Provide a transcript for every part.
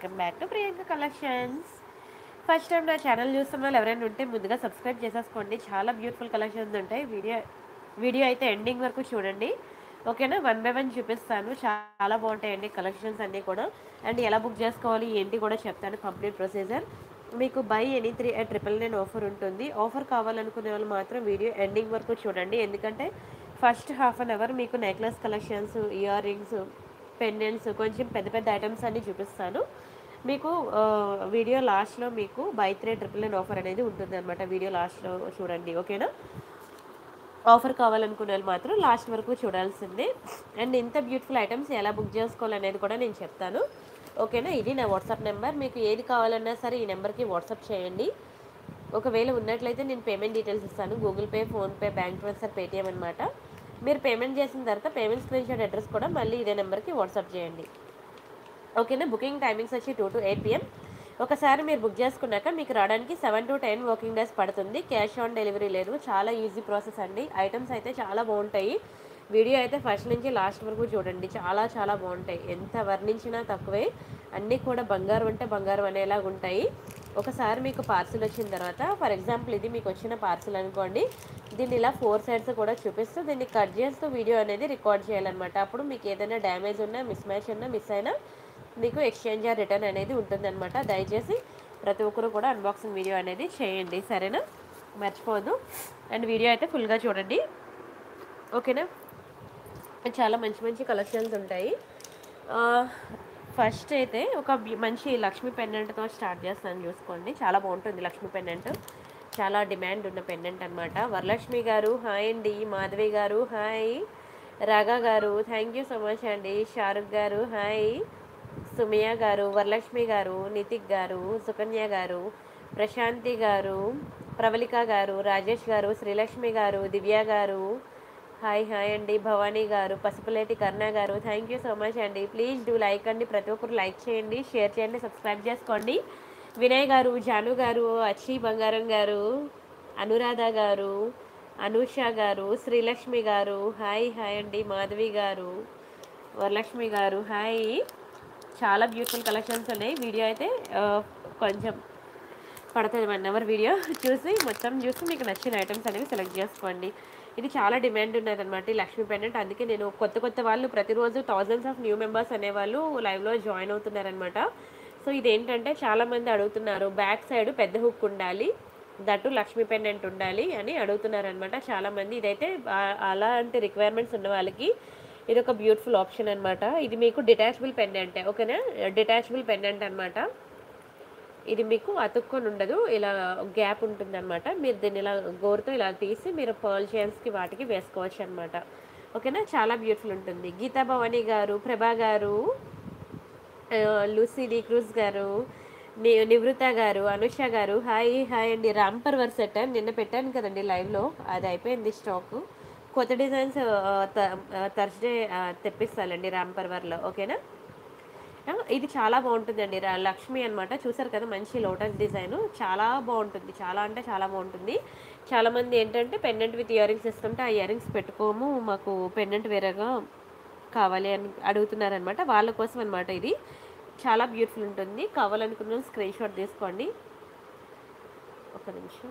Welcome back to Priyanka collections first time నా channel చూస్తున్న వాళ్ళు ఎవరైనా ఉంటే ముందుగా సబ్స్క్రైబ్ చేసేసుకోండి చాలా బ్యూటిఫుల్ కలెక్షన్స్ ఉంటాయి వీడియో వీడియో అయితే ఎండింగ్ వరకు చూడండి ఓకేనా వన్ బై వన్ చూపిస్తాను చాలా బాగుంటాయండి కలెక్షన్స్ అన్నీ కూడా అండ్ ఎలా బుక్ చేసుకోవాలి ఏంటి కూడా చెప్తాను కంప్లీట్ ప్రొసీజర్ మీకు buy any three triple nine offer ఉంటుంది ఆఫర్ కావాలనుకునే వాళ్ళు మాత్రం వీడియో ఎండింగ్ వరకు చూడండి ఎందుకంటే ఫస్ట్ హాఫ్ అన్ అవర్ మీకు necklace collections earrings pendants కొంచెం పెద్ద పెద్ద ఐటమ్స్ అన్ని చూపిస్తాను మీకు ఆ, వీడియో లాస్ట్లో మీకు by three triple nine offer అనేది ఉంటుంది అనమాట వీడియో లాస్ట్లో చూడండి ఓకేనా ఆఫర్ కావాలనుకునే వాళ్ళు మాత్రం లాస్ట్ వరకు చూడాల్సిందే అండ్ ఇంత బ్యూటిఫుల్ ఐటమ్స్ ఎలా బుక్ చేసుకోవాలనేది కూడా నేను చెప్తాను ఓకేనా ఇది నా వాట్సాప్ నెంబర్ మీకు ఏది కావాలన్నా సరే ఈ నెంబర్కి వాట్సాప్ చేయండి ఒకవేళ ఉన్నట్లయితే నేను పేమెంట్ డీటెయిల్స్ ఇస్తాను Google Pay PhonePe bank transfer Paytm అనమాట మీరు పేమెంట్ చేసిన తర్వాత పేమెంట్ స్క్రీన్ షాట్ అడ్రస్ కూడా మళ్ళీ ఇదే నెంబర్కి వాట్సాప్ చేయండి ఓకేనా బుకింగ్ టైమింగ్స్ వచ్చి టూ టు ఎయిట్ పిఎం ఒకసారి మీరు బుక్ చేసుకున్నాక మీకు రావడానికి seven to ten working days పడుతుంది క్యాష్ ఆన్ డెలివరీ లేదు చాలా ఈజీ ప్రాసెస్ అండి ఐటమ్స్ అయితే చాలా బాగుంటాయి వీడియో అయితే ఫస్ట్ నుంచి లాస్ట్ వరకు చూడండి చాలా చాలా బాగుంటాయి ఎంత వర్ణించినా తక్కువే అన్నీ కూడా బంగారం అంటే బంగారం అనేలాగా ఉంటాయి ఒకసారి మీకు పార్సిల్ వచ్చిన తర్వాత ఫర్ ఎగ్జాంపుల్ ఇది మీకు వచ్చిన పార్సిల్ అనుకోండి దీన్ని ఇలా ఫోర్ సైడ్స్ కూడా చూపిస్తూ దీన్ని కట్ చేస్తూ వీడియో అనేది రికార్డ్ చేయాలన్నమాట అప్పుడు మీకు ఏదైనా డ్యామేజ్ ఉన్నా మిస్ మ్యాచ్ ఉన్నా మిస్ అయినా మీకు ఎక్స్చేంజ్ ఆర్ రిటర్న్ అనేది ఉంటుందన్నమాట దయచేసి ప్రతి ఒక్కరు కూడా అన్బాక్సింగ్ వీడియో అనేది చేయండి సరేనా మర్చిపోదు అండ్ వీడియో అయితే ఫుల్గా చూడండి ఓకేనా చాలా మంచి మంచి కలెక్షన్స్ ఉంటాయి ఆ, ఫస్ట్ అయితే ఒక బ్యూ- మంచి లక్ష్మీ పెండెంట్తో స్టార్ట్ చేస్తాను చూసుకోండి చాలా బాగుంటుంది లక్ష్మీ పెండెంట్ చాలా డిమాండ్ ఉన్న పెండెంట్ అనమాట వరలక్ష్మి గారు హాయ్ అండి మాధవి గారు హాయ్ రాగా గారు థ్యాంక్ యూ సో మచ్ అండి షారుఖ్ గారు హాయ్ సుమియా గారు వరలక్ష్మి గారు నితిక్ గారు సుకన్య గారు ప్రశాంతి గారు ప్రవళిక గారు రాజేష్ గారు శ్రీలక్ష్మి గారు దివ్య గారు హాయ్ హాయ్ అండి భవానీ గారు Pasupuleti Karna garu thank you so much అండి ప్లీజ్ డూ లైక్ అండి ప్రతి ఒక్కరు లైక్ చేయండి షేర్ చేయండి సబ్స్క్రైబ్ చేసుకోండి వినయ్ గారు జాను గారు అచ్చి బంగారం గారు అనురాధ గారు అనూష గారు శ్రీలక్ష్మి గారు హాయ్ హాయ్ అండి మాధవి గారు వరలక్ష్మి గారు హాయ్ చాలా బ్యూటిఫుల్ కలెక్షన్స్ ఉన్నాయి వీడియో అయితే ఆ, కొంచెం పడుతుంది వన్ అవర్ వీడియో చూసి మొత్తం చూసి మీకు నచ్చిన ఐటమ్స్ అనేవి సెలెక్ట్ చేసుకోండి ఇది చాలా డిమాండ్ ఉన్నది అనమాట ఈ లక్ష్మీ పెండెంట్ అందుకే నేను కొత్త కొత్త వాళ్ళు ప్రతిరోజు థౌజండ్స్ ఆఫ్ న్యూ మెంబర్స్ అనేవాళ్ళు లైవ్లో జాయిన్ అవుతున్నారనమాట సో ఇదేంటంటే చాలామంది అడుగుతున్నారు బ్యాక్ సైడ్ పెద్ద హుక్ ఉండాలి దట్టు లక్ష్మీ పెండెంట్ ఉండాలి అని అడుగుతున్నారనమాట చాలామంది ఇదైతే ఆ- అలాంటి రిక్వైర్మెంట్స్ ఉన్న వాళ్ళకి ఇది ఒక బ్యూటిఫుల్ ఆప్షన్ అనమాట ఇది మీకు డిటాచబుల్ పెండెంటే ఓకేనా డిటాచబుల్ పెండెంట్ అనమాట ఇది మీకు అతుక్కొని ఉండదు ఇలా గ్యాప్ ఉంటుందన్నమాట మీరు దీన్ని ఇలా గోరుతో ఇలా తీసి మీరు పర్ల్ చైన్స్కి వాటికి వేసుకోవచ్చు అనమాట ఓకేనా చాలా బ్యూటిఫుల్ ఉంటుంది గీతా భవానీ గారు ప్రభా గారు ఆ, లూసీ డి క్రూజ్ గారు ని నివృత గారు అనుష గారు హాయ్ హాయ్ అండి రాంపర్ వర్ సెట్ నిన్న పెట్టాను కదండి లైవ్లో అది అయిపోయింది స్టాక్ కొత్త డిజైన్స్ థర్స్డే తెప్పిస్తానండి రాంపర్ వర్లో ఓకేనా ఆ, ఇది చాలా బాగుంటుందండి రా- లక్ష్మి అన్నమాట చూసారు కదా మంచి లోటస్ డిజైన్ చాలా బాగుంటుంది చాలా అంటే చాలా బాగుంటుంది చాలామంది ఏంటంటే పెండెంట్ విత్ ఇయర్ రింగ్స్ ఇస్తుంటే ఆ ఇయర్ రింగ్స్ పెట్టుకోము మాకు పెండెంట్ వేరేగా కావాలి అని అడుగుతున్నారనమాట వాళ్ళ కోసం అనమాట ఇది చాలా బ్యూటిఫుల్ ఉంటుంది కావాలనుకున్న స్క్రీన్ షాట్ తీసుకోండి ఒక నిమిషం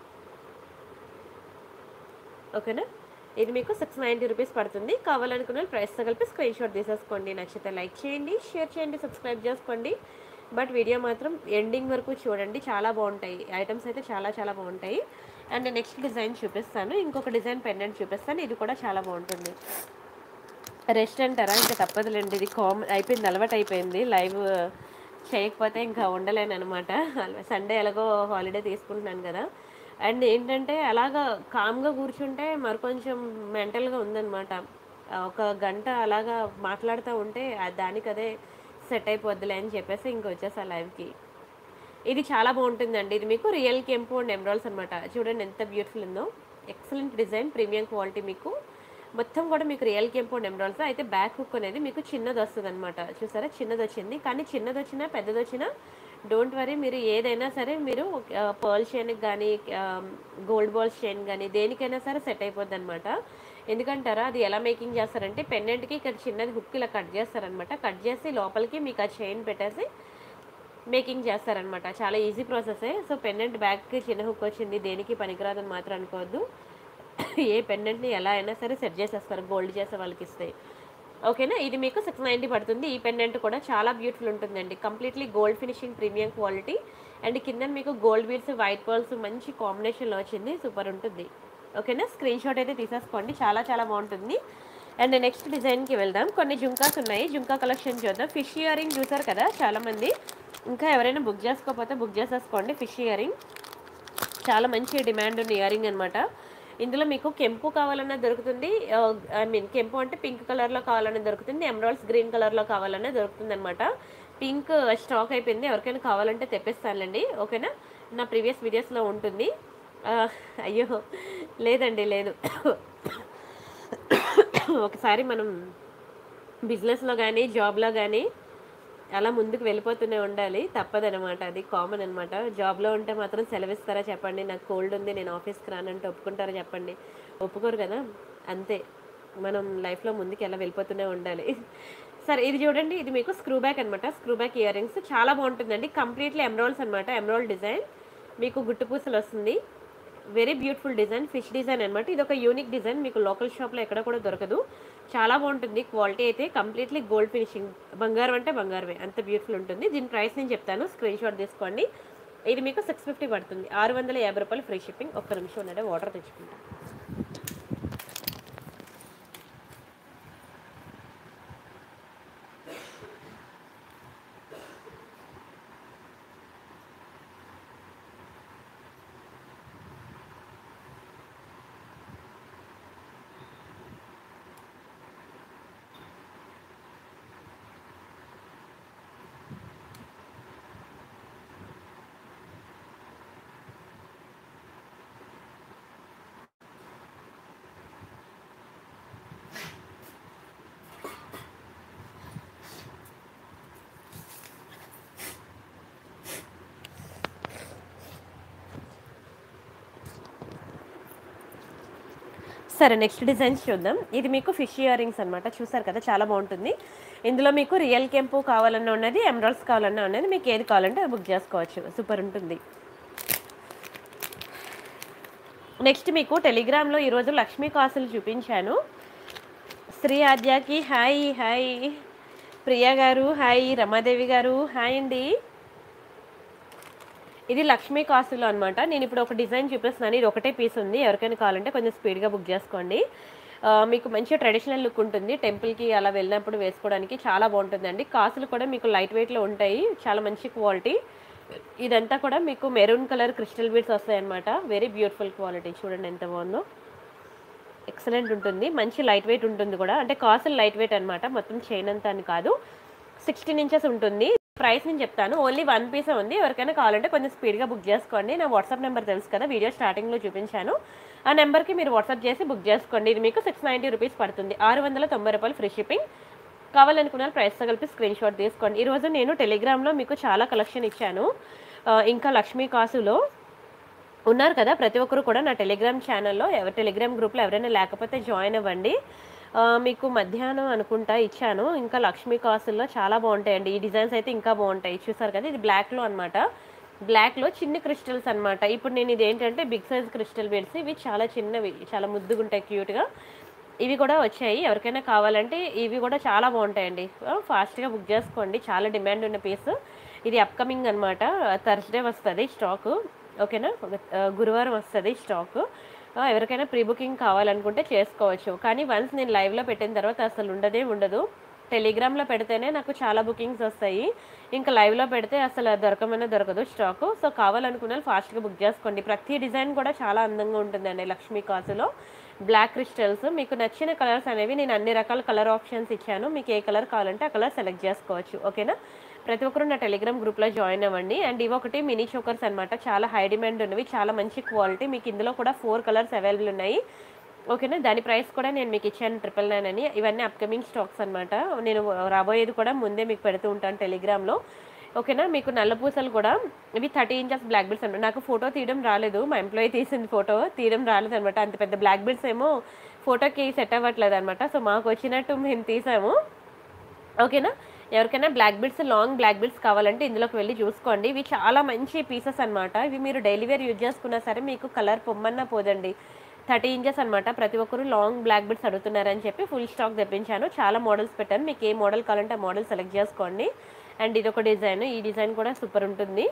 ఓకేనా ఇది మీకు సిక్స్ నైంటీ రూపీస్ పడుతుంది కావాలనుకున్న ప్రైస్తో కలిపి స్క్రీన్ షాట్ తీసేసుకోండి నచ్చితే లైక్ చేయండి షేర్ చేయండి సబ్స్క్రైబ్ చేసుకోండి బట్ వీడియో మాత్రం ఎండింగ్ వరకు చూడండి చాలా బాగుంటాయి ఐటమ్స్ అయితే చాలా చాలా బాగుంటాయి అండ్ నెక్స్ట్ డిజైన్ చూపిస్తాను ఇంకొక డిజైన్ పెండెంట్ చూపిస్తాను ఇది కూడా చాలా బాగుంటుంది రెస్ట్ అంటారా ఇంకా తప్పదులేండి ఇది కామన్ అయిపోయింది అలవాటు అయిపోయింది లైవ్ చేయకపోతే ఇంకా ఉండలేను అనమాట సండే ఎలాగో హాలిడే తీసుకుంటున్నాను కదా అండ్ ఏంటంటే అలాగా కామ్గా కూర్చుంటే మరి కొంచెం మెంటల్గా ఉందన్నమాట ఆ, ఒక గంట అలాగా మాట్లాడుతూ ఉంటే ఆ దానికి అదే సెట్ అయిపోద్దిలే అని చెప్పేసి ఇంక వచ్చేసా లైవ్కి ఇది చాలా బాగుంటుందండి ఇది మీకు రియల్ కెంపు అండ్ ఎమరాల్స్ అనమాట చూడండి ఎంత బ్యూటిఫుల్ ఉందో ఎక్సలెంట్ డిజైన్ ప్రీమియం క్వాలిటీ మీకు మొత్తం కూడా మీకు రియల్ కెంపు అండ్ ఎమరాల్స్ అయితే బ్యాక్ హుక్ అనేది మీకు చిన్నది వస్తుంది అనమాట చూసారా చిన్నది వచ్చింది కానీ చిన్నది వచ్చినా పెద్దది వచ్చినా డోంట్ వరీ మీరు ఏదైనా సరే మీరు పర్ల్ చైన్కి కానీ గోల్డ్ బాల్స్ చైన్ కానీ దేనికైనా సరే సెట్ అయిపోద్ది అనమాట ఎందుకంటారా అది ఎలా మేకింగ్ చేస్తారంటే పెండెంట్కి ఇక్కడ చిన్నది హుక్ ఇలా కట్ చేస్తారనమాట కట్ చేసి లోపలికి మీకు ఆ చైన్ పెట్టేసి మేకింగ్ చేస్తారనమాట చాలా ఈజీ ప్రాసెసే సో పెండెంట్ బ్యాగ్కి చిన్న హుక్ వచ్చింది దేనికి పనికిరాదని మాత్రం అనుకోవద్దు ఏ పెండెంట్ని ఎలా అయినా సరే సెట్ చేసేస్తారు గోల్డ్ చేసే వాళ్ళకి ఇస్తే ఓకేనా ఇది మీకు సిక్స్ నైంటీ పడుతుంది ఈ పెండెంట్ కూడా చాలా బ్యూటిఫుల్ ఉంటుందండి completely gold finishing premium quality and కింద మీకు గోల్డ్ బీడ్స్ వైట్ పర్ల్స్ మంచి కాంబినేషన్లో వచ్చింది సూపర్ ఉంటుంది ఓకేనా స్క్రీన్ షాట్ అయితే తీసేసుకోండి చాలా చాలా బాగుంటుంది అండ్ నెక్స్ట్ డిజైన్కి వెళ్దాం కొన్ని జుంకాస్ ఉన్నాయి జుంకా కలెక్షన్ చూద్దాం ఫిష్ ఇయరింగ్ చూసారు కదా చాలామంది ఇంకా ఎవరైనా బుక్ చేసుకోకపోతే బుక్ చేసేసుకోండి ఫిష్ ఇయరింగ్ చాలా మంచి డిమాండ్ ఉన్న ఇయరింగ్ అనమాట ఇందులో మీకు కెంపు కావాలన్నా దొరుకుతుంది ఐ మీన్ కెంపు అంటే పింక్ కలర్లో కావాలన్నా దొరుకుతుంది ఎమరాల్డ్స్ గ్రీన్ కలర్లో కావాలన్నా దొరుకుతుంది అనమాట పింక్ స్టాక్ అయిపోయింది ఎవరికైనా కావాలంటే తెప్పిస్తానులేండి ఓకేనా నా ప్రీవియస్ వీడియోస్లో ఉంటుంది ఆ, అయ్యో లేదండి లేదు ఒకసారి మనం బిజినెస్లో కానీ జాబ్లో కానీ అలా ముందుకు వెళ్ళిపోతూనే ఉండాలి తప్పదనమాట అది కామన్ అనమాట జాబ్లో ఉంటే మాత్రం సెలవిస్తారా చెప్పండి నాకు కోల్డ్ ఉంది నేను ఆఫీస్కి రానంటే ఒప్పుకుంటారా చెప్పండి ఒప్పుకోరు కదా అంతే మనం లైఫ్లో ముందుకు ఎలా వెళ్ళిపోతూనే ఉండాలి సరే ఇది చూడండి ఇది మీకు స్క్రూ బ్యాక్ అనమాట స్క్రూ బ్యాక్ ఇయర్ రింగ్స్ చాలా బాగుంటుందండి కంప్లీట్లీ ఎమ్రాల్స్ అనమాట ఎమ్రాల్డ్ డిజైన్ మీకు గుట్టు పూసలు వస్తుంది very beautiful design fish design అనమాట ఇది ఒక యూనిక్ డిజైన్ మీకు లోకల్ షాప్లో ఎక్కడ కూడా దొరకదు చాలా బాగుంటుంది క్వాలిటీ అయితే కంప్లీట్లీ గోల్డ్ ఫినిషింగ్ బంగారం అంటే బంగారమే అంత బ్యూటిఫుల్ ఉంటుంది దీని ప్రైస్ నేను చెప్తాను స్క్రీన్ షాట్ తీసుకోండి ఇది మీకు సిక్స్ ఫిఫ్టీ పడుతుంది ఆరు వందల యాభై రూపాయలు ఫ్రీ షిప్పింగ్ ఒక్క నిమిషం ఉన్నదే వాటర్ తెచ్చుకుంటాను సరే నెక్స్ట్ డిజైన్స్ చూద్దాం ఇది మీకు ఫిష్ ఇయర్ రింగ్స్ అనమాట చూసారు కదా చాలా బాగుంటుంది ఇందులో మీకు రియల్ కెంపు కావాలన్నా ఉన్నది ఎమరాల్డ్స్ కావాలన్నా ఉన్నది మీకు ఏది కావాలంటే అది బుక్ చేసుకోవచ్చు సూపర్ ఉంటుంది నెక్స్ట్ మీకు టెలిగ్రామ్లో ఈరోజు లక్ష్మీ కాసులు చూపించాను శ్రీ ఆద్యాకి hi hi Priya garu hi Ramadevi గారు హాయ్ అండి ఇది లక్ష్మీ కాసులు అనమాట నేను ఇప్పుడు ఒక డిజైన్ చూపిస్తున్నాను ఇది ఒకటే పీస్ ఉంది ఎవరికైనా కావాలంటే కొంచెం స్పీడ్గా బుక్ చేసుకోండి ఆ, మీకు మంచి ట్రెడిషనల్ లుక్ ఉంటుంది టెంపుల్కి అలా వెళ్ళినప్పుడు వేసుకోవడానికి చాలా బాగుంటుందండి కాసులు కూడా మీకు లైట్ వెయిట్లో ఉంటాయి చాలా మంచి క్వాలిటీ ఇదంతా కూడా మీకు మెరూన్ కలర్ క్రిస్టల్ బీడ్స్ వస్తాయి అనమాట వెరీ బ్యూటిఫుల్ క్వాలిటీ చూడండి ఎంత బాగుందో ఎక్సలెంట్ ఉంటుంది మంచి లైట్ వెయిట్ ఉంటుంది కూడా అంటే కాసులు లైట్ వెయిట్ అనమాట మొత్తం చైన్ అంతా అని కాదు సిక్స్టీన్ ఇంచెస్ ఉంటుంది ప్రైస్ నేను చెప్తాను ఓన్లీ వన్ పీసే ఉంది ఎవరికైనా కావాలంటే కొంచెం స్పీడ్గా బుక్ చేసుకోండి నా వాట్సాప్ నెంబర్ తెలుసు కదా వీడియో స్టార్టింగ్లో చూపించాను ఆ నెంబర్కి మీరు వాట్సాప్ చేసి బుక్ చేసుకోండి ఇది మీకు సిక్స్ నైంటీ రూపీస్ పడుతుంది ఆరు వందల తొంభై రూపాయలు ఫ్రీ షిప్పింగ్ కావాలనుకున్న ప్రైస్తో కలిపి స్క్రీన్ షాట్ తీసుకోండి ఈరోజు నేను టెలిగ్రామ్లో మీకు చాలా కలెక్షన్ ఇచ్చాను ఆ, ఇంకా లక్ష్మీ కాసులో ఉన్నారు కదా ప్రతి ఒక్కరు కూడా నా టెలిగ్రామ్ ఛానల్లో ఎవరి టెలిగ్రామ్ గ్రూప్లో ఎవరైనా లేకపోతే జాయిన్ అవ్వండి ఆ, మీకు మధ్యాహ్నం అనుకుంటా ఇచ్చాను ఇంకా లక్ష్మీ కాసుల్లో చాలా బాగుంటాయండి ఈ డిజైన్స్ అయితే ఇంకా బాగుంటాయి చూసారు కదా ఇది బ్లాక్లో అనమాట బ్లాక్లో చిన్న క్రిస్టల్స్ అనమాట ఇప్పుడు నేను ఇది ఏంటంటే బిగ్ సైజ్ క్రిస్టల్ బెడ్స్ ఇవి చాలా చిన్నవి చాలా ముద్దుగా ఉంటాయి క్యూట్గా ఇవి కూడా వచ్చాయి ఎవరికైనా కావాలంటే ఇవి కూడా చాలా బాగుంటాయండి ఫాస్ట్గా బుక్ చేసుకోండి చాలా డిమాండ్ ఉన్న పీస్ ఇది అప్కమింగ్ అనమాట థర్స్డే వస్తుంది స్టాక్ ఓకేనా ఒక, ఆ, గురువారం వస్తుంది స్టాక్ ఆ, ఎవరికైనా ప్రీ బుకింగ్ కావాలనుకుంటే చేసుకోవచ్చు కానీ వన్స్ నేను లైవ్లో పెట్టిన తర్వాత అసలు ఉండదే ఉండదు టెలిగ్రామ్లో పెడితేనే నాకు చాలా బుకింగ్స్ వస్తాయి ఇంకా లైవ్లో పెడితే అసలు దొరకమనే దొరకదు స్టాక్ సో కావాలనుకున్న వాళ్ళు ఫాస్ట్గా బుక్ చేసుకోండి ప్రతి డిజైన్ కూడా చాలా అందంగా ఉంటుందండి లక్ష్మీ కాసులో బ్లాక్ క్రిస్టల్స్ మీకు నచ్చిన కలర్స్ అనేవి నేను అన్ని రకాల కలర్ ఆప్షన్స్ ఇచ్చాను మీకు ఏ కలర్ కావాలంటే ఆ కలర్ సెలెక్ట్ చేసుకోవచ్చు ఓకేనా ప్రతి ఒక్కరు నా టెలిగ్రామ్ గ్రూప్లో జాయిన్ అవ్వండి అండ్ ఇవి ఒకటి మినీ చోకర్స్ అనమాట చాలా హై డిమాండ్ ఉన్నవి చాలా మంచి క్వాలిటీ మీకు ఇందులో కూడా ఫోర్ కలర్స్ అవైలబుల్ ఉన్నాయి ఓకేనా దాని ప్రైస్ కూడా నేను మీకు ఇచ్చాను ట్రిపుల్ నైన్ అని ఇవన్నీ అప్కమింగ్ స్టాక్స్ అనమాట నేను రాబోయేది కూడా ముందే మీకు పెడుతూ ఉంటాను టెలిగ్రామ్లో ఓకేనా మీకు నల్ల పూసలు కూడా ఇవి థర్టీ ఇంచెస్ బ్లాక్ బెల్ట్స్ అనమాట నాకు ఫోటో తీయడం రాలేదు మా ఎంప్లాయీ తీసింది ఫోటో తీయడం రాలేదు అనమాట అంత పెద్ద బ్లాక్ బెల్ట్స్ ఏమో ఫోటోకి సెట్ అవ్వట్లేదు అనమాట సో మాకు వచ్చినట్టు మేము తీసాము ఓకేనా ఎవరికైనా black beads long black beads కావాలంటే ఇందులోకి వెళ్ళి చూసుకోండి ఇవి చాలా మంచి పీసెస్ అన్నమాట ఇవి మీరు డైలీ వేర్ యూజ్ చేసుకున్నా సరే మీకు కలర్ పొమ్మన్నా పోదండి థర్టీ ఇంచెస్ అనమాట ప్రతి ఒక్కరు లాంగ్ బ్లాక్ బిడ్స్ అడుగుతున్నారని చెప్పి ఫుల్ స్టాక్ తెప్పించాను చాలా మోడల్స్ పెట్టాను మీకు ఏ మోడల్ కావాలంటే ఆ మోడల్ సెలెక్ట్ చేసుకోండి అండ్ ఇది ఒక డిజైన్ ఈ డిజైన్ కూడా సూపర్ ఉంటుంది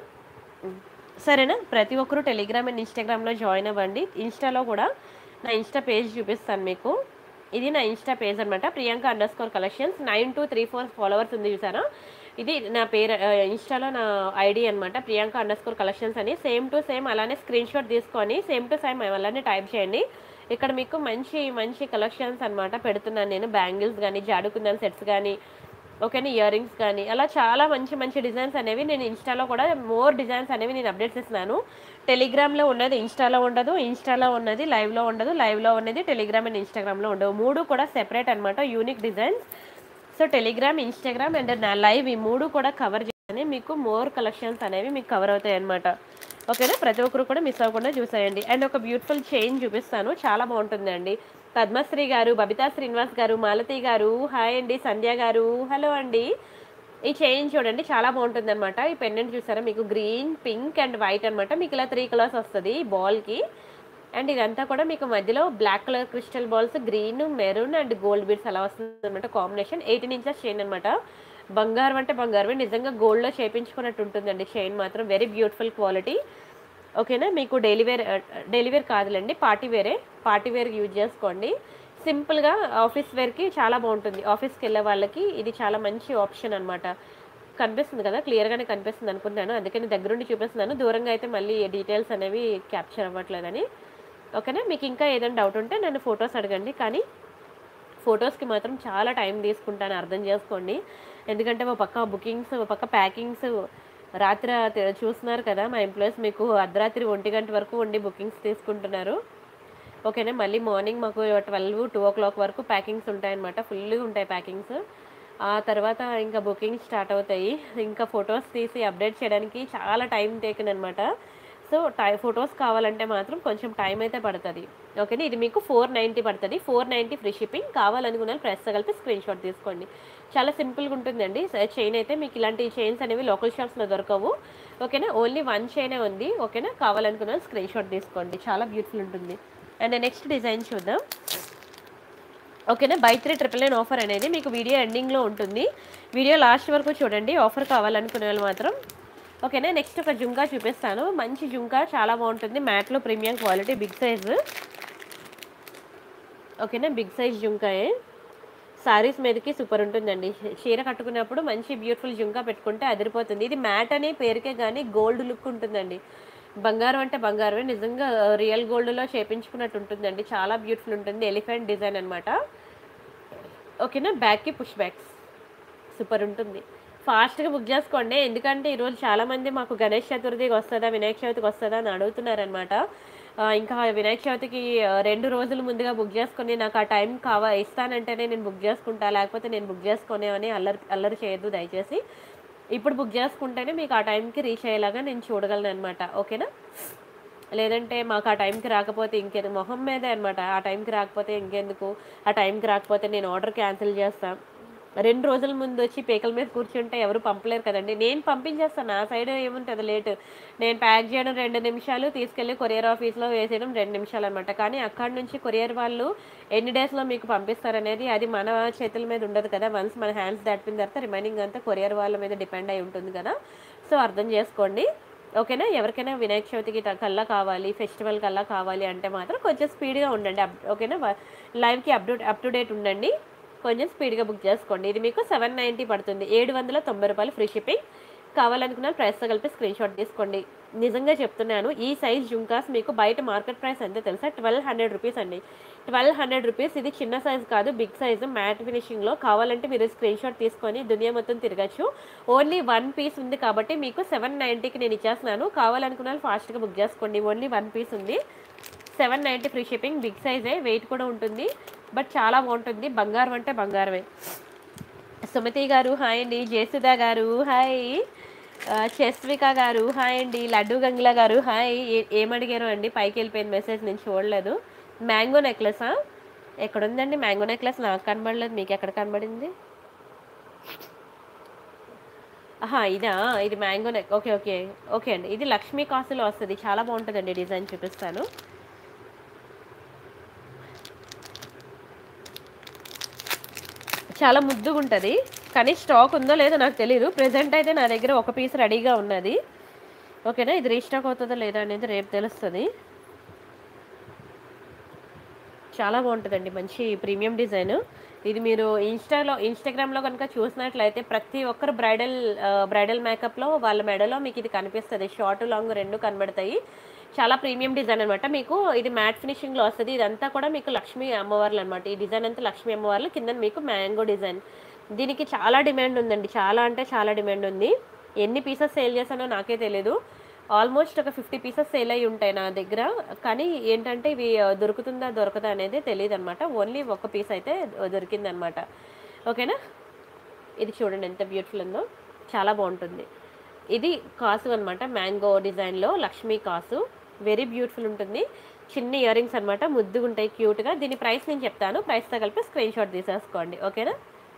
సరేనా ప్రతి ఒక్కరు టెలిగ్రామ్ అండ్ ఇన్స్టాగ్రామ్లో జాయిన్ అవ్వండి ఇన్స్టాలో కూడా నా ఇన్స్టా పేజ్ చూపిస్తాను మీకు ఇది నా ఇన్స్టా పేజ్ అనమాట Priyanka underscore collections nine two three four followers ఉంది చూసారా ఇది నా పేరు ఆ, ఇన్స్టాలో నా ఐడి అనమాట ప్రియాంక అండర్ స్కోర్ కలెక్షన్స్ అని సేమ్ టు సేమ్ అలానే స్క్రీన్ షాట్ తీసుకొని సేమ్ టు సేమ్ అలానే టైప్ చేయండి ఇక్కడ మీకు మంచి మంచి కలెక్షన్స్ అన్నమాట పెడుతున్నాను నేను బ్యాంగిల్స్ కానీ జాడుకుందాన్ సెట్స్ కానీ ఓకేనా ఇయర్ రింగ్స్ కానీ అలా చాలా మంచి మంచి డిజైన్స్ అనేవి నేను ఇన్స్టాలో కూడా మోర్ డిజైన్స్ అనేవి నేను అప్డేట్ చేస్తున్నాను టెలిగ్రామ్లో ఉన్నది ఇన్స్టాలో ఉండదు ఇన్స్టాలో ఉన్నది లైవ్లో ఉండదు లైవ్లో ఉన్నది టెలిగ్రామ్ అండ్ ఇన్స్టాగ్రామ్లో ఉండవు మూడు కూడా సెపరేట్ అనమాట unique designs so Telegram Instagram and నా లైవ్ ఈ మూడు కూడా కవర్ చేయగానే మీకు మోర్ కలెక్షన్స్ అనేవి మీకు కవర్ అవుతాయి అనమాట ఓకేనా ప్రతి ఒక్కరు కూడా మిస్ అవ్వకుండా చూసేయండి అండ్ ఒక బ్యూటిఫుల్ చైన్ చూపిస్తాను చాలా బాగుంటుందండి పద్మశ్రీ గారు బబితా శ్రీనివాస్ గారు మాలతి గారు హాయ్ అండి సంధ్య గారు హలో అండి ఈ చైన్ చూడండి చాలా బాగుంటుంది అనమాట ఈ పెండెంట్ చూసారా మీకు గ్రీన్ పింక్ అండ్ వైట్ అనమాట మీకు ఇలా త్రీ కలర్స్ వస్తుంది బాల్కి అండ్ ఇదంతా కూడా మీకు మధ్యలో black colour crystal balls green maroon and gold beads అలా వస్తుంది అనమాట కాంబినేషన్ ఎయిటీన్ ఇంచెస్ చైన్ అనమాట బంగారం అంటే బంగారమే నిజంగా గోల్డ్లో చేపించుకున్నట్టు ఉంటుందండి చైన్ మాత్రం వెరీ బ్యూటిఫుల్ క్వాలిటీ ఓకేనా మీకు డైలీ వేర్ డైలీ వేర్ కాదులేండి పార్టీ వేరే పార్టీ వేర్ యూజ్ చేసుకోండి సింపుల్గా ఆఫీస్ వేర్కి చాలా బాగుంటుంది ఆఫీస్కి వెళ్ళే వాళ్ళకి ఇది చాలా మంచి ఆప్షన్ అనమాట కనిపిస్తుంది కదా క్లియర్గానే కనిపిస్తుంది అనుకుంటున్నాను అందుకని దగ్గరుండి చూపిస్తున్నాను దూరంగా అయితే మళ్ళీ డీటెయిల్స్ అనేవి క్యాప్చర్ అవ్వట్లేదని ఓకేనా మీకు ఇంకా ఏదైనా డౌట్ ఉంటే నన్ను ఫొటోస్ అడగండి కానీ ఫొటోస్కి మాత్రం చాలా టైం తీసుకుంటాను అర్థం చేసుకోండి ఎందుకంటే మా పక్క బుకింగ్స్ మా పక్క ప్యాకింగ్స్ రాత్రి తె- చూస్తున్నారు కదా మా ఎంప్లాయీస్ మీకు అర్ధరాత్రి ఒంటి గంట వరకు ఉండి బుకింగ్స్ తీసుకుంటున్నారు ఓకేనా మళ్ళీ మార్నింగ్ మాకు ట్వెల్వ్ టూ ఓ క్లాక్ వరకు ప్యాకింగ్స్ ఉంటాయన్నమాట ఫుల్గా ఉంటాయి ప్యాకింగ్స్ ఆ తర్వాత ఇంకా బుకింగ్ స్టార్ట్ అవుతాయి ఇంకా ఫొటోస్ తీసి అప్డేట్ చేయడానికి చాలా టైం టేకన్ అనమాట సో టై ఫొటోస్ కావాలంటే మాత్రం కొంచెం టైం అయితే పడుతుంది ఓకేనా ఇది మీకు ఫోర్ నైంటీ పడుతుంది ఫోర్ నైంటీ ఫ్రీ షిప్పింగ్ కావాలనుకున్న ప్రెస్ కలిపి స్క్రీన్ షాట్ తీసుకోండి చాలా సింపుల్గా ఉంటుందండి చైన్ అయితే మీకు ఇలాంటి చైన్స్ అనేవి లోకల్ షాప్స్లో దొరకవు ఓకేనా ఓన్లీ వన్ చైనే ఉంది ఓకేనా కావాలనుకున్న స్క్రీన్ షాట్ తీసుకోండి చాలా బ్యూటిఫుల్ ఉంటుంది అండ్ నెక్స్ట్ డిజైన్ చూద్దాం ఓకేనా buy three triple nine offer అనేది మీకు వీడియో ఎండింగ్లో ఉంటుంది వీడియో లాస్ట్ వరకు చూడండి ఆఫర్ కావాలనుకునే వాళ్ళు మాత్రం ఓకేనా నెక్స్ట్ ఒక జుంకా చూపిస్తాను మంచి జుంకా చాలా బాగుంటుంది మ్యాట్లో ప్రీమియం క్వాలిటీ బిగ్ సైజ్ ఓకేనా బిగ్ సైజ్ జుంకాయే సారీస్ మీదకి సూపర్ ఉంటుందండి చీర కట్టుకున్నప్పుడు మంచి బ్యూటిఫుల్ జుంకా పెట్టుకుంటే అదిరిపోతుంది ఇది మ్యాట్ అనే పేరుకే కానీ గోల్డ్ లుక్ ఉంటుందండి బంగారం అంటే బంగారమే నిజంగా రియల్ గోల్డ్లో చేపించుకున్నట్టు ఉంటుందండి చాలా బ్యూటిఫుల్ ఉంటుంది ఎలిఫెంట్ డిజైన్ అనమాట ఓకేనా బ్యాక్కి పుష్ బ్యాక్స్ సూపర్ ఉంటుంది ఫాస్ట్గా బుక్ చేసుకోండి ఎందుకంటే ఈరోజు చాలామంది మాకు గణేష్ చతుర్థికి వస్తుందా వినాయక చవితికి వస్తుందా అని అడుగుతున్నారనమాట ఆ, ఇంకా వినాయక చవితికి ఆ, రెండు రోజుల ముందుగా బుక్ చేసుకొని నాకు ఆ టైం కావా ఇస్తానంటేనే నేను బుక్ చేసుకుంటా లేకపోతే నేను బుక్ చేసుకునే అని అల్లరి అల్లరి చేయొద్దు దయచేసి ఇప్పుడు బుక్ చేసుకుంటేనే మీకు ఆ టైంకి రీచ్ అయ్యేలాగా నేను చూడగలను అనమాట ఓకేనా లేదంటే మాకు ఆ టైంకి రాకపోతే ఇంకెందుకు మొహం మీదే అనమాట ఆ టైంకి రాకపోతే ఇంకెందుకు ఆ టైంకి రాకపోతే నేను ఆర్డర్ క్యాన్సిల్ చేస్తాను రెండు రోజుల ముందు వచ్చి పీకల మీద కూర్చుంటే ఎవరు పంపలేరు కదండి నేను పంపించేస్తాను నా సైడ్ ఏముంటుంది లేట్ నేను ప్యాక్ చేయడం రెండు నిమిషాలు తీసుకెళ్ళి కొరియర్ ఆఫీస్లో వేసేయడం రెండు నిమిషాలు అనమాట కానీ అక్కడి నుంచి కొరియర్ వాళ్ళు ఎన్ని డేస్లో మీకు పంపిస్తారనేది అది మన చేతుల మీద ఉండదు కదా వన్స్ మన హ్యాండ్స్ దాటిన తర్వాత రిమైనింగ్ అంతా కొరియర్ వాళ్ళ మీద డిపెండ్ అయి ఉంటుంది కదా సో అర్థం చేసుకోండి ఓకేనా ఎవరికైనా వినాయక చవితికి త- కల్లా కావాలి ఫెస్టివల్ కల్లా కావాలి అంటే మాత్రం కొంచెం స్పీడ్గా ఉండండి అప్ ఓకేనా వ- లైవ్కి అప్డేట్ అప్ టు డేట్ ఉండండి కొంచెం స్పీడ్గా బుక్ చేసుకోండి ఇది మీకు సెవెన్ నైంటీ పడుతుంది ఏడు వందల తొంభై రూపాయలు ఫ్రీ షిప్పింగ్ కావాలనుకున్న ప్రైస్తో కలిపి స్క్రీన్ షాట్ తీసుకోండి నిజంగా చెప్తున్నాను ఈ సైజ్ జుంకాస్ మీకు బయట మార్కెట్ ప్రైస్ ఎంతో తెలుసా ట్వెల్వ్ హండ్రెడ్ రూపీస్ అండి ట్వెల్వ్ హండ్రెడ్ రూపీస్ ఇది చిన్న సైజ్ కాదు బిగ్ సైజు మ్యాట్ ఫినిషింగ్లో కావాలంటే మీరు స్క్రీన్ షాట్ తీసుకొని దునియా మొత్తం తిరగచ్చు ఓన్లీ వన్ పీస్ ఉంది కాబట్టి మీకు సెవెన్ నైంటీకి నేను ఇచ్చేస్తున్నాను కావాలనుకున్న వాళ్ళు ఫాస్ట్గా బుక్ చేసుకోండి ఓన్లీ వన్ పీస్ ఉంది seven ninety free shipping big సైజే వెయిట్ కూడా ఉంటుంది బట్ చాలా బాగుంటుంది బంగారం అంటే బంగారమే సుమతి గారు హాయ్ అండి జయసుధ గారు హాయ్ ఆ, చస్విక గారు హాయ్ అండి లడ్డు గంగుల గారు హాయ్ ఏ- ఏమడిగారు అండి పైకి వెళ్ళిపోయిన మెసేజ్ నేను చూడలేదు మ్యాంగో నెక్లెసా ఎక్కడుందండి మ్యాంగో నెక్లెస్ నాకు కనబడలేదు మీకు ఎక్కడ కనబడింది ఆహా ఇదా ఇది mango neck okay okay okay అండి ఇది లక్ష్మీ కాసులో వస్తుంది చాలా బాగుంటుందండి డిజైన్ చూపిస్తాను చాలా ముద్దుగా ఉంటుంది కానీ స్టాక్ ఉందో లేదో నాకు తెలియదు ప్రెసెంట్ అయితే నా దగ్గర ఒక పీస్ రెడీగా ఉన్నది ఓకేనా ఇది రీస్టాక్ అవుతుందో లేదా అనేది రేపు తెలుస్తుంది చాలా బాగుంటుందండి మంచి ప్రీమియం డిజైన్ ఇది మీరు ఇన్స్టాలో ఇన్స్టాగ్రామ్లో కనుక చూసినట్లయితే ప్రతి ఒక్కరు బ్రైడల్ బ్రైడల్ మేకప్లో వాళ్ళ మెడలో మీకు ఇది కనిపిస్తుంది షార్ట్ లాంగ్ రెండు కనబడతాయి చాలా ప్రీమియం డిజైన్ అనమాట మీకు ఇది మ్యాట్ ఫినిషింగ్లో వస్తుంది ఇదంతా కూడా మీకు లక్ష్మీ అమ్మవార్లు అనమాట ఈ డిజైన్ అంతా లక్ష్మీ అమ్మవార్లు కింద మీకు మ్యాంగో డిజైన్ దీనికి చాలా డిమాండ్ ఉందండి చాలా అంటే చాలా డిమాండ్ ఉంది ఎన్ని పీసెస్ సేల్ చేశానో నాకే తెలియదు ఆల్మోస్ట్ ఒక ఫిఫ్టీ పీసెస్ సేల్ అయి ఉంటాయి నా దగ్గర కానీ ఏంటంటే ఇవి ఆ, దొరుకుతుందా దొరకదా అనేది తెలియదు అనమాట ఓన్లీ ఒక పీస్ అయితే దొరికిందనమాట ఓకేనా ఇది చూడండి ఎంత బ్యూటిఫుల్ ఉందో చాలా బాగుంటుంది ఇది కాసు అనమాట మ్యాంగో డిజైన్లో లక్ష్మీ కాసు వెరీ బ్యూటిఫుల్ ఉంటుంది చిన్న ఇయర్ రింగ్స్ అనమాట ముద్దుగా ఉంటాయి క్యూట్గా దీని ప్రైస్ నేను చెప్తాను ప్రైస్తో కలిపి స్క్రీన్ షాట్ తీసేసుకోండి ఓకేనా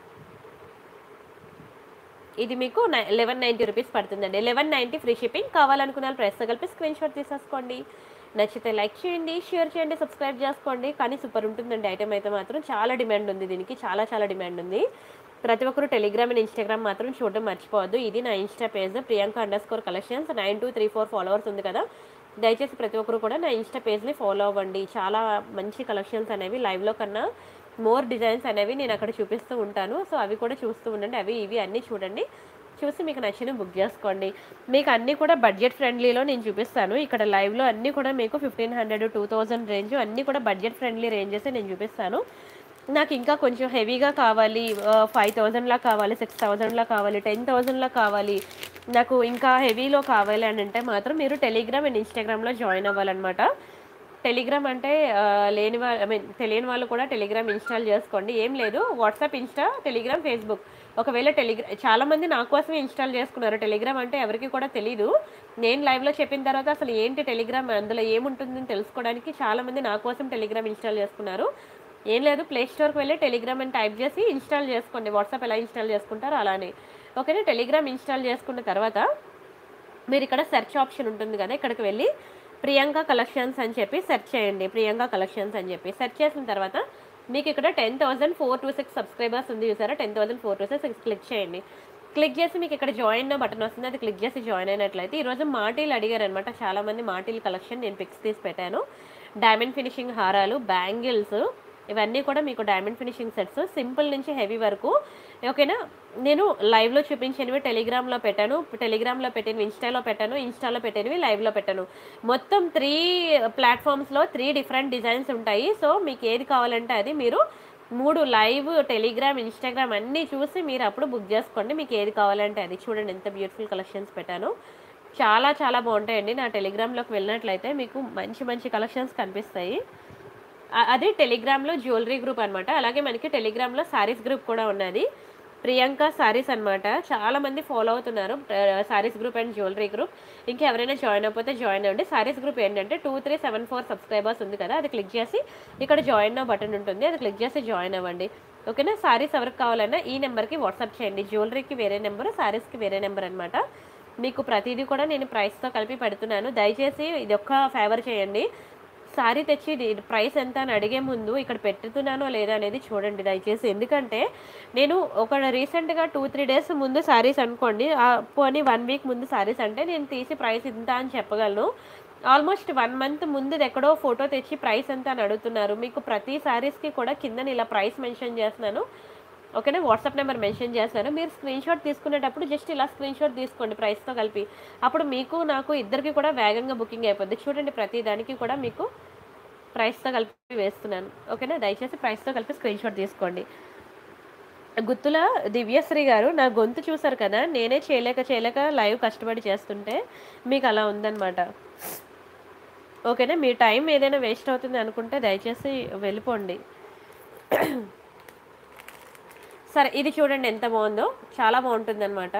ఇది మీకు లెవెన్ నైంటీ రూపీస్ పడుతుందండి లెవెన్ నైంటీ ఫ్రీ షిప్పింగ్ కావాలనుకున్న వాళ్ళు ప్రైస్తో కలిపి స్క్రీన్ షాట్ తీసేసుకోండి నచ్చితే లైక్ చేయండి షేర్ చేయండి సబ్స్క్రైబ్ చేసుకోండి కానీ సూపర్ ఉంటుందండి ఐటమ్ అయితే మాత్రం చాలా డిమాండ్ ఉంది దీనికి చాలా చాలా డిమాండ్ ఉంది ప్రతి ఒక్కరు టెలిగ్రామ్ అండ్ ఇన్స్టాగ్రామ్ మాత్రం చూడడం మర్చిపోవద్దు ఇది నా Insta page Priyanka underscore collections nine two three four followers ఉంది కదా దయచేసి ప్రతి ఒక్కరు కూడా నా ఇన్స్టా పేజ్ని ఫాలో అవ్వండి చాలా మంచి కలెక్షన్స్ అనేవి లైవ్లో కన్నా మోర్ డిజైన్స్ అనేవి నేను అక్కడ చూపిస్తూ ఉంటాను సో అవి కూడా చూస్తూ ఉండండి అవి ఇవి అన్నీ చూడండి చూసి మీకు నచ్చిన బుక్ చేసుకోండి మీకు అన్నీ కూడా బడ్జెట్ ఫ్రెండ్లీలో నేను చూపిస్తాను ఇక్కడ లైవ్లో అన్నీ కూడా మీకు fifteen hundred two thousand range అన్నీ కూడా బడ్జెట్ ఫ్రెండ్లీ రేంజెస్ నేను చూపిస్తాను నాకు ఇంకా కొంచెం హెవీగా కావాలి ఫైవ్ థౌజండ్లా కావాలి సిక్స్ థౌజండ్లా కావాలి టెన్ థౌజండ్లా కావాలి నాకు ఇంకా హెవీలో కావాలి అని అంటే మాత్రం మీరు టెలిగ్రామ్ అండ్ ఇన్స్టాగ్రామ్లో జాయిన్ అవ్వాలన్నమాట టెలిగ్రామ్ అంటే ఆ, లేని వాళ్ళు ఐ మీన్ తెలియని వాళ్ళు కూడా టెలిగ్రామ్ ఇన్స్టాల్ చేసుకోండి ఏం లేదు వాట్సాప్ ఇన్స్టా టెలిగ్రామ్ ఫేస్బుక్ ఒకవేళ టెలిగ్రా చాలా మంది నా కోసమే ఇన్స్టాల్ చేసుకున్నారు టెలిగ్రామ్ అంటే ఎవరికి కూడా తెలీదు నేను లైవ్లో చెప్పిన తర్వాత అసలు ఏంటి టెలిగ్రామ్ అందులో ఏముంటుందని తెలుసుకోవడానికి చాలా మంది నా కోసం టెలిగ్రామ్ ఇన్స్టాల్ చేసుకున్నారు ఏం లేదు ప్లే స్టోర్కి వెళ్ళి టెలిగ్రామ్ అని టైప్ చేసి ఇన్స్టాల్ చేసుకోండి వాట్సాప్ ఎలా ఇన్స్టాల్ చేసుకుంటారో అలానే ఓకేనా టెలిగ్రామ్ ఇన్స్టాల్ చేసుకున్న తర్వాత మీరు ఇక్కడ సెర్చ్ ఆప్షన్ ఉంటుంది కదా ఇక్కడికి వెళ్ళి ప్రియాంక కలెక్షన్స్ అని చెప్పి సెర్చ్ చేయండి ప్రియాంక కలెక్షన్స్ అని చెప్పి సెర్చ్ చేసిన తర్వాత మీకు ఇక్కడ ten thousand four two six subscribers ఉంది చూసారా ten thousand four two six click చేయండి క్లిక్ చేసి మీకు ఇక్కడ జాయిన్ బటన్ వస్తుంది అది క్లిక్ చేసి జాయిన్ అయినట్లయితే ఈరోజు మాటీలు అడిగారు అనమాట చాలా మంది మాటీల కలెక్షన్ నేను పిక్స్ తీసి పెట్టాను డైమండ్ ఫినిషింగ్ హారాలు బ్యాంగిల్స్ ఇవన్నీ కూడా మీకు డైమండ్ ఫినిషింగ్ సెట్స్ సింపుల్ నుంచి హెవీ వరకు ఓకేనా నేను లైవ్లో చూపించినవి టెలిగ్రామ్లో పెట్టాను టెలిగ్రామ్లో పెట్టినవి ఇన్స్టాలో పెట్టాను ఇన్స్టాలో పెట్టినవి లైవ్లో పెట్టాను మొత్తం త్రీ ప్లాట్ఫామ్స్లో త్రీ డిఫరెంట్ డిజైన్స్ ఉంటాయి సో మీకు ఏది కావాలంటే అది మీరు మూడు లైవ్ టెలిగ్రామ్ ఇన్స్టాగ్రామ్ అన్నీ చూసి మీరు అప్పుడు బుక్ చేసుకోండి మీకు ఏది కావాలంటే అది చూడండి ఎంత బ్యూటిఫుల్ కలెక్షన్స్ పెట్టాను చాలా చాలా బాగుంటాయండి నా టెలిగ్రామ్లోకి వెళ్ళినట్లయితే మీకు మంచి మంచి కలెక్షన్స్ కనిపిస్తాయి అ- అది టెలిగ్రామ్లో జ్యువెలరీ గ్రూప్ అనమాట అలాగే మనకి టెలిగ్రామ్లో శారీస్ గ్రూప్ కూడా ఉన్నది ప్రియాంక శారీస్ అనమాట చాలా మంది ఫాలో అవుతున్నారు saris group and jewellery group ఇంకా ఎవరైనా జాయిన్ అయిపోతే జాయిన్ అవ్వండి శారీస్ గ్రూప్ ఏంటంటే two three seven four subscribers ఉంది కదా అది క్లిక్ చేసి ఇక్కడ జాయిన్ బటన్ ఉంటుంది అది క్లిక్ చేసి జాయిన్ అవ్వండి ఓకేనా శారీస్ ఎవరికి కావాలన్నా ఈ నెంబర్కి వాట్సాప్ చేయండి జ్యువెలరీకి వేరే నెంబర్ శారీస్కి వేరే నెంబర్ అనమాట మీకు ప్రతిదీ కూడా నేను ప్రైస్తో కలిపి పెడుతున్నాను దయచేసి ఇది ఒక్క ఫేవర్ చేయండి సారీ తెచ్చి ఇది ప్రైస్ ఎంత అని అడిగే ముందు ఇక్కడ పెట్టుతున్నానో లేదా అనేది చూడండి దయచేసి ఎందుకంటే నేను ఒక రీసెంట్గా టూ త్రీ డేస్ ముందు సారీస్ అనుకోండి ఆ పోనీ వన్ వీక్ ముందు సారీస్ అంటే నేను తీసి ప్రైస్ ఇంత అని చెప్పగలను ఆల్మోస్ట్ వన్ మంత్ ముందు ఎక్కడో ఫోటో తెచ్చి ప్రైస్ ఎంత అని అడుగుతున్నారు మీకు ప్రతి సారీస్కి కూడా కింద ఇలా ప్రైస్ మెన్షన్ చేస్తున్నాను ఓకేనా వాట్సాప్ నెంబర్ మెన్షన్ చేస్తాను మీరు స్క్రీన్ షాట్ తీసుకునేటప్పుడు జస్ట్ ఇలా స్క్రీన్ షాట్ తీసుకోండి ప్రైస్తో కలిపి అప్పుడు మీకు నాకు ఇద్దరికి కూడా వేగంగా బుకింగ్ అయిపోద్ది చూడండి ప్రతి దానికి కూడా మీకు ప్రైస్తో కలిపి వేస్తున్నాను ఓకేనా దయచేసి ప్రైస్తో కలిపి స్క్రీన్ షాట్ తీసుకోండి గుత్తుల దివ్యశ్రీ గారు నా గొంతు చూసారు కదా నేనే చేయలేక చేయలేక లైవ్ కష్టపడి చేస్తుంటే మీకు అలా ఉందన్నమాట ఓకేనా మీ టైం ఏదైనా వేస్ట్ అవుతుంది అనుకుంటే దయచేసి వెళ్ళిపోండి సరే ఇది చూడండి ఎంత బాగుందో చాలా బాగుంటుంది అనమాట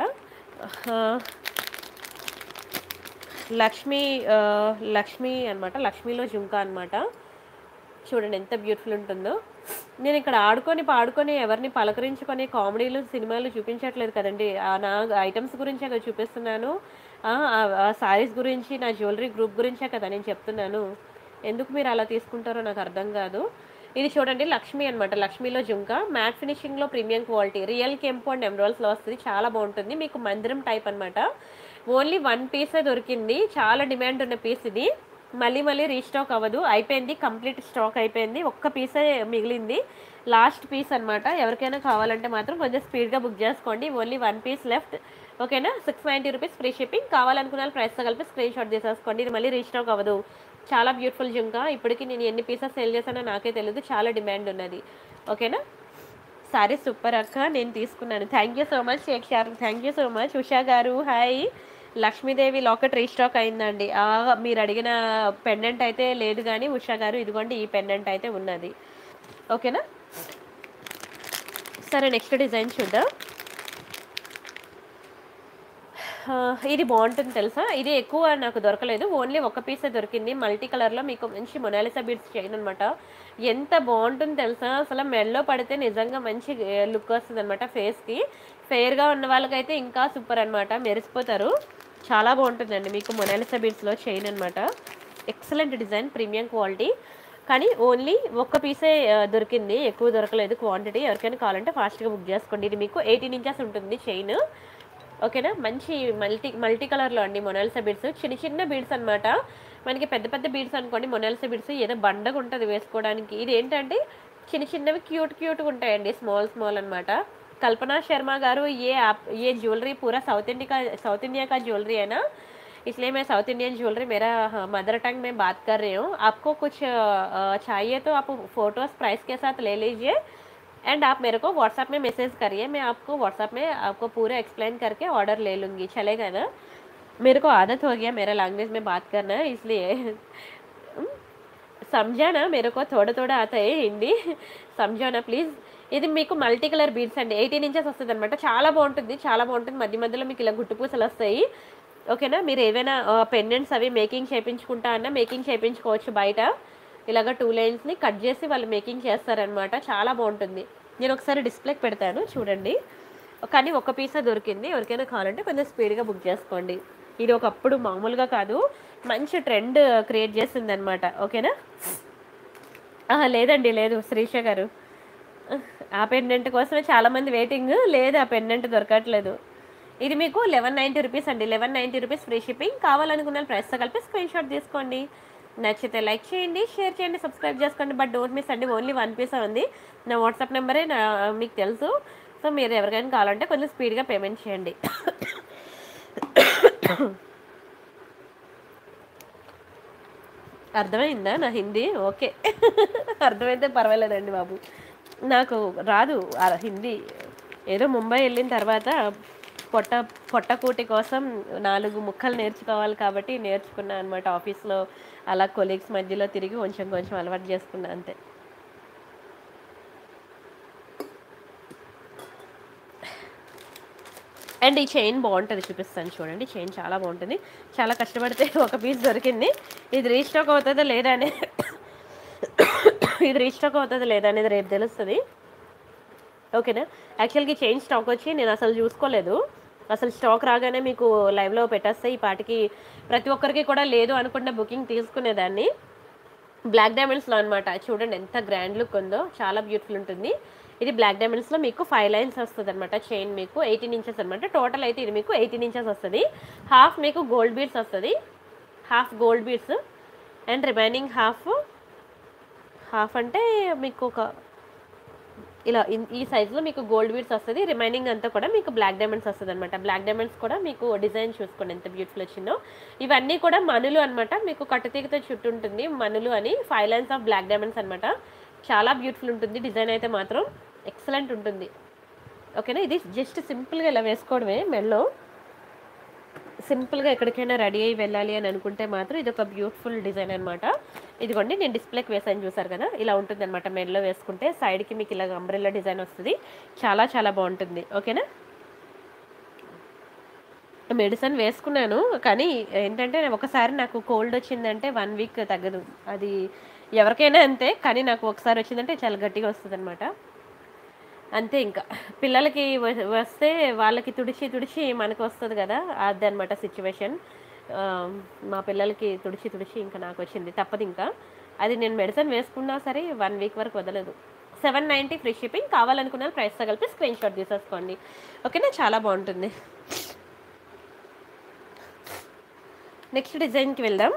లక్ష్మీ ఆ, లక్ష్మీ అనమాట లక్ష్మీలో జుంకా అనమాట చూడండి ఎంత బ్యూటిఫుల్ ఉంటుందో నేను ఇక్కడ ఆడుకొని పాడుకొని ఎవరిని పలకరించుకొని కామెడీలు సినిమాలు చూపించట్లేదు కదండి ఆ నా ఐటమ్స్ గురించే కదా చూపిస్తున్నాను ఆ సారీస్ గురించి నా జ్యువెలరీ గ్రూప్ గురించే కదా నేను చెప్తున్నాను ఎందుకు మీరు అలా తీసుకుంటారో నాకు అర్థం కాదు ఇది చూడండి లక్ష్మి అనమాట లక్ష్మిలో జుంక మ్యాట్ ఫినిషింగ్లో ప్రీమియం క్వాలిటీ రియల్ కెంపు అండ్ ఎమరాల్స్లో వస్తుంది చాలా బాగుంటుంది మీకు మందిరం టైప్ అనమాట ఓన్లీ వన్ పీసే దొరికింది చాలా డిమాండ్ ఉన్న పీస్ ఇది మళ్ళీ మళ్ళీ రీస్టాక్ అవ్వదు అయిపోయింది కంప్లీట్ స్టాక్ అయిపోయింది ఒక్క పీసే మిగిలింది లాస్ట్ పీస్ అనమాట ఎవరికైనా కావాలంటే మాత్రం కొంచెం స్పీడ్గా బుక్ చేసుకోండి ఓన్లీ వన్ పీస్ లెఫ్ట్ ఓకేనా six ninety rupees free shipping కావాలనుకున్న వాళ్ళు ప్రైస్తో కలిపి స్క్రీన్ షాట్ తీసేసుకోండి ఇది మళ్ళీ రీస్టాక్ అవ్వదు చాలా బ్యూటిఫుల్ జుంకా ఇప్పటికి నేను ఎన్ని పీసెస్ సేల్ చేశానో నాకే తెలియదు చాలా డిమాండ్ ఉన్నది ఓకేనా సారీ సూపర్ అక్క నేను తీసుకున్నాను థ్యాంక్ యూ సో మచ్ షేక్ షార్ thank you so much Usha గారు హాయ్ లక్ష్మీదేవి లాకెట్ రీస్టాక్ అయిందండి ఆ, మీరు అడిగిన పెండెంట్ అయితే లేదు కానీ ఉషా గారు ఇదిగోండి ఈ పెండెంట్ అయితే ఉన్నది ఓకేనా సరే నెక్స్ట్ డిజైన్ చూద్దాం ఆ, ఇది బాగుంటుంది తెలుసా ఇది ఎక్కువ నాకు దొరకలేదు ఓన్లీ ఒక పీసే దొరికింది మల్టీ కలర్లో మీకు మంచి మొనాలిసా బీడ్స్ చైన్ అనమాట ఎంత బాగుంటుంది తెలుసా అసలు మెడలో పడితే నిజంగా మంచి లుక్ వస్తుంది అనమాట ఫేస్కి ఫెయిర్గా ఉన్న వాళ్ళకైతే ఇంకా సూపర్ అనమాట మెరిసిపోతారు చాలా బాగుంటుందండి మీకు మొనాలిసా బీడ్స్లో చైన్ అనమాట ఎక్సలెంట్ డిజైన్ ప్రీమియం క్వాలిటీ కానీ ఓన్లీ ఒక్క పీసే ఆ, దొరికింది ఎక్కువ దొరకలేదు క్వాంటిటీ ఎవరికైనా కావాలంటే ఫాస్ట్గా బుక్ చేసుకోండి ఇది మీకు ఎయిటీన్ ఇంచెస్ ఉంటుంది చైన్ ఓకేనా మంచి మల్టీ మల్టీ కలర్లో అండి మొనాలిసా బీడ్స్ చిన్న చిన్న బీడ్స్ అన్నమాట మనకి పెద్ద పెద్ద బీడ్స్ అనుకోండి మొనాలిసా బీడ్స్ ఏదో బండగా ఉంటుంది వేసుకోవడానికి ఇది ఏంటంటే చిన్న చిన్నవి క్యూట్ క్యూట్గా ఉంటాయండి స్మాల్ స్మాల్ అన్నమాట కల్పనా శర్మ గారు ఏ యాప్ ఏ ज्वेलरी पूरा साउथ इंडिया का साउथ इंडिया का ज्वेलरी है ना इसलिए मैं साउथ इंडियन ज्वेलरी मेरा मदर टंग में बात कर रही हूँ आपको कुछ अ, चाहिए तो आप फोटोज प्राइस के साथ ले लीजिए एंड आप मेरे को व्हाट्सएप में मैसेज करिए मैं आपको व्हाट्सएप में आपको पूरा एक्सप्लेन करके ऑर्डर ले लूँगी चलेगा ना मेरे को आदत हो गया मेरा लैंग्वेज में बात करना इसलिए हम्म, समझा ना मेरे को थोड़ा थोड़ा आता है हिंदी समझो ना ప్లీజ్ ఇది మీకు మల్టీ కలర్ బీడ్స్ అండి ఎయిటీన్ ఇంచెస్ వస్తుంది అనమాట చాలా బాగుంటుంది చాలా బాగుంటుంది మధ్య మధ్యలో మీకు ఇలా గుట్టు పూసలు వస్తాయి ఓకేనా మీరు ఏవైనా పెండెంట్స్ అవి మేకింగ్ చేయించుకుంటా అన్నా మేకింగ్ చేయించుకోవచ్చు బయట ఇలాగ టూ లైన్స్ని కట్ చేసి వాళ్ళు మేకింగ్ చేస్తారనమాట చాలా బాగుంటుంది నేను ఒకసారి డిస్ప్లేకి పెడతాను చూడండి కానీ ఒక పీసే దొరికింది ఎవరికైనా కావాలంటే కొంచెం స్పీడ్గా బుక్ చేసుకోండి ఇది ఒకప్పుడు మామూలుగా కాదు మంచి ట్రెండ్ క్రియేట్ చేసింది అనమాట ఓకేనా ఆహా, లేదండి లేదు శ్రీష గారు ఆ పెండెంట్ కోసమే చాలామంది వెయిటింగ్ లేదు ఆ పెండెంట్ దొరకట్లేదు ఇది మీకు లెవెన్ నైంటీ రూపీస్ అండి eleven ninety rupees free shipping కావాలనుకున్న ప్రైస్తో కలిపి స్క్రీన్ షాట్ తీసుకోండి నచ్చితే లైక్ చేయండి షేర్ చేయండి సబ్స్క్రైబ్ చేసుకోండి బట్ డోంట్ మిస్ అండి ఓన్లీ వన్ పీస్ ఉంది నా వాట్సాప్ నెంబరే నా మీకు తెలుసు సో మీరు ఎవరికైనా కావాలంటే కొంచెం స్పీడ్గా పేమెంట్ చేయండి అర్థమైందా నా హిందీ ఓకే అర్థమైతే పర్వాలేదండి బాబు నాకు రాదు ఆ హిందీ ఏదో ముంబై వెళ్ళిన తర్వాత పొట్ట పొట్టకూటి కోసం నాలుగు ముక్కలు నేర్చుకోవాలి కాబట్టి నేర్చుకున్నా అనమాట ఆఫీస్లో అలా కొలీగ్స్ మధ్యలో తిరిగి కొంచెం కొంచెం అలవాటు చేసుకున్నా అంతే అండ్ ఈ చైన్ బాగుంటుంది చూపిస్తాను చూడండి చైన్ చాలా బాగుంటుంది చాలా కష్టపడితే ఒక పీస్ దొరికింది ఇది రీస్టాక్ అవుతుందో లేదా అనే ఇది రీస్టాక్ అవుతుందో లేదా అనేది రేపు తెలుస్తుంది ఓకేనా యాక్చువల్గా ఈ చైన్ స్టాక్ వచ్చి నేను అసలు చూసుకోలేదు అసలు స్టాక్ రాగానే మీకు లైవ్లో పెట్టేస్తే ఈ పాటికి ప్రతి ఒక్కరికి కూడా లేదు అనుకున్న బుకింగ్ తీసుకునేదాన్ని బ్లాక్ డైమండ్స్లో అనమాట చూడండి ఎంత గ్రాండ్ లుక్ ఉందో చాలా బ్యూటిఫుల్ ఉంటుంది ఇది బ్లాక్ డైమండ్స్లో మీకు ఫైవ్ లైన్స్ వస్తుంది అనమాట చైన్ మీకు ఎయిటీన్ ఇంచెస్ అనమాట టోటల్ అయితే ఇది మీకు ఎయిటీన్ ఇంచెస్ వస్తుంది హాఫ్ మీకు గోల్డ్ బీడ్స్ వస్తుంది half gold beads and remaining half half అంటే మీకు ఒక ఇలా ఇన్- ఈ సైజులో మీకు గోల్డ్ బీడ్స్ వస్తుంది రిమైనింగ్ అంతా కూడా మీకు బ్లాక్ డైమండ్స్ వస్తుంది అనమాట బ్లాక్ డైమండ్స్ కూడా మీకు డిజైన్ చూసుకోండి ఎంత బ్యూటిఫుల్ వచ్చిందో ఇవన్నీ కూడా మనులు అనమాట మీకు కట్టుతీగతో చుట్టూ ఉంటుంది మనులు అని five lines of black diamonds అనమాట చాలా బ్యూటిఫుల్ ఉంటుంది డిజైన్ అయితే మాత్రం ఎక్సలెంట్ ఉంటుంది ఓకేనా ఇది జస్ట్ సింపుల్గా ఇలా వేసుకోవడమే మెల్లో సింపుల్గా ఎక్కడికైనా రెడీ అయ్యి వెళ్ళాలి అని అనుకుంటే మాత్రం ఇది ఒక బ్యూటిఫుల్ డిజైన్ అనమాట ఇదిగోండి నేను డిస్ప్లేకి వేసాను చూసారు కదా ఇలా ఉంటుంది అనమాట మెడలో వేసుకుంటే సైడ్కి మీకు ఇలా అంబ్రెల్లా డిజైన్ వస్తుంది చాలా చాలా బాగుంటుంది ఓకేనా మెడిసిన్ వేసుకున్నాను కానీ ఏంటంటే ఒకసారి నాకు కోల్డ్ వచ్చిందంటే వన్ వీక్ తగ్గదు అది ఎవరికైనా అంతే కానీ నాకు ఒకసారి వచ్చిందంటే చాలా గట్టిగా వస్తుంది అనమాట అంతే ఇంకా పిల్లలకి వ- వస్తే వాళ్ళకి తుడిచి తుడిచి మనకు వస్తుంది కదా అదే అనమాట సిచ్యువేషన్ మా పిల్లలకి తుడిచి తుడిచి ఇంకా నాకు వచ్చింది తప్పదు ఇంకా అది నేను మెడిసిన్ వేసుకున్నా సరే వన్ వీక్ వరకు వదలదు సెవెన్ నైంటీ ఫ్రీ షిప్పింగ్ కావాలనుకున్న ప్రైస్తో కలిపి స్క్రీన్ షాట్ తీసేసుకోండి ఓకేనా చాలా బాగుంటుంది నెక్స్ట్ డిజైన్కి వెళ్దాం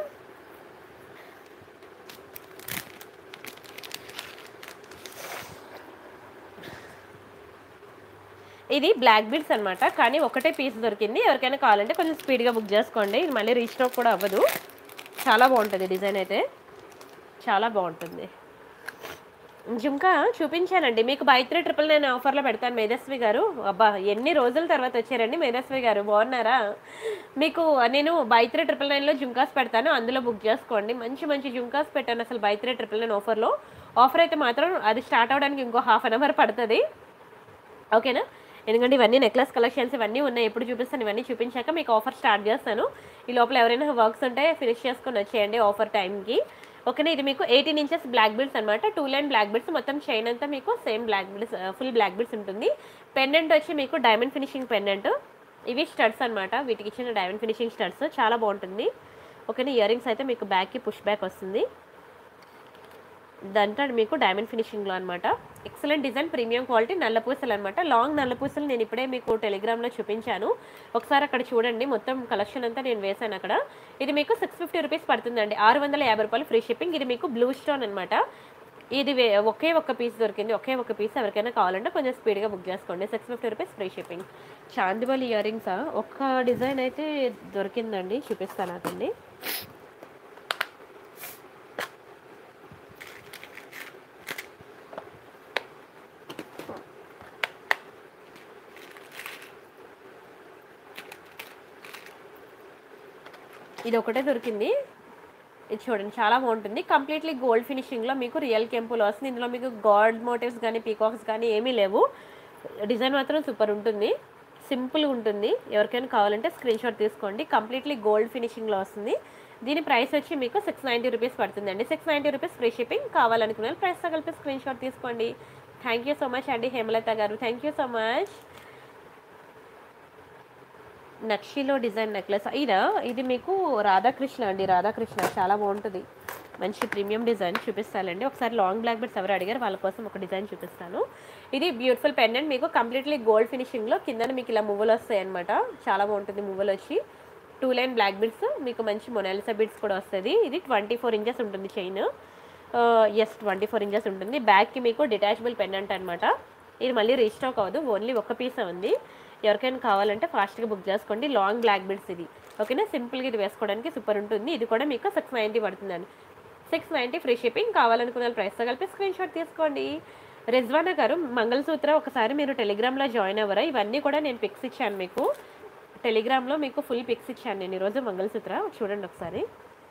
ఇది బ్లాక్ బీడ్స్ అనమాట కానీ ఒకటే పీస్ దొరికింది ఎవరికైనా కావాలంటే కొంచెం స్పీడ్గా బుక్ చేసుకోండి ఇది మళ్ళీ రీస్టాక్ కూడా అవ్వదు చాలా బాగుంటుంది డిజైన్ అయితే చాలా బాగుంటుంది జుంకా చూపించానండి మీకు బై త్రీ ట్రిపుల్ నైన్ ఆఫర్లో పెడతాను మేధస్వి గారు అబ్బా ఎన్ని రోజుల తర్వాత వచ్చారండి మేధస్వి గారు బాగున్నారా మీకు నేను బై త్రీ ట్రిపుల్ నైన్లో జుంకాస్ పెడతాను అందులో బుక్ చేసుకోండి మంచి మంచి జుంకాస్ పెట్టాను అసలు బై త్రీ ట్రిపుల్ నైన్ ఆఫర్లో ఆఫర్ అయితే మాత్రం అది స్టార్ట్ అవడానికి ఇంకో హాఫ్ అన్ అవర్ పడుతుంది ఓకేనా ఎందుకంటే ఇవన్నీ నెక్లెస్ కలెక్షన్స్ ఇవన్నీ ఉన్నాయి ఎప్పుడు చూపిస్తాను ఇవన్నీ చూపించాక మీకు ఆఫర్ స్టార్ట్ చేస్తాను ఈ లోపల ఎవరైనా వర్క్స్ ఉంటే ఫినిష్ చేసుకొని వచ్చేయండి ఆఫర్ టైంకి ఓకేనా ఇది మీకు ఎయిటీన్ ఇంచెస్ బ్లాక్ బిల్స్ అనమాట టూ లైన్ బ్లాక్ బిల్స్ మొత్తం చైన్ అంతా మీకు same black beads full black beads ఉంటుంది పెండెంట్ వచ్చి మీకు డైమండ్ ఫినిషింగ్ పెండెంట్ ఇవి స్టడ్స్ అనమాట వీటికి ఇచ్చిన డైమండ్ ఫినిషింగ్ స్టడ్స్ చాలా బాగుంటుంది ఓకేనా ఇయర్ రింగ్స్ అయితే మీకు బ్యాక్కి పుష్ బ్యాక్ వస్తుంది దాంట్లో మీకు డైమండ్ ఫినిషింగ్లో అనమాట ఎక్సలెంట్ డిజైన్ ప్రీమియం క్వాలిటీ నల్ల పూసలు అనమాట లాంగ్ నల్ల పూసలు నేను ఇప్పుడే మీకు టెలిగ్రామ్లో చూపించాను ఒకసారి అక్కడ చూడండి మొత్తం కలెక్షన్ అంతా నేను వేశాను అక్కడ ఇది మీకు సిక్స్ ఫిఫ్టీ రూపీస్ పడుతుందండి ఆరు వందల యాభై రూపాయలు ఫ్రీ షిప్పింగ్ ఇది మీకు బ్లూ స్టోన్ అనమాట ఇది వే- ఒకే ఒక్క పీస్ దొరికింది ఒకే ఒక్క పీస్ ఎవరికైనా కావాలంటే కొంచెం స్పీడ్గా బుక్ చేసుకోండి six fifty rupees free shipping చాందివల్ ఇయర్ రింగ్స్ ఒక్క డిజైన్ అయితే దొరికిందండి చూపిస్తాను అదండి ఇది ఒకటే దొరికింది ఇది చూడండి చాలా బాగుంటుంది కంప్లీట్లీ గోల్డ్ ఫినిషింగ్లో మీకు రియల్ కెంపుల్ వస్తుంది ఇందులో మీకు గాడ్ మోటివ్స్ కానీ పీకాక్స్ కానీ ఏమీ లేవు డిజైన్ మాత్రం సూపర్ ఉంటుంది సింపుల్గా ఉంటుంది ఎవరికైనా కావాలంటే స్క్రీన్ షాట్ తీసుకోండి కంప్లీట్లీ గోల్డ్ ఫినిషింగ్లో వస్తుంది దీని ప్రైస్ వచ్చి మీకు సిక్స్ నైంటీ రూపీస్ పడుతుందండి six ninety rupees free shipping కావాలనుకున్న ప్రైస్తో కలిపి స్క్రీన్ షాట్ తీసుకోండి థ్యాంక్ యూ సో మచ్ అండి హేమలత గారు థ్యాంక్ యూ సో మచ్ నక్షిలో డిజైన్ నెక్లెస్ ఇదా ఇది మీకు రాధాకృష్ణ అండి రాధాకృష్ణ చాలా బాగుంటుంది మంచి ప్రీమియం డిజైన్ చూపిస్తానండి ఒకసారి లాంగ్ బ్లాక్ బెడ్స్ ఎవరు అడిగారు వాళ్ళ కోసం ఒక డిజైన్ చూపిస్తాను ఇది బ్యూటిఫుల్ పెండెంట్ మీకు కంప్లీట్లీ గోల్డ్ ఫినిషింగ్లో కింద మీకు ఇలా మువ్వలు వస్తాయి అనమాట చాలా బాగుంటుంది మువ్వలు వచ్చి టూ లైన్ బ్లాక్ బిడ్స్ మీకు మంచి మొనాలిసా బిడ్స్ కూడా వస్తుంది ఇది ట్వంటీ ఫోర్ ఇంచెస్ ఉంటుంది chain yes twenty four inches ఉంటుంది బ్యాక్కి మీకు డిటాచబుల్ పెండెంట్ అనమాట ఇది మళ్ళీ రీస్టాక్ అవ్వదు ఓన్లీ ఒక పీస్ ఉంది ఎవరికైనా కావాలంటే ఫాస్ట్గా బుక్ చేసుకోండి లాంగ్ బ్లాక్ బిడ్స్ ఇది ఓకేనా సింపుల్గా ఇది వేసుకోవడానికి సూపర్ ఉంటుంది ఇది కూడా మీకు సిక్స్ నైంటీ పడుతుందండి సిక్స్ నైంటీ ఫ్రీ షిప్పింగ్ కావాలనుకున్న ప్రైస్తో కలిపి స్క్రీన్ షాట్ తీసుకోండి రిజ్వానా గారు మంగళసూత్ర ఒకసారి మీరు టెలిగ్రామ్లో జాయిన్ అవ్వరా ఇవన్నీ కూడా నేను పిక్స్ ఇచ్చాను మీకు టెలిగ్రామ్లో మీకు ఫుల్ పిక్స్ ఇచ్చాను నేను ఈరోజు మంగళసూత్ర చూడండి ఒకసారి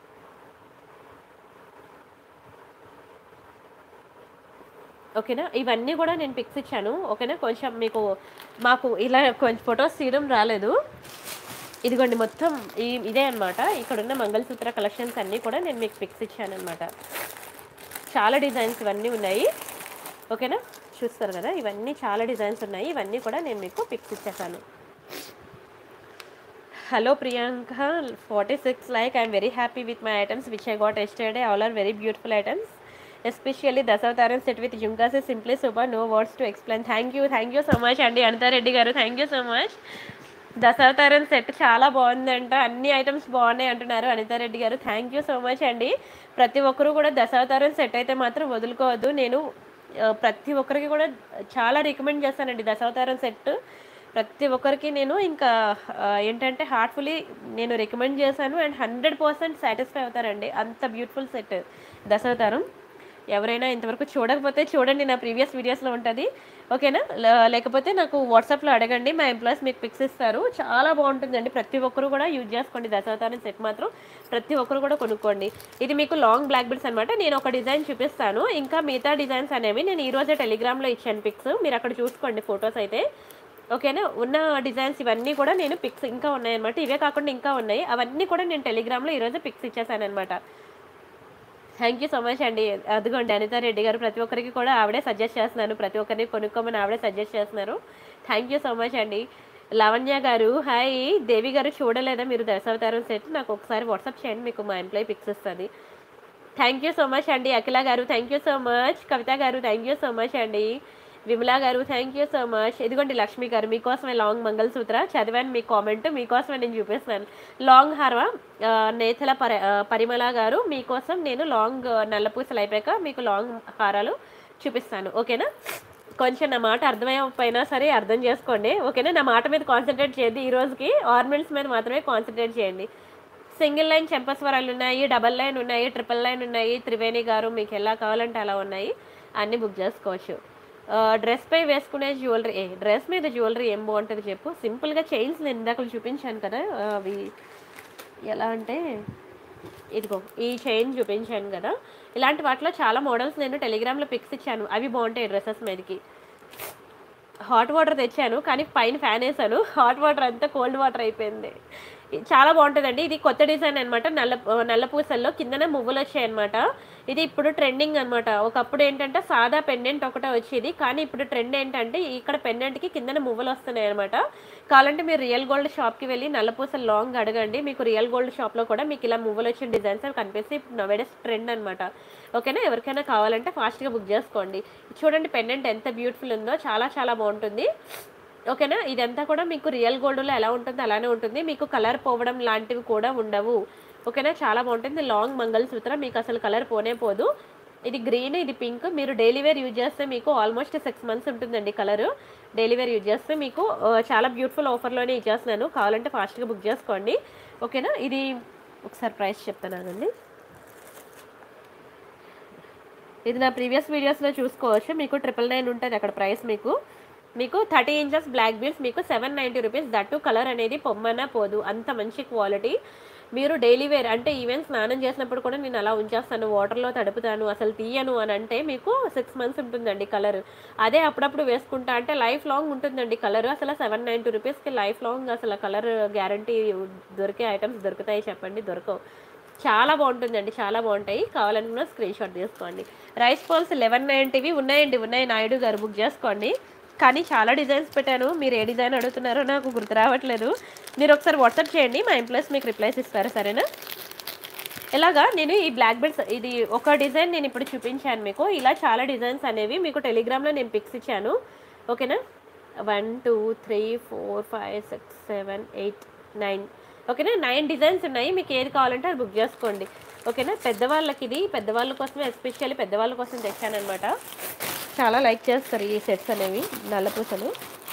ఓకేనా ఇవన్నీ కూడా నేను పిక్స్ ఇచ్చాను ఓకేనా కొంచెం మీకు మాకు ఇలా కొంచెం ఫొటోస్ తీయడం రాలేదు ఇదిగోండి మొత్తం ఈ ఇదే అనమాట ఇక్కడున్న మంగళసూత్ర కలెక్షన్స్ అన్నీ కూడా నేను మీకు పిక్స్ ఇచ్చాను అనమాట చాలా డిజైన్స్ ఇవన్నీ ఉన్నాయి ఓకేనా చూస్తారు కదా ఇవన్నీ చాలా డిజైన్స్ ఉన్నాయి ఇవన్నీ కూడా నేను మీకు పిక్స్ ఇచ్చేసాను hello Priyanka forty six like I'm very happy with my items which I got yesterday all are very beautiful items especially Dashavataram set with jhumkas simply super no words to explain thank you thank you so much అండి అనితారెడ్డి గారు thank you so much Dashavataram set చాలా బాగుందంట అన్ని items బాగున్నాయి అంటున్నారు అనితారెడ్డి గారు thank you so much అండి ప్రతి ఒక్కరు కూడా దశావతారం సెట్ అయితే మాత్రం వదులుకోవద్దు నేను ఆ, ప్రతి ఒక్కరికి కూడా చాలా రికమెండ్ చేస్తానండి దశావతారం సెట్ ప్రతి ఒక్కరికి నేను ఇంకా ఆ, ఏంటంటే హార్ట్ఫుల్లీ నేను రికమెండ్ చేశాను అండ్ హండ్రెడ్ పర్సెంట్ సాటిస్ఫై అవుతారండి అంత బ్యూటిఫుల్ సెట్ దశావతారం ఎవరైనా ఇంతవరకు చూడకపోతే చూడండి నా ప్రీవియస్ వీడియోస్లో ఉంటుంది ఓకేనా ల- లేకపోతే నాకు వాట్సాప్లో అడగండి మా ఎంప్లాయీస్ మీకు పిక్స్ ఇస్తారు చాలా బాగుంటుందండి ప్రతి ఒక్కరు కూడా యూజ్ చేసుకోండి దశావతారం సెట్ మాత్రం ప్రతి ఒక్కరు కూడా కొనుక్కోండి ఇది మీకు లాంగ్ బ్లాక్ బిల్స్ అనమాట నేను ఒక డిజైన్ చూపిస్తాను ఇంకా మిగతా డిజైన్స్ అనేవి నేను ఈ రోజే టెలిగ్రామ్లో ఇచ్చాను పిక్స్ మీరు అక్కడ చూసుకోండి ఫొటోస్ అయితే ఓకేనా ఉన్న డిజైన్స్ ఇవన్నీ కూడా నేను పిక్స్ ఇంకా ఉన్నాయన్నమాట ఇవే కాకుండా ఇంకా ఉన్నాయి అవన్నీ కూడా నేను టెలిగ్రామ్లో ఈరోజు పిక్స్ ఇచ్చేసాను అనమాట థ్యాంక్ యూ సో మచ్ అండి అదిగోండి అనితా రెడ్డి గారు ప్రతి ఒక్కరికి కూడా ఆవిడే సజెస్ట్ చేస్తున్నారు ప్రతి ఒక్కరిని కొనుక్కోమని ఆవిడే సజెస్ట్ చేస్తున్నారు థ్యాంక్ యూ సో మచ్ అండి లావణ్య గారు హాయ్ దేవి గారు చూడలేదా మీరు దశావతారం సెట్ నాకు ఒకసారి వాట్సాప్ చేయండి మీకు మా ఎంప్లాయీ పిక్స్ వస్తుంది థ్యాంక్ యూ సో మచ్ అండి అఖిల గారు thank you so much Kavitha గారు థ్యాంక్ యూ సో మచ్ అండి విమలా గారు థ్యాంక్ యూ సో మచ్ ఇదిగోండి లక్ష్మి గారు మీకోసమే లాంగ్ మంగళసూత్ర చదివాను మీ కామెంట్ మీకోసమే నేను చూపిస్తున్నాను లాంగ్ హార్వా ఆ, నేతల పరి ఆ, పరిమళ గారు మీకోసం నేను లాంగ్ నల్లపూసలు అయిపోయాక మీకు లాంగ్ హారాలు చూపిస్తాను ఓకేనా కొంచెం నా మాట అర్థమైపోయినా సరే అర్థం చేసుకోండి ఓకేనా నా మాట మీద కాన్సన్ట్రేట్ చేయండి ఈ రోజుకి ఆర్నమెంట్స్ మీద మాత్రమే కాన్సన్ట్రేట్ చేయండి సింగిల్ లైన్ చెంపస్వరాలు ఉన్నాయి డబల్ లైన్ ఉన్నాయి ట్రిపుల్ లైన్ ఉన్నాయి త్రివేణి గారు మీకు ఎలా కావాలంటే అలా ఉన్నాయి అన్నీ బుక్ చేసుకోవచ్చు డ్రెస్ పై వేసుకునే జ్యువెలరీ ఏ డ్రెస్ మీద జ్యువెలరీ ఏం బాగుంటుంది చెప్పు సింపుల్గా చైన్స్ నేను ఇందాక చూపించాను కదా ఆ, అవి ఎలా అంటే ఇదిగో ఈ చైన్ చూపించాను కదా ఇలాంటి వాటిలో చాలా మోడల్స్ నేను టెలిగ్రామ్లో పిక్స్ ఇచ్చాను అవి బాగుంటాయి డ్రెస్సెస్ మీదకి హాట్ వాటర్ తెచ్చాను కానీ పైన ఫ్యాన్ వేసాను హాట్ వాటర్ అంతా కోల్డ్ వాటర్ అయిపోయింది ఇది చాలా బాగుంటుందండి ఇది కొత్త డిజైన్ అనమాట నల్ల నల్ల పూసల్లో కిందనే మువ్వలు వచ్చాయి అనమాట ఇది ఇప్పుడు ట్రెండింగ్ అనమాట ఒకప్పుడు ఏంటంటే సాదా పెండెంట్ ఒకటే వచ్చేది కానీ ఇప్పుడు ట్రెండ్ ఏంటంటే ఇక్కడ పెండెంట్కి కిందనే మువ్వలు వస్తున్నాయి అనమాట కావాలంటే మీరు రియల్ గోల్డ్ షాప్కి వెళ్ళి నల్ల పూసలు లాంగ్ అడగండి మీకు రియల్ గోల్డ్ షాప్లో కూడా మీకు ఇలా మువ్వలు వచ్చిన డిజైన్స్ అవి కనిపిస్తే ఇప్పుడు నవేడేస్ ట్రెండ్ అనమాట ఓకేనా ఎవరికైనా కావాలంటే ఫాస్ట్గా బుక్ చేసుకోండి చూడండి పెండెంట్ ఎంత బ్యూటిఫుల్ ఉందో చాలా చాలా బాగుంటుంది ఓకేనా ఇదంతా కూడా మీకు రియల్ గోల్డ్లో ఎలా ఉంటుందో అలానే ఉంటుంది మీకు కలర్ పోవడం లాంటివి కూడా ఉండవు ఓకేనా చాలా బాగుంటుంది లాంగ్ మంగళసూత్ర మీకు అసలు కలర్ పోనే పోదు ఇది గ్రీన్ ఇది పింక్ మీరు డైలీ వేర్ యూజ్ చేస్తే మీకు ఆల్మోస్ట్ సిక్స్ మంత్స్ ఉంటుందండి కలర్ డైలీ వేర్ యూజ్ చేస్తే మీకు ఆ, చాలా బ్యూటిఫుల్ ఆఫర్లోనే ఇచ్చేస్తున్నాను కావాలంటే ఫాస్ట్గా బుక్ చేసుకోండి ఓకేనా ఇది ఒకసారి ప్రైస్ చెప్తానండి ఇది నా ప్రీవియస్ వీడియోస్లో చూసుకోవచ్చు మీకు ట్రిపుల్ నైన్ ఉంటుంది అక్కడ ప్రైస్ మీకు మీకు థర్టీ ఇంచెస్ బ్లాక్ బీల్స్ మీకు సెవెన్ నైంటీ రూపీస్ దట్టు కలర్ అనేది పొమ్మన పోదు అంత మంచి క్వాలిటీ మీరు డైలీ వేర్ అంటే ఈవెన్ స్నానం చేసినప్పుడు కూడా నేను అలా ఉంచేస్తాను వాటర్లో తడుపుతాను అసలు తీయను అని అంటే మీకు సిక్స్ మంత్స్ ఉంటుందండి కలర్ అదే అప్పుడప్పుడు వేసుకుంటా అంటే లైఫ్ లాంగ్ ఉంటుందండి కలర్ అసలు సెవెన్ నైంటీ రూపీస్కి లైఫ్ లాంగ్ అసలు కలర్ గ్యారంటీ దొరికే ఐటమ్స్ దొరుకుతాయి చెప్పండి దొరకవు చాలా బాగుంటుందండి చాలా బాగుంటాయి కావాలనుకున్న స్క్రీన్ షాట్ తీసుకోండి రైస్ బాల్స్ లెవెన్ నైంటీవి ఉన్నాయండి ఉన్నాయి నాయుడు గారు బుక్ చేసుకోండి కానీ చాలా డిజైన్స్ పెట్టాను మీరు ఏ డిజైన్ అడుగుతున్నారో నాకు గుర్తు రావట్లేదు మీరు ఒకసారి వాట్సాప్ చేయండి మా ఎంప్లాయీస్ మీకు రిప్లైస్ ఇస్తారు సరేనా ఇలాగా నేను ఈ బ్లాక్ బెల్ట్స్ ఇది ఒక డిజైన్ నేను ఇప్పుడు చూపించాను మీకు ఇలా చాలా డిజైన్స్ అనేవి మీకు టెలిగ్రామ్లో నేను పిక్స్ ఇచ్చాను ఓకేనా one two three four five six seven eight nine ఓకేనా నైన్ డిజైన్స్ ఉన్నాయి మీకు ఏది కావాలంటే అది బుక్ చేసుకోండి ఓకేనా పెద్దవాళ్ళకి ఇది పెద్దవాళ్ళ కోసమే ఎస్పెషల్లీ పెద్దవాళ్ళ కోసం తెచ్చానమాట చాలా లైక్ చేస్తారు ఈ సెట్స్ అనేవి నల్లపూసలు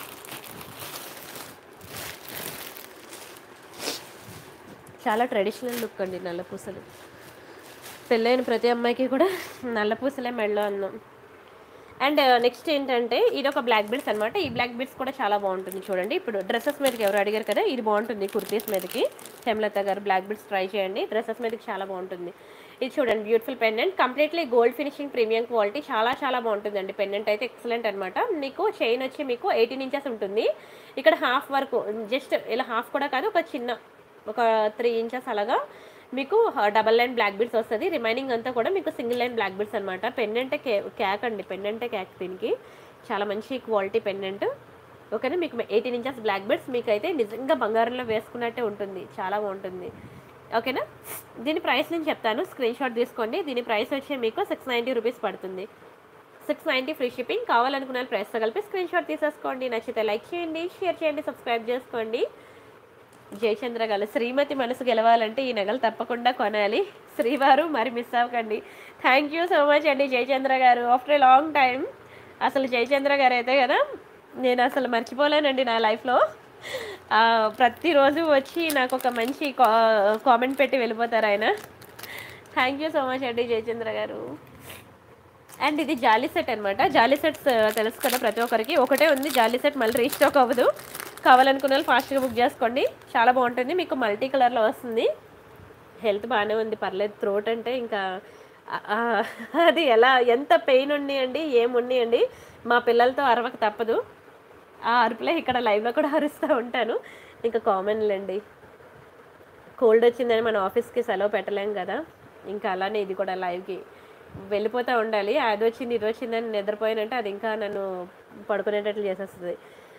చాలా ట్రెడిషనల్ లుక్ అండి నల్లపూసలు పెళ్ళైన ప్రతి అమ్మాయికి కూడా నల్లపూసలే మెడలో అన్నాం అండ్ నెక్స్ట్ ఏంటంటే ఇది ఒక బ్లాక్ బీడ్స్ అనమాట ఈ బ్లాక్ బీడ్స్ కూడా చాలా బాగుంటుంది చూడండి ఇప్పుడు డ్రెస్సెస్ మీదకి ఎవరు అడిగారు కదా ఇది బాగుంటుంది కుర్తీస్ మీదకి హేమలత గారు బ్లాక్ బీడ్స్ ట్రై చేయండి డ్రెస్సెస్ మీదకి చాలా బాగుంటుంది ఇది చూడండి beautiful pendant completely gold finishing premium quality చాలా చాలా బాగుంటుందండి పెండెంట్ అయితే ఎక్సలెంట్ అనమాట మీకు చైన్ వచ్చి మీకు ఎయిటీన్ ఇంచెస్ ఉంటుంది ఇక్కడ హాఫ్ వరకు జస్ట్ ఇలా హాఫ్ కూడా కాదు ఒక చిన్న ఒక త్రీ ఇంచెస్ అలాగా మీకు డబల్ లైన్ బ్లాక్ బీడ్స్ వస్తుంది రిమైనింగ్ అంతా కూడా మీకు సింగిల్ లైన్ బ్లాక్ బీడ్స్ అనమాట పెండెంటే కే క్యాక్ అండి పెండెంటే క్యాక్ దీనికి చాలా మంచి క్వాలిటీ పెండెంట్ ఓకేనా మీకు ఎయిటీన్ ఇంచెస్ బ్లాక్ బీడ్స్ మీకు అయితే నిజంగా బంగారంలో వేసుకున్నట్టే ఉంటుంది చాలా బాగుంటుంది ఓకేనా దీని ప్రైస్ నేను చెప్తాను స్క్రీన్ షాట్ తీసుకోండి దీని ప్రైస్ వచ్చి మీకు సిక్స్ నైంటీ రూపీస్ పడుతుంది సిక్స్ నైంటీ ఫ్రీ షిప్పింగ్ కావాలనుకున్న ప్రైస్తో కలిపి స్క్రీన్ షాట్ తీసేసుకోండి నచ్చితే లైక్ చేయండి షేర్ చేయండి సబ్స్క్రైబ్ చేసుకోండి జయచంద్ర గారు శ్రీమతి మనసు గెలవాలంటే ఈ నగలు తప్పకుండా కొనాలి శ్రీవారు మరి మిస్ అవ్వకండి థ్యాంక్ యూ సో మచ్ అండి జయచంద్ర గారు ఆఫ్టర్ ఏ లాంగ్ టైం అసలు జయచంద్ర గారు అయితే కదా నేను అసలు మర్చిపోలేనండి నా లైఫ్లో ఆ, ప్రతిరోజు వచ్చి నాకు ఒక మంచి కా కామెంట్ పెట్టి వెళ్ళిపోతారు ఆయన థ్యాంక్ యూ సో మచ్ అండి జయచంద్ర గారు అండ్ ఇది జాలీ సెట్ అనమాట జాలీ సెట్స్ తెలుసు కదా ప్రతి ఒక్కరికి ఒకటే ఉంది జాలీ సెట్ మళ్ళీ రీస్టాక్ అవ్వదు కావాలనుకున్న వాళ్ళు ఫాస్ట్గా బుక్ చేసుకోండి చాలా బాగుంటుంది మీకు మల్టీ కలర్లో వస్తుంది హెల్త్ బాగానే ఉంది పర్లేదు థ్రోట్ అంటే ఇంకా ఆ, ఆ, అది ఎలా ఎంత పెయిన్ ఉన్నాయండి ఏం ఉన్నాయండి మా పిల్లలతో అరవక తప్పదు ఆ అరుపులే ఇక్కడ లైవ్లో కూడా అరుస్తూ ఉంటాను ఇంకా కామన్లేండి కోల్డ్ వచ్చిందని మన ఆఫీస్కి సెలవు పెట్టలేం కదా ఇంకా అలానే ఇది కూడా లైవ్కి వెళ్ళిపోతూ ఉండాలి అది వచ్చింది ఇది వచ్చిందని నిద్రపోయినంటే అది ఇంకా నన్ను పడుకునేటట్లు చేసేస్తుంది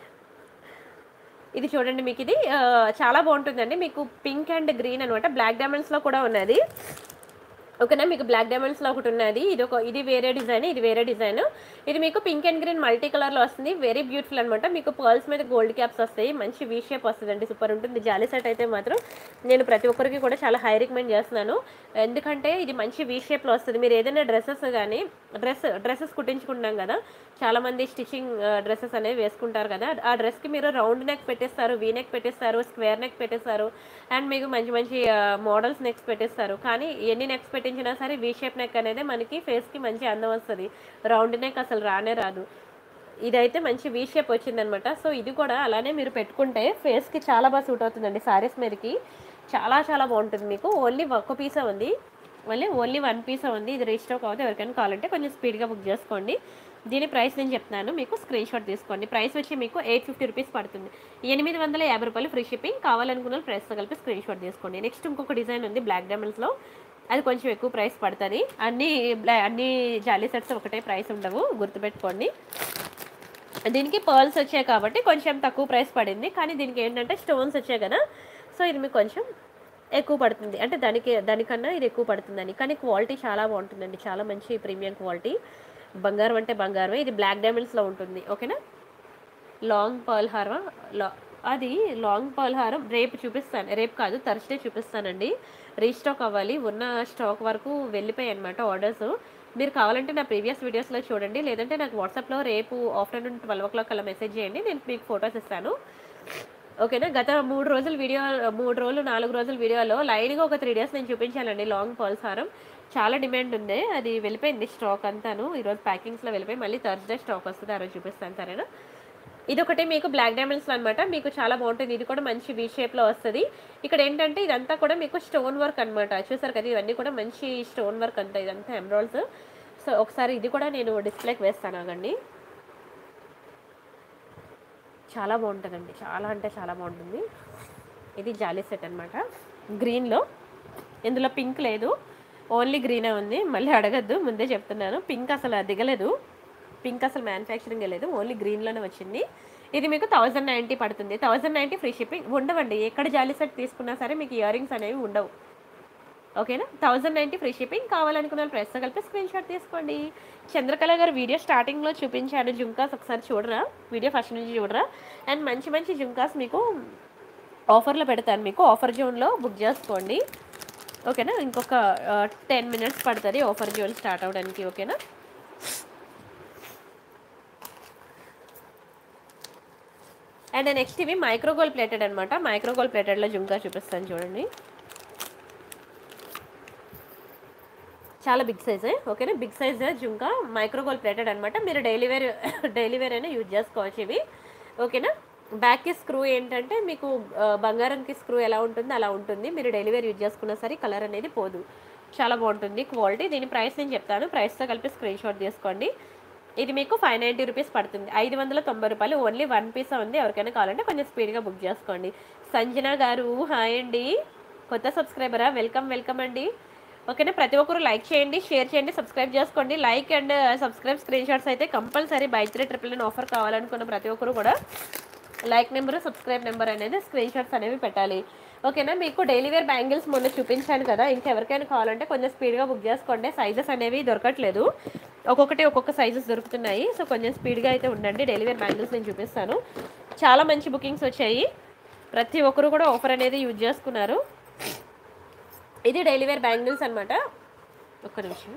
ఇది చూడండి మీకు ఇది ఆ, చాలా బాగుంటుందండి మీకు పింక్ అండ్ గ్రీన్ అనమాట బ్లాక్ డైమండ్స్లో కూడా ఉన్నది ఓకేనా మీకు బ్లాక్ డైమండ్స్లో ఒకటి ఉన్నది ఇది ఒక ఇది వేరే డిజైన్ ఇది వేరే డిజైన్ ఇది మీకు పింక్ అండ్ గ్రీన్ మల్టీ కలర్లో వస్తుంది వెరీ బ్యూటిఫుల్ అనమాట మీకు పర్ల్స్ మీద గోల్డ్ క్యాప్స్ వస్తాయి మంచి వీ షేప్ వస్తుందండి సూపర్ ఉంటుంది జాలీ సెట్ అయితే మాత్రం నేను ప్రతి ఒక్కరికి కూడా చాలా హై రికమెండ్ చేస్తున్నాను ఎందుకంటే ఇది మంచి వీ షేప్లో వస్తుంది మీరు ఏదైనా డ్రెస్సెస్ కానీ డ్రెస్ డ్రెస్సెస్ కుట్టించుకుంటాం కదా చాలా మంది స్టిచ్చింగ్ డ్రెస్సెస్ అనేవి వేసుకుంటారు కదా ఆ డ్రెస్కి మీరు రౌండ్ నెక్ పెట్టేస్తారు వీ నెక్ పెట్టేస్తారు స్క్వేర్ నెక్ పెట్టేస్తారు అండ్ మీకు మంచి మంచి మోడల్స్ నెక్స్ పెట్టేస్తారు కానీ ఎన్ని నెక్స్ పెట్టించినా సరే వీ షేప్ నెక్ అనేది మనకి ఫేస్కి మంచి అందం వస్తుంది రౌండ్ నెక్ అసలు రానే రాదు ఇదైతే మంచి వీ షేప్ వచ్చిందనమాట సో ఇది కూడా అలానే మీరు పెట్టుకుంటే ఫేస్కి చాలా బాగా సూట్ అవుతుందండి సారీస్ మీదకి చాలా చాలా బాగుంటుంది మీకు ఓన్లీ ఒక్క పీసే ఉంది మళ్ళీ ఓన్లీ వన్ పీసే ఉంది ఇది రీస్టాక్ అవుతే ఎవరికైనా కావాలంటే కొంచెం స్పీడ్గా బుక్ చేసుకోండి దీని ప్రైస్ నేను చెప్తున్నాను మీకు స్క్రీన్ షాట్ తీసుకోండి ప్రైస్ వచ్చి మీకు ఎయిట్ ఫిఫ్టీ రూపీస్ పడుతుంది ఎనిమిది వందల యాభై రూపాయలు ఫ్రీ షిప్పింగ్ కావాలనుకున్న ప్రైస్తో కలిపి స్క్రీన్ షాట్ తీసుకోండి నెక్స్ట్ ఇంకొక డిజైన్ ఉంది బ్లాక్ డైమండ్స్లో అది కొంచెం ఎక్కువ ప్రైస్ పడుతుంది అన్ని బ్లా- అన్ని జాలీ సెట్స్ ఒకటే ప్రైస్ ఉండవు గుర్తుపెట్టుకోండి దీనికి పర్ల్స్ వచ్చాయి కాబట్టి కొంచెం తక్కువ ప్రైస్ పడింది కానీ దీనికి ఏంటంటే స్టోన్స్ వచ్చాయి కదా సో ఇది మీకు కొంచెం ఎక్కువ పడుతుంది అంటే దానికి దానికన్నా ఇది ఎక్కువ పడుతుందని కానీ క్వాలిటీ చాలా బాగుంటుందండి చాలా మంచి ప్రీమియం క్వాలిటీ బంగారం అంటే బంగారమే ఇది బ్లాక్ డైమండ్స్లో ఉంటుంది ఓకేనా లాంగ్ పర్ల్ హారం లా అది లాంగ్ పర్ల్ హారం రేపు చూపిస్తాను రేపు కాదు థర్స్డే చూపిస్తానండి రీస్టాక్ అవ్వాలి ఉన్న స్టాక్ వరకు వెళ్ళిపోయాయి అనమాట ఆర్డర్స్ మీరు కావాలంటే నా ప్రీవియస్ వీడియోస్లో చూడండి లేదంటే నాకు వాట్సాప్లో రేపు ఆఫ్టర్నూన్ ట్వెల్వ్ ఓ క్లాక్ అలా మెసేజ్ చేయండి నేను మీకు ఫొటోస్ ఇస్తాను ఓకేనా గత మూడు రోజుల వీడియో మూడు రోజులు నాలుగు రోజుల వీడియోలో లైన్గా ఒక త్రీ డేస్ నేను చూపించానండి లాంగ్ పర్ల్స్ హారం చాలా డిమాండ్ ఉంది అది వెళ్ళిపోయింది స్టాక్ అంతాను ఈరోజు ప్యాకింగ్స్లో వెళ్ళిపోయి మళ్ళీ థర్స్డే స్టాక్ వస్తుంది ఆ రోజు చూపిస్తాను సరేనా ఇది ఒకటి మీకు బ్లాక్ డైమండ్స్లో అనమాట మీకు చాలా బాగుంటుంది ఇది కూడా మంచి వీ షేప్లో వస్తుంది ఇక్కడ ఏంటంటే ఇదంతా కూడా మీకు స్టోన్ వర్క్ అనమాట చూసారు కదా ఇవన్నీ కూడా మంచి స్టోన్ వర్క్ అంతా ఇదంతా ఎమరాల్డ్స్ సో ఒకసారి ఇది కూడా నేను డిస్ప్లేకి వేస్తాను ఆగండి చాలా బాగుంటుందండి చాలా అంటే చాలా బాగుంటుంది ఇది జాలీ సెట్ అనమాట గ్రీన్లో ఇందులో పింక్ లేదు ఓన్లీ గ్రీనే ఉంది మళ్ళీ అడగద్దు ముందే చెప్తున్నాను పింక్ అసలు దిగలేదు పింక్ అసలు మ్యానుఫ్యాక్చరింగ్ లేదు ఓన్లీ గ్రీన్లోనే వచ్చింది ఇది మీకు థౌజండ్ నైంటీ పడుతుంది థౌజండ్ నైంటీ ఫ్రీ షిప్పింగ్ ఉండవండి ఎక్కడ జాలీ సెట్ తీసుకున్నా సరే మీకు ఇయర్ రింగ్స్ అనేవి ఉండవు ఓకేనా థౌజండ్ నైంటీ ఫ్రీ షిప్పింగ్ కావాలనుకున్న ప్రెస్ కలిపి స్క్రీన్ షాట్ తీసుకోండి చంద్రకళ గారు వీడియో స్టార్టింగ్లో చూపించాను జుంకాస్ ఒకసారి చూడరా వీడియో ఫస్ట్ నుంచి చూడరా అండ్ మంచి మంచి జుంకాస్ మీకు ఆఫర్లో పెడతాను మీకు ఆఫర్ జోన్లో బుక్ చేసుకోండి ఓకేనా ఇంకొక టెన్ మినిట్స్ పడుతుంది ఆఫర్ జోన్ స్టార్ట్ అవ్వడానికి ఓకేనా అండ్ నెక్స్ట్ ఇవి మైక్రోగోల్ ప్లేటెడ్ అనమాట మైక్రోగోల్ ప్లేటెడ్లో జుంకా చూపిస్తాను చూడండి చాలా బిగ్ సైజే ఓకేనా big size jhumka micro gold plated అనమాట మీరు డైలీ వేర్ డైలీ వేర్ అయినా యూజ్ చేసుకోవచ్చు ఇవి ఓకేనా బ్యాక్కి స్క్రూ ఏంటంటే మీకు ఆ, బంగారంకి స్క్రూ ఎలా ఉంటుందో అలా ఉంటుంది మీరు డైలీ వేర్ యూజ్ చేసుకున్నా సరే కలర్ అనేది పోదు చాలా బాగుంటుంది క్వాలిటీ దీని ప్రైస్ నేను చెప్తాను ప్రైస్తో కలిపి స్క్రీన్ షాట్ తీసుకోండి ఇది మీకు ఫైవ్ నైంటీ రూపీస్ పడుతుంది ఐదు వందల తొంభై రూపాయలు ఓన్లీ వన్ పీస్ ఉంది ఎవరికైనా కావాలంటే కొంచెం స్పీడ్గా బుక్ చేసుకోండి సంజన గారు హాయ్ అండి కొత్త సబ్స్క్రైబరా వెల్కమ్ వెల్కమ్ అండి ఓకేనా ప్రతి ఒక్కరు లైక్ చేయండి షేర్ చేయండి సబ్స్క్రైబ్ చేసుకోండి like and subscribe screen shots అయితే compulsory buy three triple nine offer కావాలనుకున్న ప్రతి ఒక్కరు కూడా లైక్ నెంబర్ సబ్స్క్రైబ్ నెంబర్ అనేది స్క్రీన్ షాట్స్ అనేవి పెట్టాలి ఓకేనా మీకు డైలీ వేర్ బ్యాంగిల్స్ మొన్న చూపించాను కదా ఇంకెవరికైనా కావాలంటే కొంచెం స్పీడ్గా బుక్ చేసుకోండి సైజెస్ అనేవి దొరకట్లేదు ఒక్కొక్కటి ఒక్కొక్క సైజెస్ దొరుకుతున్నాయి సో కొంచెం స్పీడ్గా అయితే ఉండండి డైలీ వేర్ బ్యాంగిల్స్ నేను చూపిస్తాను చాలా మంచి బుకింగ్స్ వచ్చాయి ప్రతి ఒక్కరు కూడా ఆఫర్ అనేది యూజ్ చేసుకున్నారు ఇది డైలీ వేర్ బ్యాంగిల్స్ అనమాట ఒక్క నిమిషం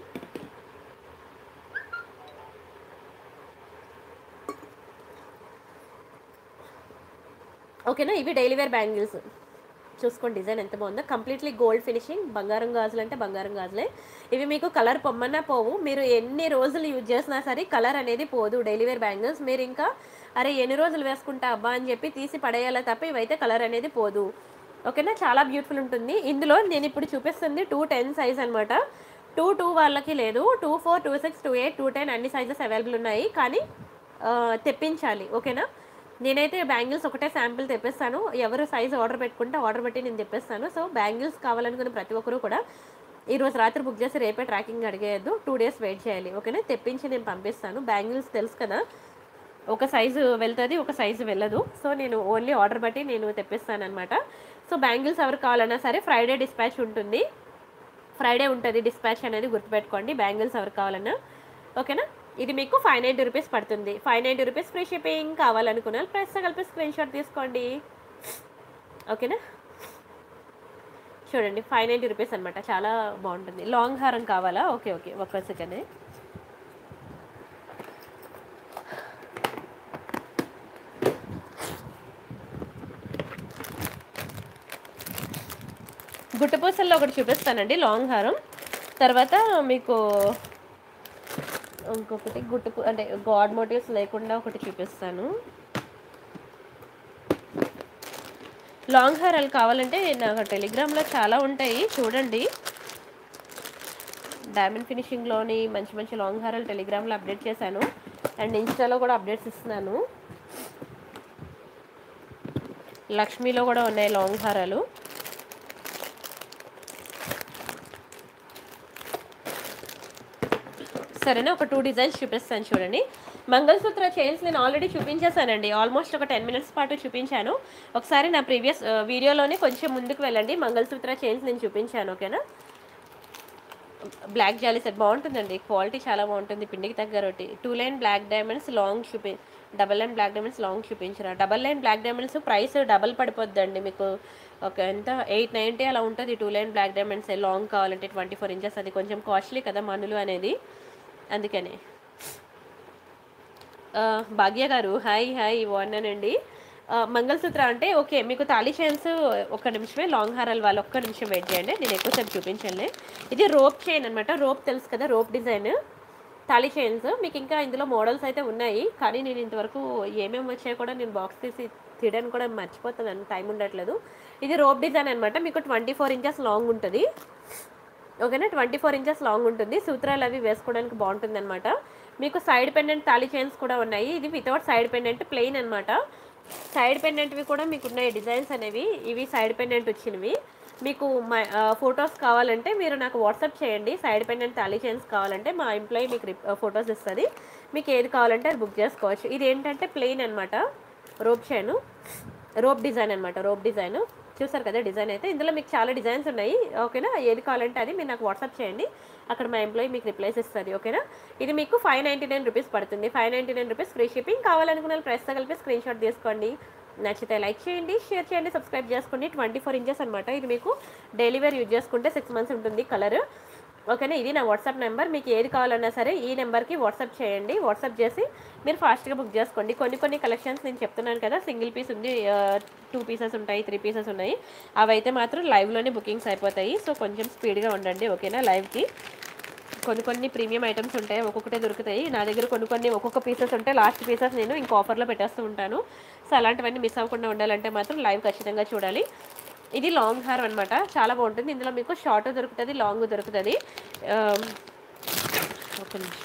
ఓకేనా ఇవి డైలీ వేర్ బ్యాంగిల్స్ చూసుకోండి డిజైన్ ఎంత బాగుందో కంప్లీట్లీ గోల్డ్ ఫినిషింగ్ బంగారం గాజులు అంటే బంగారం గాజులే ఇవి మీకు కలర్ పొమ్మన్నా పోవు మీరు ఎన్ని రోజులు యూజ్ చేసినా సరే కలర్ అనేది పోదు డైలీ వేర్ బ్యాంగిల్స్ మీరు ఇంకా అరే ఎన్ని రోజులు వేసుకుంటా అబ్బా అని చెప్పి తీసి పడేయాలి తప్ప ఇవైతే కలర్ అనేది పోదు ఓకేనా చాలా బ్యూటిఫుల్ ఉంటుంది ఇందులో నేను ఇప్పుడు చూపిస్తుంది టూ టెన్ సైజ్ అనమాట టూ టూ వాళ్ళకి లేదు two four two six two eight two ten అన్ని సైజెస్ అవైలబుల్ ఉన్నాయి కానీ ఆ, తెప్పించాలి ఓకేనా నేనైతే బ్యాంగిల్స్ ఒకటే శాంపిల్ తెప్పిస్తాను ఎవరు సైజ్ ఆర్డర్ పెట్టుకుంటే ఆర్డర్ పెట్టి నేను తెప్పిస్తాను సో బ్యాంగిల్స్ కావాలనుకున్న ప్రతి ఒక్కరు కూడా ఈరోజు రాత్రి బుక్ చేసి రేపే ట్రాకింగ్ అడిగేయద్దు టూ డేస్ వెయిట్ చేయాలి ఓకేనా తెప్పించి నేను పంపిస్తాను బ్యాంగిల్స్ తెలుసు కదా ఒక సైజు వెళ్తుంది ఒక సైజు వెళ్ళదు సో నేను ఓన్లీ ఆర్డర్ బట్టి నేను తెప్పిస్తాను అనమాట సో బ్యాంగిల్స్ ఎవరు కావాలన్నా సరే ఫ్రైడే డిస్పాచ్ ఉంటుంది ఫ్రైడే ఉంటుంది డిస్పాచ్ అనేది గుర్తుపెట్టుకోండి బ్యాంగిల్స్ ఎవరు కావాలన్నా ఓకేనా ఇది మీకు ఫైవ్ నైంటీ రూపీస్ పడుతుంది five ninety rupees free shipping కావాలనుకున్న ప్రైస్ కలిపి స్క్రీన్ షాట్ తీసుకోండి ఓకేనా చూడండి ఫైవ్ నైంటీ రూపీస్ అనమాట చాలా బాగుంటుంది లాంగ్ హారం కావాలా ఓకే ఓకే ఒక్క సెకండ్ గుట్టపూసల్లో ఒకటి చూపిస్తానండి లాంగ్ హారం తర్వాత మీకు ఇంకొకటి గుట్టు అంటే గాడ్ మోటివ్స్ లేకుండా ఒకటి చూపిస్తాను లాంగ్ హారాలు కావాలంటే నాకు టెలిగ్రామ్లో చాలా ఉంటాయి చూడండి డైమండ్ ఫినిషింగ్లోని మంచి మంచి లాంగ్ హారాలు టెలిగ్రామ్లో అప్డేట్ చేశాను అండ్ ఇన్స్టాలో కూడా అప్డేట్స్ ఇస్తున్నాను లక్ష్మీలో కూడా ఉన్నాయి లాంగ్ హారాలు సరేనా ఒక టూ డిజైన్స్ చూపిస్తాను చూడండి మంగళసూత్ర చైన్స్ నేను ఆల్రెడీ చూపించేశానండి ఆల్మోస్ట్ ఒక టెన్ మినిట్స్ పాటు చూపించాను ఒకసారి నా ప్రీవియస్ వీడియోలోనే కొంచెం ముందుకు వెళ్ళండి మంగళసూత్ర చైన్స్ నేను చూపించాను ఓకేనా బ్లాక్ జాలీ సెట్ బాగుంటుందండి క్వాలిటీ చాలా బాగుంటుంది పిండికి తగ్గ రొట్టి two line black diamonds long చూపి double line black diamonds long చూపించరా double line black diamonds price double పడిపోద్దండి మీకు ఒక ఎంత ఎయిట్ నైంటీ అలా ఉంటుంది two line black diamonds long కావాలంటే ట్వంటీ ఫోర్ ఇంచెస్ అది కొంచెం కాస్ట్లీ కదా మనులు అనేది అందుకనే ఆ, భాగ్య గారు హాయ్ హాయ్ బాగున్నానండి ఆ, మంగళసూత్ర అంటే ఓకే మీకు తాళీ చైన్స్ ఒక్క నిమిషమే లాంగ్ హారాలు వాళ్ళు ఒక్క నిమిషం వెయిట్ చేయండి నేను ఎక్కువసేపు చూపించండి ఇది రోప్ చైన్ అనమాట రోప్ తెలుసు కదా రోప్ డిజైన్ తాళీ చైన్స్ మీకు ఇంకా ఇందులో మోడల్స్ అయితే ఉన్నాయి కానీ నేను ఇంతవరకు ఏమేమి వచ్చాయో కూడా నేను బాక్స్ తీసి తీయడానికి కూడా మర్చిపోతున్నాను టైం ఉండట్లేదు ఇది రోప్ డిజైన్ అనమాట మీకు ట్వంటీ ఫోర్ ఇంచెస్ లాంగ్ ఉంటుంది ఓకేనా ట్వంటీ ఫోర్ ఇంచెస్ లాంగ్ ఉంటుంది సూత్రాలు అవి వేసుకోవడానికి బాగుంటుంది అనమాట మీకు సైడ్ పెండెంట్ తాళీ చైన్స్ కూడా ఉన్నాయి ఇది వితౌట్ సైడ్ పెండెంట్ ప్లెయిన్ అనమాట సైడ్ పెండెంట్వి కూడా మీకు ఉన్నాయి డిజైన్స్ అనేవి ఇవి సైడ్ పెండెంట్ వచ్చినవి మీకు మా ఫొటోస్ కావాలంటే మీరు నాకు వాట్సాప్ చేయండి సైడ్ పెండెంట్ తాళీ చైన్స్ కావాలంటే మా ఎంప్లాయీ మీకు ఫొటోస్ ఇస్తుంది మీకు ఏది కావాలంటే అది బుక్ చేసుకోవచ్చు ఇది ఏంటంటే ప్లెయిన్ అనమాట రోప్ చైన్ రోప్ డిజైన్ అనమాట రోప్ డిజైన్ చూసారు కదా డిజైన్ అయితే ఇందులో మీకు చాలా డిజైన్స్ ఉన్నాయి ఓకేనా ఏది కావాలంటే అది మీరు నాకు వాట్సాప్ చేయండి అక్కడ మా ఎంప్లాయీ మీకు రిప్లైస్ ఇస్తుంది ఓకేనా ఇది మీకు ఫైవ్ నైంటీ నైన్ రూపీస్ పడుతుంది five ninety nine rupees free shipping కావాలనుకున్న ప్రైస్తో కలిపి స్క్రీన్ షాట్ తీసుకోండి నచ్చితే లైక్ చేయండి షేర్ చేయండి సబ్స్క్రైబ్ చేసుకోండి ట్వంటీ ఫోర్ ఇంచెస్ అనమాట ఇది మీకు డైలీ వేర్ యూజ్ చేసుకుంటే సిక్స్ మంత్స్ ఉంటుంది కలర్ ఓకేనా ఇది నా వాట్సాప్ నెంబర్ మీకు ఏది కావాలన్నా సరే ఈ నెంబర్కి వాట్సాప్ చేయండి వాట్సాప్ చేసి మీరు ఫాస్ట్గా బుక్ చేసుకోండి కొన్ని కొన్ని కలెక్షన్స్ నేను చెప్తున్నాను కదా సింగిల్ పీస్ ఉంది టూ పీసెస్ ఉంటాయి త్రీ పీసెస్ ఉన్నాయి అవి అయితే మాత్రం లైవ్లోనే బుకింగ్స్ అయిపోతాయి సో కొంచెం స్పీడ్గా ఉండండి ఓకేనా లైవ్కి కొన్ని కొన్ని ప్రీమియం ఐటమ్స్ ఉంటాయి ఒక్కొక్కటే దొరుకుతాయి నా దగ్గర కొన్ని కొన్ని ఒక్కొక్క పీసెస్ ఉంటాయి లాస్ట్ పీసెస్ నేను ఇంకో ఆఫర్లో పెట్టేస్తూ ఉంటాను సో అలాంటివన్నీ మిస్ అవ్వకుండా ఉండాలంటే మాత్రం లైవ్ ఖచ్చితంగా చూడాలి ఇది లాంగ్ హార్ అనమాట చాలా బాగుంటుంది ఇందులో మీకు షార్ట్ దొరుకుతుంది లాంగ్ దొరుకుతుంది ఆ, ఒక నిమిషం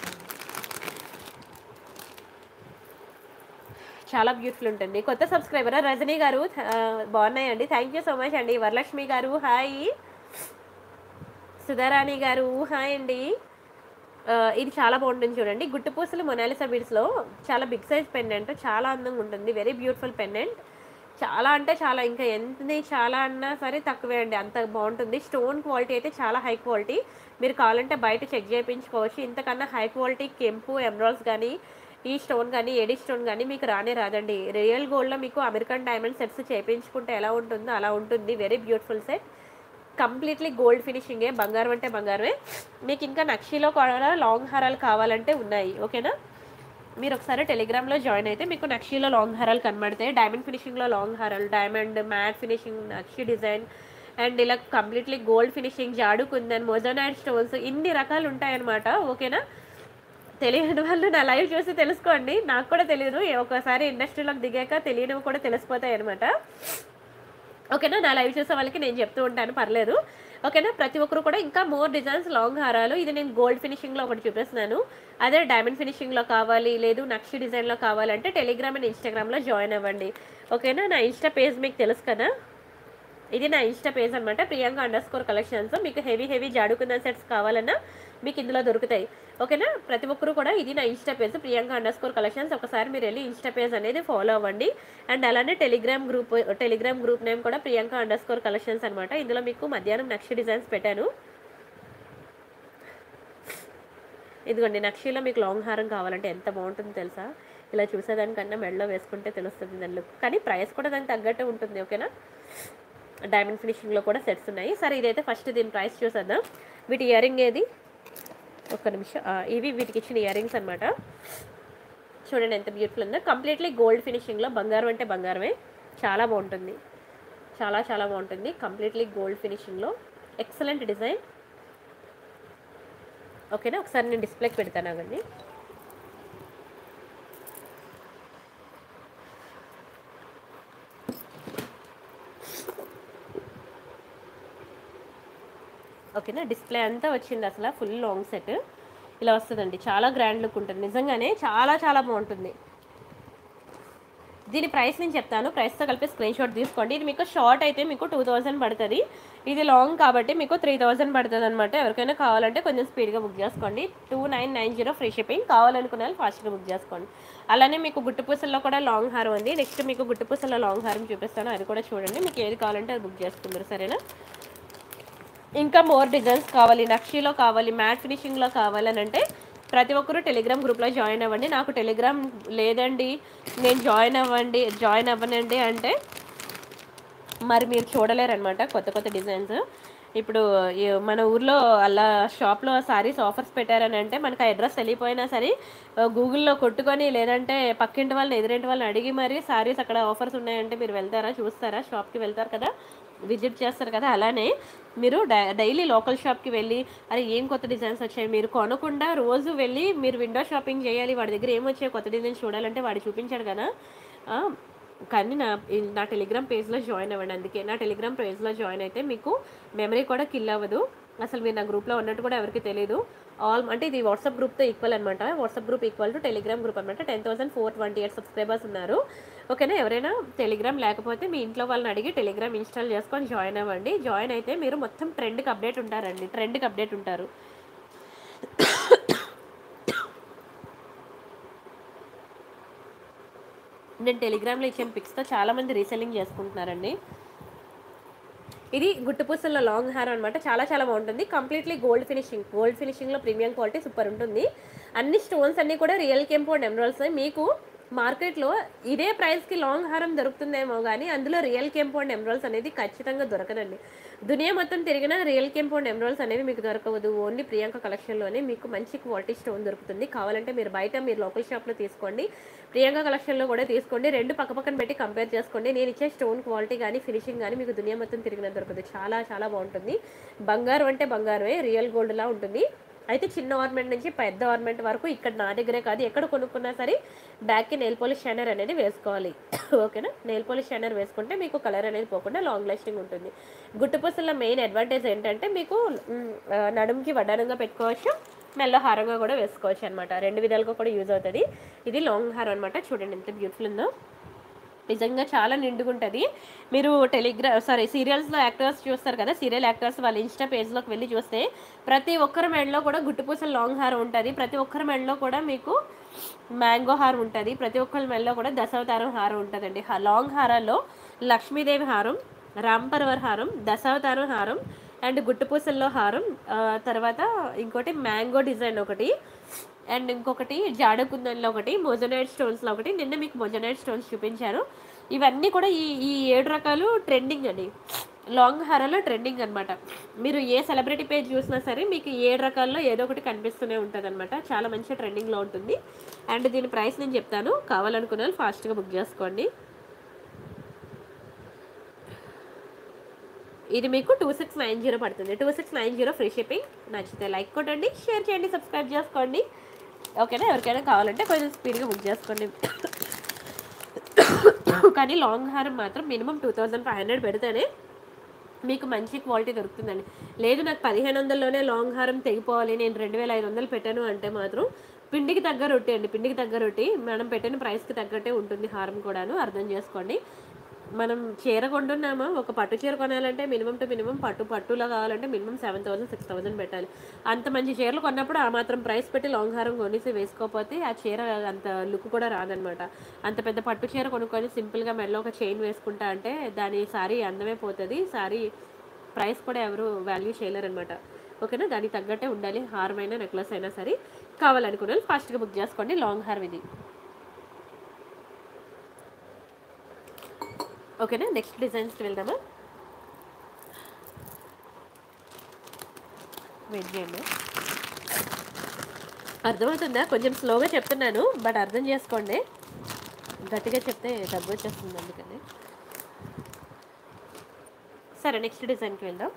చాలా బ్యూటిఫుల్ ఉంటుంది కొత్త సబ్స్క్రైబర్ రజనీ గారు ఆ, బాగున్నాయండి థ్యాంక్ యూ సో మచ్ అండి వరలక్ష్మి గారు హాయ్ సుధారాణి గారు హాయ్ అండి ఆ, ఇది చాలా బాగుంటుంది చూడండి గుట్టుపూసలు మొనాలిసా బీడ్స్లో చాలా బిగ్ సైజ్ పెండెంట్ చాలా అందంగా ఉంటుంది వెరీ బ్యూటిఫుల్ పెండెంట్ చాలా అంటే చాలా ఇంకా ఎంతది చాలా అన్నా సరే తక్కువే అండి అంత బాగుంటుంది స్టోన్ క్వాలిటీ అయితే చాలా హై క్వాలిటీ మీరు కావాలంటే బయట చెక్ చేయించుకోవచ్చు ఇంతకన్నా హై క్వాలిటీ కెంపు ఎమరాల్స్ కానీ ఈ స్టోన్ కానీ ఏడి స్టోన్ కానీ మీకు రానే రాదండి రియల్ గోల్డ్లో మీకు అమెరికన్ డైమండ్ సెట్స్ చేయించుకుంటే ఎలా ఉంటుందో అలా ఉంటుంది very beautiful set completely gold ఫినిషింగే బంగారం అంటే బంగారమే మీకు ఇంకా నక్షీలో కూడా లాంగ్ హారాలు కావాలంటే ఉన్నాయి ఓకేనా మీరు ఒకసారి టెలిగ్రామ్లో జాయిన్ అయితే మీకు నక్షీలో లాంగ్ హారాలు కనబడతాయి డైమండ్ ఫినిషింగ్లో లాంగ్ హారాలు డైమండ్ మ్యాట్ ఫినిషింగ్ నక్షి డిజైన్ అండ్ ఇలా completely gold finishing jadau kundan moissanite stones ఇన్ని రకాలు ఉంటాయన్నమాట ఓకేనా తెలియని వాళ్ళు నా లైవ్ చూసి తెలుసుకోండి నాకు కూడా తెలియదు ఒకసారి ఇండస్ట్రీలోకి దిగాక తెలియనివి కూడా తెలిసిపోతాయి అనమాట ఓకేనా నా లైవ్ చూసే వాళ్ళకి నేను చెప్తూ ఉంటాను పర్లేదు ఓకేనా ప్రతి ఒక్కరు కూడా ఇంకా మోర్ డిజైన్స్ లాంగ్ హారాలు ఇది నేను గోల్డ్ ఫినిషింగ్లో ఒకటి చూపిస్తున్నాను అదే డైమండ్ ఫినిషింగ్లో కావాలి లేదు నక్షి డిజైన్లో కావాలంటే టెలిగ్రామ్ అండ్ ఇన్స్టాగ్రామ్లో జాయిన్ అవ్వండి ఓకేనా నా ఇన్స్టా పేజ్ మీకు తెలుసు కదా ఇది నా ఇన్స్టా పేజ్ అనమాట ప్రియాంక అండర్ స్కోర్ కలెక్షన్స్ మీకు హెవీ హెవీ జాడుకుందా సెట్స్ కావాలన్నా మీకు ఇందులో దొరుకుతాయి ఓకేనా ప్రతి ఒక్కరు కూడా ఇది నా Insta page Priyanka underscore collections ఒకసారి మీరు వెళ్ళి ఇన్స్టా పేజ్ అనేది ఫాలో అవ్వండి అండ్ అలానే Telegram group Telegram group name కూడా ప్రియాంక అండర్ స్కోర్ కలెక్షన్స్ అనమాట ఇందులో మీకు మధ్యాహ్నం నక్షి డిజైన్స్ పెట్టాను ఇదిగోండి నక్షిలో మీకు లాంగ్ హారం కావాలంటే ఎంత బాగుంటుందో తెలుసా ఇలా చూసేదానికన్నా మెడలో వేసుకుంటే తెలుస్తుంది దాని లుక్ కానీ ప్రైస్ కూడా దానికి తగ్గట్టే ఉంటుంది ఓకేనా డైమండ్ ఫినిషింగ్లో కూడా సెట్స్ ఉన్నాయి సరే ఇదైతే ఫస్ట్ దీని ప్రైస్ చూసేద్దాం వీటి ఇయరింగ్ ఏది ఒక్క నిమిషం ఆ, ఇవి వీటికి ఇచ్చిన ఇయరింగ్స్ అనమాట చూడండి ఎంత బ్యూటిఫుల్ ఉందో కంప్లీట్లీ గోల్డ్ ఫినిషింగ్లో బంగారం అంటే బంగారమే చాలా బాగుంటుంది చాలా చాలా బాగుంటుంది కంప్లీట్లీ గోల్డ్ ఫినిషింగ్లో ఎక్సలెంట్ డిజైన్ ఓకేనా ఒకసారి నేను డిస్ప్లేకి పెడతాను అవండి ఓకేనా డిస్ప్లే అంతా వచ్చింది అసలు ఫుల్ లాంగ్ సెట్ ఇలా వస్తుందండి చాలా గ్రాండ్ లుక్ ఉంటుంది నిజంగానే చాలా చాలా బాగుంటుంది దీని ప్రైస్ నేను చెప్తాను ప్రైస్తో కలిపి స్క్రీన్ షాట్ తీసుకోండి ఇది మీకు షార్ట్ అయితే మీకు టూ థౌజండ్ పడుతుంది ఇది లాంగ్ కాబట్టి మీకు త్రీ థౌజండ్ పడుతుంది అనమాట ఎవరికైనా కావాలంటే కొంచెం స్పీడ్గా బుక్ చేసుకోండి two nine nine zero free shipping కావాలనుకునే వాళ్ళు ఫాస్ట్గా బుక్ చేసుకోండి అలానే మీకు గుట్టుపూసల్లో కూడా లాంగ్ హారం ఉంది నెక్స్ట్ మీకు గుట్టుపూసల్లో లాంగ్ హారం చూపిస్తాను అది కూడా చూడండి మీకు ఏది కావాలంటే అది బుక్ చేసుకుందరు సరేనా ఇంకా మోర్ డిజైన్స్ కావాలి నక్షీలో కావాలి మ్యాట్ ఫినిషింగ్లో కావాలని అంటే ప్రతి ఒక్కరూ టెలిగ్రామ్ గ్రూప్లో జాయిన్ అవ్వండి నాకు టెలిగ్రామ్ లేదండి నేను జాయిన్ అవ్వండి జాయిన్ అవ్వనండి అంటే మరి మీరు చూడలేరనమాట కొత్త కొత్త డిజైన్స్ ఇప్పుడు ఈ మన ఊర్లో అలా షాప్లో సారీస్ ఆఫర్స్ పెట్టారని అంటే మనకు ఆ అడ్రస్ వెళ్ళిపోయినా సరే గూగుల్లో కొట్టుకొని లేదంటే పక్కింటి వాళ్ళని ఎదురింటి వాళ్ళని అడిగి మరి సారీస్ అక్కడ ఆఫర్స్ ఉన్నాయంటే మీరు వెళ్తారా చూస్తారా షాప్కి వెళ్తారు కదా విజిట్ చేస్తారు కదా అలానే మీరు డై- డైలీ లోకల్ షాప్కి వెళ్ళి అరే ఏం కొత్త డిజైన్స్ వచ్చాయి మీరు కొనకుండా రోజు వెళ్ళి మీరు విండో షాపింగ్ చేయాలి వాడి దగ్గర ఏం వచ్చాయి కొత్త డిజైన్స్ చూడాలంటే వాడు చూపించాడు కదా ఆ, కానీ నా ఈ- నా టెలిగ్రామ్ పేజ్లో జాయిన్ అవ్వండి అందుకే నా టెలిగ్రామ్ పేజ్లో జాయిన్ అయితే మీకు మెమరీ కూడా కిల్ అవ్వదు అసలు మీరు నా గ్రూప్లో ఉన్నట్టు కూడా ఎవరికి తెలియదు ఆల్ అంటే ఇది వాట్సాప్ గ్రూప్తో ఈక్వల్ అనమాట WhatsApp group equal to Telegram group అనమాట ten thousand four twenty eight subscribers ఉన్నారు ఓకేనా ఎవరైనా టెలిగ్రామ్ లేకపోతే మీ ఇంట్లో వాళ్ళని అడిగి టెలిగ్రామ్ ఇన్స్టాల్ చేసుకొని జాయిన్ అవ్వండి జాయిన్ అయితే మీరు మొత్తం ట్రెండ్కి అప్డేట్ ఉంటారండి ట్రెండ్కి అప్డేట్ ఉంటారు నేను టెలిగ్రామ్లో ఇచ్చిన పిక్స్తో చాలామంది రీసెల్లింగ్ చేసుకుంటున్నారండి ఇది గుట్టుపూసల్లో లాంగ్ హార్ అనమాట చాలా చాలా బాగుంటుంది కంప్లీట్లీ గోల్డ్ ఫినిషింగ్ గోల్డ్ ఫినిషింగ్లో ప్రీమియం క్వాలిటీ సూపర్ ఉంటుంది అన్ని స్టోన్స్ అన్నీ కూడా రియల్ కెంపౌండ్ ఎమరాల్స్ మీకు మార్కెట్లో ఇదే ప్రైస్కి లాంగ్ హారం దొరుకుతుందేమో కానీ అందులో రియల్ కెంపౌండ్ ఎమరాల్స్ అనేది ఖచ్చితంగా దొరకదండి దునియా మొత్తం తిరిగినా రియల్ కెంపౌండ్ ఎమరాల్స్ అనేవి మీకు దొరకవద్దు ఓన్లీ ప్రియాంక కలెక్షన్లోనే మీకు మంచి క్వాలిటీ స్టోన్ దొరుకుతుంది కావాలంటే మీరు బయట మీరు లోకల్ షాప్లో తీసుకోండి ప్రియాంక కలెక్షన్లో కూడా తీసుకోండి రెండు పక్క పక్కన పెట్టి కంపేర్ చేసుకోండి నేను ఇచ్చే స్టోన్ క్వాలిటీ కానీ ఫినిషింగ్ కానీ మీకు దునియా మొత్తం తిరిగిన దొరకదు చాలా చాలా బాగుంటుంది బంగారం అంటే బంగారమే రియల్ గోల్డ్లా ఉంటుంది అయితే చిన్న ఆర్నమెంట్ నుంచి పెద్ద ఆర్నమెంట్ వరకు ఇక్కడ నా దగ్గరే కాదు ఎక్కడ కొనుక్కున్నా సరే బ్యాక్కి నెయిల్ పాలిష్ షైనర్ అనేది వేసుకోవాలి ఓకేనా నెయిల్ పాలిష్ షైనర్ వేసుకుంటే మీకు కలర్ అనేది పోకుండా లాంగ్ లాస్టింగ్ ఉంటుంది గుట్టుపూసల మెయిన్ అడ్వాంటేజ్ ఏంటంటే మీకు మ్, ఆ, నడుముకి వడ్డానంగా పెట్టుకోవచ్చు మెల్ల హారంగా కూడా వేసుకోవచ్చు అనమాట రెండు విధాలుగా కూడా యూజ్ అవుతుంది ఇది లాంగ్ హార్ అనమాట చూడండి ఎంత బ్యూటిఫుల్ ఉందో నిజంగా చాలా నిండుగుంటుంది మీరు టెలిగ్రా సారీ సీరియల్స్లో యాక్టర్స్ చూస్తారు కదా సీరియల్ యాక్టర్స్ వాళ్ళ ఇన్స్టా పేజ్లోకి వెళ్ళి చూస్తే ప్రతి ఒక్కరి మెడలో కూడా గుట్టుపూసల లాంగ్ హార్ ఉంటుంది ప్రతి ఒక్కరి మెడలో కూడా మీకు మ్యాంగో హార్ ఉంటుంది ప్రతి ఒక్కరి మెడలో కూడా దశావతారం హారం ఉంటుందండి హ- లాంగ్ హారాల్లో లక్ష్మీదేవి హారం రాంపర్వర్ హారం దశావతారం హారం అండ్ గుట్టుపూసల్లో హారం ఆ, తర్వాత ఇంకోటి మ్యాంగో డిజైన్ ఒకటి అండ్ ఇంకొకటి జాడకుందన్లో ఒకటి మొజనైట్ స్టోన్స్లో ఒకటి నిన్న మీకు మొజనైట్ స్టోన్స్ చూపించాను ఇవన్నీ కూడా ఈ ఈ ఏడు రకాలు ట్రెండింగ్ అండి లాంగ్ హారాలో ట్రెండింగ్ అనమాట మీరు ఏ సెలబ్రిటీ పేజ్ చూసినా సరే మీకు ఏడు రకాల్లో ఏదో ఒకటి కనిపిస్తూనే ఉంటుంది అనమాట చాలా మంచి ట్రెండింగ్లో ఉంటుంది అండ్ దీని ప్రైస్ నేను చెప్తాను కావాలనుకున్న వాళ్ళు ఫాస్ట్గా బుక్ చేసుకోండి ఇది మీకు టూ సిక్స్ నైన్ జీరో పడుతుంది two six nine zero free shipping నచ్చితే లైక్ కొట్టండి షేర్ చేయండి సబ్స్క్రైబ్ చేసుకోండి ఓకేనా ఎవరికైనా కావాలంటే కొంచెం స్పీడ్గా బుక్ చేసుకోండి కానీ లాంగ్ హారం మాత్రం minimum two thousand five hundred పెడితేనే మీకు మంచి క్వాలిటీ దొరుకుతుందండి లేదు నాకు పదిహేను వందల్లోనే లాంగ్ హారం తెగిపోవాలి నేను రెండు వేల ఐదు వందలు పెట్టాను అంటే మాత్రం పిండికి తగ్గ రొట్టి అండి పిండికి తగ్గ రొట్టి మనం పెట్టిన ప్రైస్కి తగ్గట్టే ఉంటుంది హారం కూడాను అర్థం చేసుకోండి మనం చీర కొంటున్నామా ఒక పట్టు చీర కొనాలంటే మినిమం టు మినిమం పట్టు పట్టులో కావాలంటే minimum seven thousand six thousand పెట్టాలి అంత మంచి చీరలు కొన్నప్పుడు ఆ మాత్రం ప్రైస్ పెట్టి లాంగ్ హారం కొనేసి వేసుకోకపోతే ఆ చీర అంత లుక్ కూడా రాదనమాట అంత పెద్ద పట్టు చీర కొనుక్కొని సింపుల్గా మెడలో ఒక చైన్ వేసుకుంటా అంటే దాని సారీ అందమే పోతుంది సారీ ప్రైస్ కూడా ఎవరు వాల్యూ చేయలేరనమాట ఓకేనా దానికి తగ్గట్టే ఉండాలి హారం అయినా నెక్లెస్ అయినా సరే కావాలనుకునే వాళ్ళు ఫాస్ట్గా బుక్ చేసుకోండి లాంగ్ హారం ఇది ఓకేనా నెక్స్ట్ డిజైన్స్కి వెళ్దామా వెయిట్ చేయండి అర్థమవుతుందా కొంచెం స్లోగా చెప్తున్నాను బట్ అర్థం చేసుకోండి గట్టిగా చెప్తే దగ్గు వచ్చేస్తుంది అందుకని సరే నెక్స్ట్ డిజైన్కి వెళ్దాం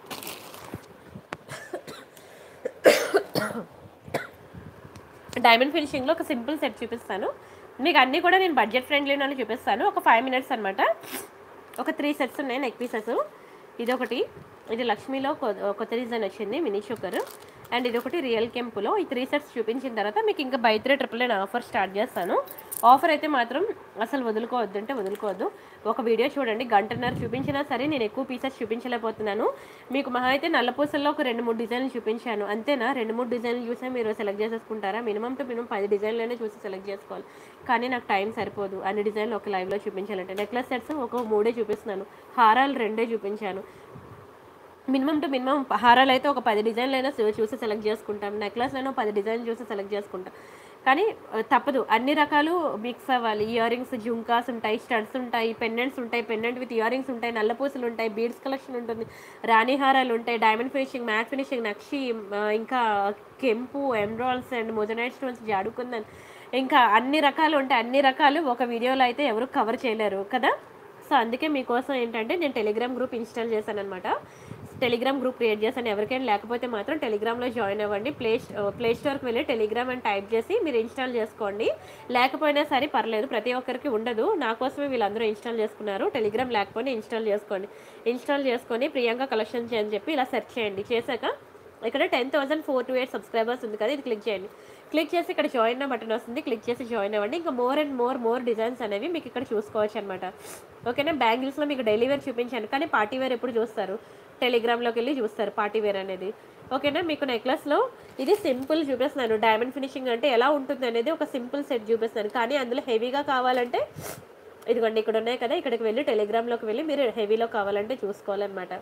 డైమండ్ ఫినిషింగ్లో ఒక సింపుల్ సెట్ చూపిస్తాను మీకు అన్నీ కూడా నేను బడ్జెట్ ఫ్రెండ్లీలోనే చూపిస్తాను ఒక ఫైవ్ మినిట్స్ అనమాట ఒక త్రీ సెట్స్ ఉన్నాయి నెక్ పీసెస్ ఇదొకటి ఇది లక్ష్మీలో కొ- కొత్త డిజైన్ వచ్చింది మినీ చోకర్ అండ్ ఇది ఒకటి రియల్ కెంపులో ఈ త్రీ సెట్స్ చూపించిన తర్వాత మీకు ఇంకా buy three triple nine offer start చేస్తాను ఆఫర్ అయితే మాత్రం అసలు వదులుకోవద్దు అంటే వదులుకోవద్దు ఒక వీడియో చూడండి గంటన్నర చూపించినా సరే నేను ఎక్కువ పీసెస్ చూపించలేకపోతున్నాను మీకు మహా అయితే నల్లపూసల్లో ఒక రెండు మూడు డిజైన్లు చూపించాను అంతేనా రెండు మూడు డిజైన్లు చూసే మీరు సెలెక్ట్ చేసేసుకుంటారా మినిమం టు మినిమం పది డిజైన్లనే చూసి సెలెక్ట్ చేసుకోవాలి కానీ నాకు టైం సరిపోదు అన్ని డిజైన్లు ఒక లైవ్లో చూపించాలంటే నెక్లెస్ సెట్స్ ఒక మూడే చూపిస్తున్నాను హారాలు రెండే చూపించాను మినిమం టు మినిమం హారాలు అయితే ఒక పది డిజైన్లు అయినా చూ- చూసి సెలెక్ట్ చేసుకుంటాం నెక్లెస్ అయినా పది డిజైన్లు చూసి సెలెక్ట్ చేసుకుంటాం కానీ ఆ, తప్పదు అన్ని రకాలు మిక్స్ అవ్వాలి ఇయర్ రింగ్స్ జుంకాస్ ఉంటాయి స్టడ్స్ ఉంటాయి పెండెంట్స్ ఉంటాయి పెండెంట్ విత్ ఇయర్ రింగ్స్ ఉంటాయి నల్లపూసలు ఉంటాయి బీడ్స్ కలెక్షన్ ఉంటుంది రాణి హారాలు ఉంటాయి డైమండ్ ఫినిషింగ్ మ్యాట్ ఫినిషింగ్ నక్షి ఆ, ఇంకా కెంపు ఎమ్రాల్స్ అండ్ మొజనైట్ స్టోన్స్ జాడుకుందని ఇంకా అన్ని రకాలు ఉంటాయి అన్ని రకాలు ఒక వీడియోలో అయితే ఎవరు కవర్ చేయలేరు కదా సో అందుకే మీకోసం ఏంటంటే నేను టెలిగ్రామ్ గ్రూప్ ఇన్స్టాల్ చేశాను అనమాట టెలిగ్రామ్ గ్రూప్ క్రియేట్ చేశాను ఎవరికైనా లేకపోతే మాత్రం టెలిగ్రామ్లో జాయిన్ అవ్వండి ప్లే ప్లే స్టోర్కి వెళ్ళి టెలిగ్రామ్ అని టైప్ చేసి మీరు ఇన్స్టాల్ చేసుకోండి లేకపోయినా సరే పర్లేదు ప్రతి ఒక్కరికి ఉండదు నా కోసమే వీళ్ళందరూ ఇన్స్టాల్ చేసుకున్నారు టెలిగ్రామ్ లేకపోయినా ఇన్స్టాల్ చేసుకోండి ఇన్స్టాల్ చేసుకొని ప్రియాంక కలెక్షన్ చేయని చెప్పి ఇలా సెర్చ్ చేయండి చేశాక ఇక్కడ ten thousand four two eight subscribers ఉంది కదా ఇది క్లిక్ చేయండి క్లిక్ చేసి ఇక్కడ జాయిన్ బటన్ వస్తుంది క్లిక్ చేసి జాయిన్ అవ్వండి ఇంకా more and more more designs అనేవి మీకు ఇక్కడ చూసుకోవచ్చు అనమాట ఓకేనా బ్యాంగిల్స్లో మీకు డైలీ వేర్ చూపించాను కానీ పార్టీ వేర్ ఎప్పుడు చూస్తారు టెలిగ్రామ్లోకి వెళ్ళి చూస్తారు పార్టీ వేర్ అనేది ఓకేనా మీకు నెక్లెస్లో ఇది సింపుల్ చూపిస్తున్నాను డైమండ్ ఫినిషింగ్ అంటే ఎలా ఉంటుంది అనేది ఒక సింపుల్ సెట్ చూపిస్తున్నాను కానీ అందులో హెవీగా కావాలంటే ఇదిగోండి ఇక్కడ ఉన్నాయి కదా ఇక్కడికి వెళ్ళి టెలిగ్రామ్లోకి వెళ్ళి మీరు హెవీలో కావాలంటే చూసుకోవాలన్నమాట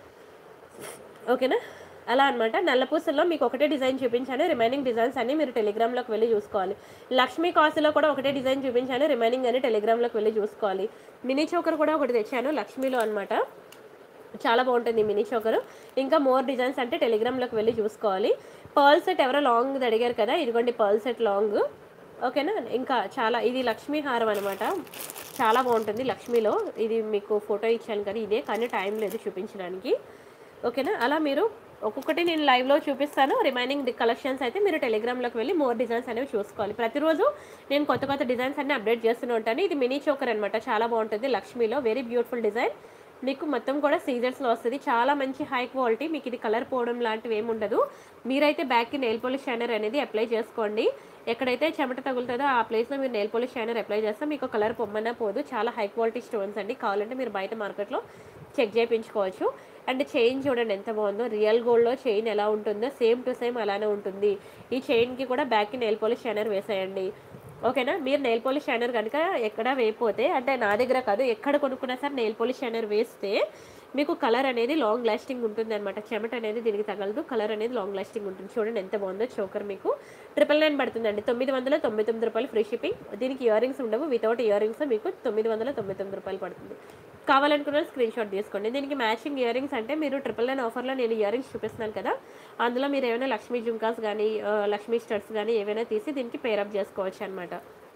ఓకేనా అలా అనమాట నల్లపూసల్లో మీకు ఒకటే డిజైన్ చూపించాను రిమైనింగ్ డిజైన్స్ అన్ని మీరు టెలిగ్రామ్లోకి వెళ్ళి చూసుకోవాలి లక్ష్మీ కాసులో కూడా ఒకటే డిజైన్ చూపించాను రిమైనింగ్ అన్ని టెలిగ్రామ్లోకి వెళ్ళి చూసుకోవాలి మినీ చోకర్ కూడా ఒకటి తెచ్చాను లక్ష్మీలో అనమాట చాలా బాగుంటుంది ఈ మినీ చోకర్ ఇంకా మోర్ డిజైన్స్ అంటే టెలిగ్రామ్లోకి వెళ్ళి చూసుకోవాలి పర్ల్ సెట్ ఎవరో లాంగ్ అడిగారు కదా ఇదిగోండి పర్ల్ సెట్ లాంగ్ ఓకేనా ఇంకా చాలా ఇది లక్ష్మీ హారం అనమాట చాలా బాగుంటుంది లక్ష్మీలో ఇది మీకు ఫోటో ఇచ్చాను కదా ఇదే కానీ టైం లేదు చూపించడానికి ఓకేనా అలా మీరు ఒక్కొక్కటి నేను లైవ్లో చూపిస్తాను రిమైనింగ్ కలెక్షన్స్ అయితే మీరు టెలిగ్రామ్లోకి వెళ్ళి మోర్ డిజైన్స్ అనేవి చూసుకోవాలి ప్రతిరోజు నేను కొత్త కొత్త డిజైన్స్ అన్ని అప్డేట్ చేస్తూనే ఉంటాను ఇది మినీ చోకర్ అనమాట చాలా బాగుంటుంది లక్ష్మీలో వెరీ బ్యూటిఫుల్ డిజైన్ మీకు మొత్తం కూడా సీజర్స్లో వస్తుంది చాలా మంచి హై క్వాలిటీ మీకు ఇది కలర్ పోవడం లాంటివి ఏమి ఉండదు మీరైతే బ్యాక్కి నెయిల్ పాలిష్ షైనర్ అనేది అప్లై చేసుకోండి ఎక్కడైతే చెమట తగులుతుందో ఆ ప్లేస్లో మీరు నెయిల్ పాలిష్ షైనర్ అప్లై చేస్తే మీకు కలర్ పొమ్మన్నా పోదు చాలా హై క్వాలిటీ స్టోన్స్ అండి కావాలంటే మీరు బయట మార్కెట్లో చెక్ చేయించుకోవచ్చు అండ్ చైన్ చూడండి ఎంత బాగుందో రియల్ గోల్డ్లో చైన్ ఎలా ఉంటుందో సేమ్ టు సేమ్ అలానే ఉంటుంది ఈ చైన్కి కూడా బ్యాక్కి నెయిల్ పాలిష్ షైనర్ వేసేయండి ఓకేనా మీరు నెయిల్ పాలిష్ షైనర్ కనుక ఎక్కడ వేయకపోతే అంటే నా దగ్గర కాదు ఎక్కడ కొనుక్కున్నా సరే నెయిల్ పాలిష్ షైనర్ వేస్తే మీకు కలర్ అనేది లాంగ్ లాస్టింగ్ ఉంటుంది అనమాట చెమట అనేది దీనికి తగలదు కలర్ అనేది లాంగ్ లాస్టింగ్ ఉంటుంది చూడండి ఎంత బాగుందో చోకర్ మీకు ట్రిపుల్ నైన్ పడుతుందండి తొమ్మిది వందల తొంభై తొమ్మిది రూపాయలు ఫ్రీ షిప్పింగ్ దీనికి ఇయర్ రింగ్స్ ఉండవు వితౌట్ ఇయర్ రింగ్స్ మీకు తొమ్మిది వందల తొంభై తొమ్మిది రూపాయలు పడుతుంది కావాలనుకున్న స్క్రీన్ షాట్ తీసుకోండి దీనికి మ్యాచింగ్ ఇయర్ రింగ్స్ అంటే మీరు ట్రిపుల్ నైన్ ఆఫర్లో నేను ఇయర్ రింగ్స్ చూపిస్తున్నాను కదా అందులో మీరు ఏమైనా లక్ష్మీ జుంకాస్ కానీ ఆ, లక్ష్మీ స్టడ్స్ కానీ ఏవైనా తీసి దీనికి పేరప్ చేసుకోవచ్చు అనమాట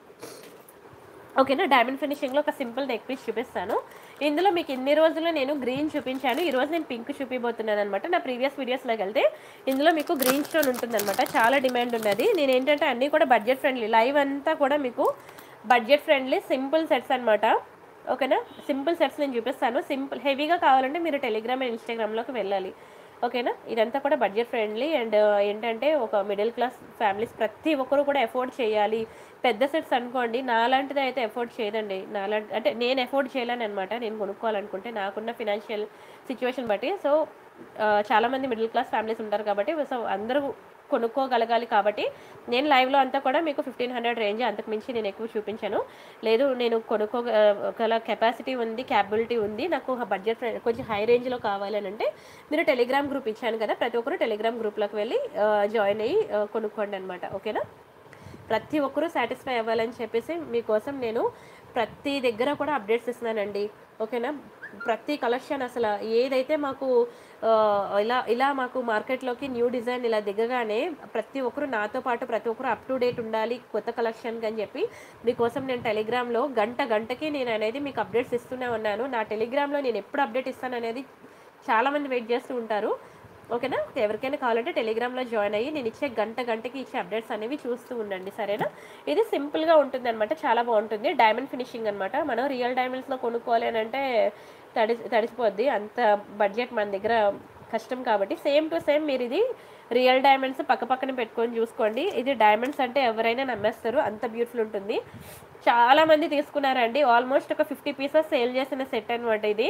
ఓకేనా డైమండ్ ఫినిషింగ్లో ఒక సింపుల్ నెక్ పీస్ చూపిస్తాను ఇందులో మీకు ఇన్ని రోజులు నేను గ్రీన్ చూపించాను ఈ రోజు నేను పింక్ చూపిపోతున్నాను అనమాట నా ప్రీవియస్ వీడియోస్లోకి వెళ్తే ఇందులో మీకు గ్రీన్ స్టోన్ ఉంటుందన్నమాట చాలా డిమాండ్ ఉన్నది నేను ఏంటంటే అన్నీ కూడా బడ్జెట్ ఫ్రెండ్లీ లైవ్ అంతా కూడా మీకు బడ్జెట్ ఫ్రెండ్లీ సింపుల్ సెట్స్ అనమాట ఓకేనా సింపుల్ సెట్స్ నేను చూపిస్తాను సింపుల్ హెవీగా కావాలంటే మీరు టెలిగ్రామ్ అండ్ ఇన్స్టాగ్రామ్లోకి వెళ్ళాలి ఓకేనా ఇదంతా కూడా బడ్జెట్ ఫ్రెండ్లీ అండ్ ఏంటంటే ఒక మిడిల్ క్లాస్ ఫ్యామిలీస్ ప్రతి ఒక్కరు కూడా ఎఫోర్డ్ చేయాలి పెద్ద సెట్స్ అనుకోండి నాలాంటిది అయితే ఎఫోర్డ్ చేయదండి నాలాంటి అంటే నేను ఎఫోర్డ్ చేయలేను అనమాట నేను కొనుక్కోవాలనుకుంటే నాకున్న ఫినాన్షియల్ సిచ్యువేషన్ బట్టి సో చాలామంది మిడిల్ క్లాస్ ఫ్యామిలీస్ ఉంటారు కాబట్టి సో అందరూ కొనుక్కోగలగాలి కాబట్టి నేను లైవ్లో అంతా కూడా మీకు ఫిఫ్టీన్ హండ్రెడ్ రేంజ్ అంతకుమించి నేను ఎక్కువ చూపించాను లేదు నేను కొనుక్కోగల కెపాసిటీ ఉంది క్యాపబిలిటీ ఉంది నాకు బడ్జెట్ కొంచెం హై రేంజ్లో కావాలి అని అంటే మీరు టెలిగ్రామ్ గ్రూప్ ఇచ్చాను కదా ప్రతి ఒక్కరు టెలిగ్రామ్ గ్రూప్లోకి వెళ్ళి జాయిన్ అయ్యి ఆ, కొనుక్కోండి అనమాట ఓకేనా ప్రతి ఒక్కరూ సాటిస్ఫై అవ్వాలని చెప్పేసి మీకోసం నేను ప్రతి దగ్గర కూడా అప్డేట్స్ ఇస్తున్నానండి ఓకేనా ప్రతి కలెక్షన్ అసలు ఏదైతే మాకు ఆ, ఇలా ఇలా మాకు మార్కెట్లోకి న్యూ డిజైన్ ఇలా దిగగానే ప్రతి ఒక్కరు నాతో పాటు ప్రతి ఒక్కరు అప్ టు డేట్ ఉండాలి కొత్త కలెక్షన్కి అని చెప్పి మీకోసం నేను టెలిగ్రామ్లో గంట గంటకి నేను అనేది మీకు అప్డేట్స్ ఇస్తూనే ఉన్నాను నా టెలిగ్రామ్లో నేను ఎప్పుడు అప్డేట్ ఇస్తాను అనేది చాలామంది వెయిట్ చేస్తూ ఉంటారు ఓకేనా ఎవరికైనా కావాలంటే టెలిగ్రామ్లో జాయిన్ అయ్యి నేను ఇచ్చే గంట గంటకి ఇచ్చే అప్డేట్స్ అనేవి చూస్తూ ఉండండి సరేనా ఇది సింపుల్గా ఉంటుంది అనమాట చాలా బాగుంటుంది డైమండ్ ఫినిషింగ్ అనమాట మనం రియల్ డైమండ్స్లో కొనుక్కోవాలి అని అంటే తడి తడిసిపోద్ది అంత బడ్జెట్ మన దగ్గర కష్టం కాబట్టి సేమ్ టు సేమ్ మీరు ఇది రియల్ డైమండ్స్ పక్క పక్కన పెట్టుకొని చూసుకోండి ఇది డైమండ్స్ అంటే ఎవరైనా నమ్మేస్తారు అంత బ్యూటిఫుల్ ఉంటుంది చాలా మంది తీసుకున్నారండి ఆల్మోస్ట్ ఒక ఫిఫ్టీ పీసెస్ సేల్ చేసిన సెట్ అనమాట ఇది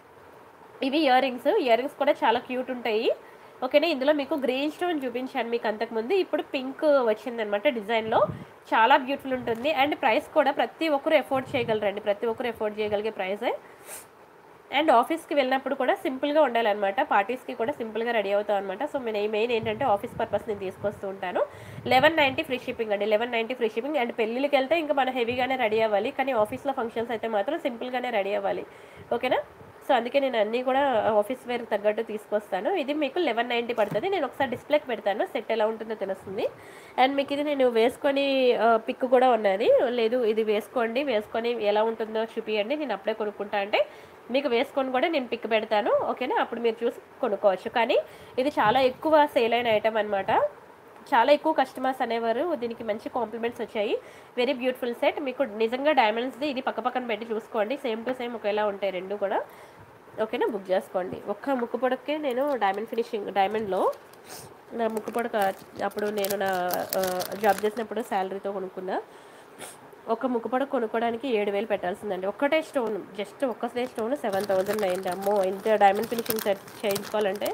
ఇవి ఇయర్ రింగ్స్ ఇయర్ రింగ్స్ కూడా చాలా క్యూట్ ఉంటాయి ఓకేనా ఇందులో మీకు గ్రీన్ స్టోన్ చూపించాను మీకు అంతకుముందు ఇప్పుడు పింక్ వచ్చిందనమాట డిజైన్లో చాలా బ్యూటిఫుల్ ఉంటుంది అండ్ ప్రైస్ కూడా ప్రతి ఒక్కరు ఎఫోర్డ్ చేయగలరండి ప్రతి ఒక్కరు ఎఫోర్డ్ చేయగలిగే ప్రైసే అండ్ ఆఫీస్కి వెళ్ళినప్పుడు కూడా సింపుల్గా ఉండాలన్నమాట పార్టీస్కి కూడా సింపుల్గా రెడీ అవుతాం అనమాట సో నేను మెయిన్ ఏంటంటే ఆఫీస్ పర్పస్ నేను తీసుకొస్తూ ఉంటాను లెవెన్ నైంటీ ఫ్రీ షిప్పింగ్ అండి eleven ninety free shipping and పెళ్ళిళ్ళకి వెళ్తే ఇంకా మనం హెవీగానే రెడీ అవ్వాలి కానీ ఆఫీస్లో ఫంక్షన్స్ అయితే మాత్రం సింపుల్గానే రెడీ అవ్వాలి ఓకేనా సో అందుకే నేను అన్నీ కూడా ఆఫీస్ వేర్ తగ్గట్టు తీసుకొస్తాను ఇది మీకు లెవెన్ నైంటీ పడుతుంది నేను ఒకసారి డిస్ప్లేకి పెడతాను సెట్ ఎలా ఉంటుందో తెలుస్తుంది అండ్ మీకు ఇది నేను వేసుకొని పిక్ కూడా ఉన్నది లేదు ఇది వేసుకోండి వేసుకొని ఎలా ఉంటుందో చూపియండి నేను అప్పుడే కొనుక్కుంటా అంటే మీకు వేసుకొని కూడా నేను పిక్ పెడతాను ఓకేనా అప్పుడు మీరు చూసి కొనుక్కోవచ్చు కానీ ఇది చాలా ఎక్కువ సేల్ అయిన ఐటమ్ అనమాట చాలా ఎక్కువ కస్టమర్స్ అనేవారు దీనికి మంచి కాంప్లిమెంట్స్ వచ్చాయి వెరీ బ్యూటిఫుల్ సెట్ మీకు నిజంగా డైమండ్స్ది ఇది పక్క పక్కన పెట్టి చూసుకోండి సేమ్ టు సేమ్ ఒకేలా ఉంటాయి రెండు కూడా ఓకేనా బుక్ చేసుకోండి ఒక్క ముక్కు పొడకే నేను డైమండ్ ఫినిషింగ్ డైమండ్లో నా ముక్కు పొడక అప్పుడు నేను నా ఆ, జాబ్ చేసినప్పుడు శాలరీతో కొనుక్కున్నా ఒక ముక్కు పొడక కొనుక్కోవడానికి ఏడు వేలు పెట్టాల్సిందండి ఒక్కటే స్టోన్ జస్ట్ ఒక్కటే స్టోన్ సెవెన్ థౌజండ్ అయింది అమ్మో ఇంత డైమండ్ ఫినిషింగ్ సెట్ చేయించుకోవాలంటే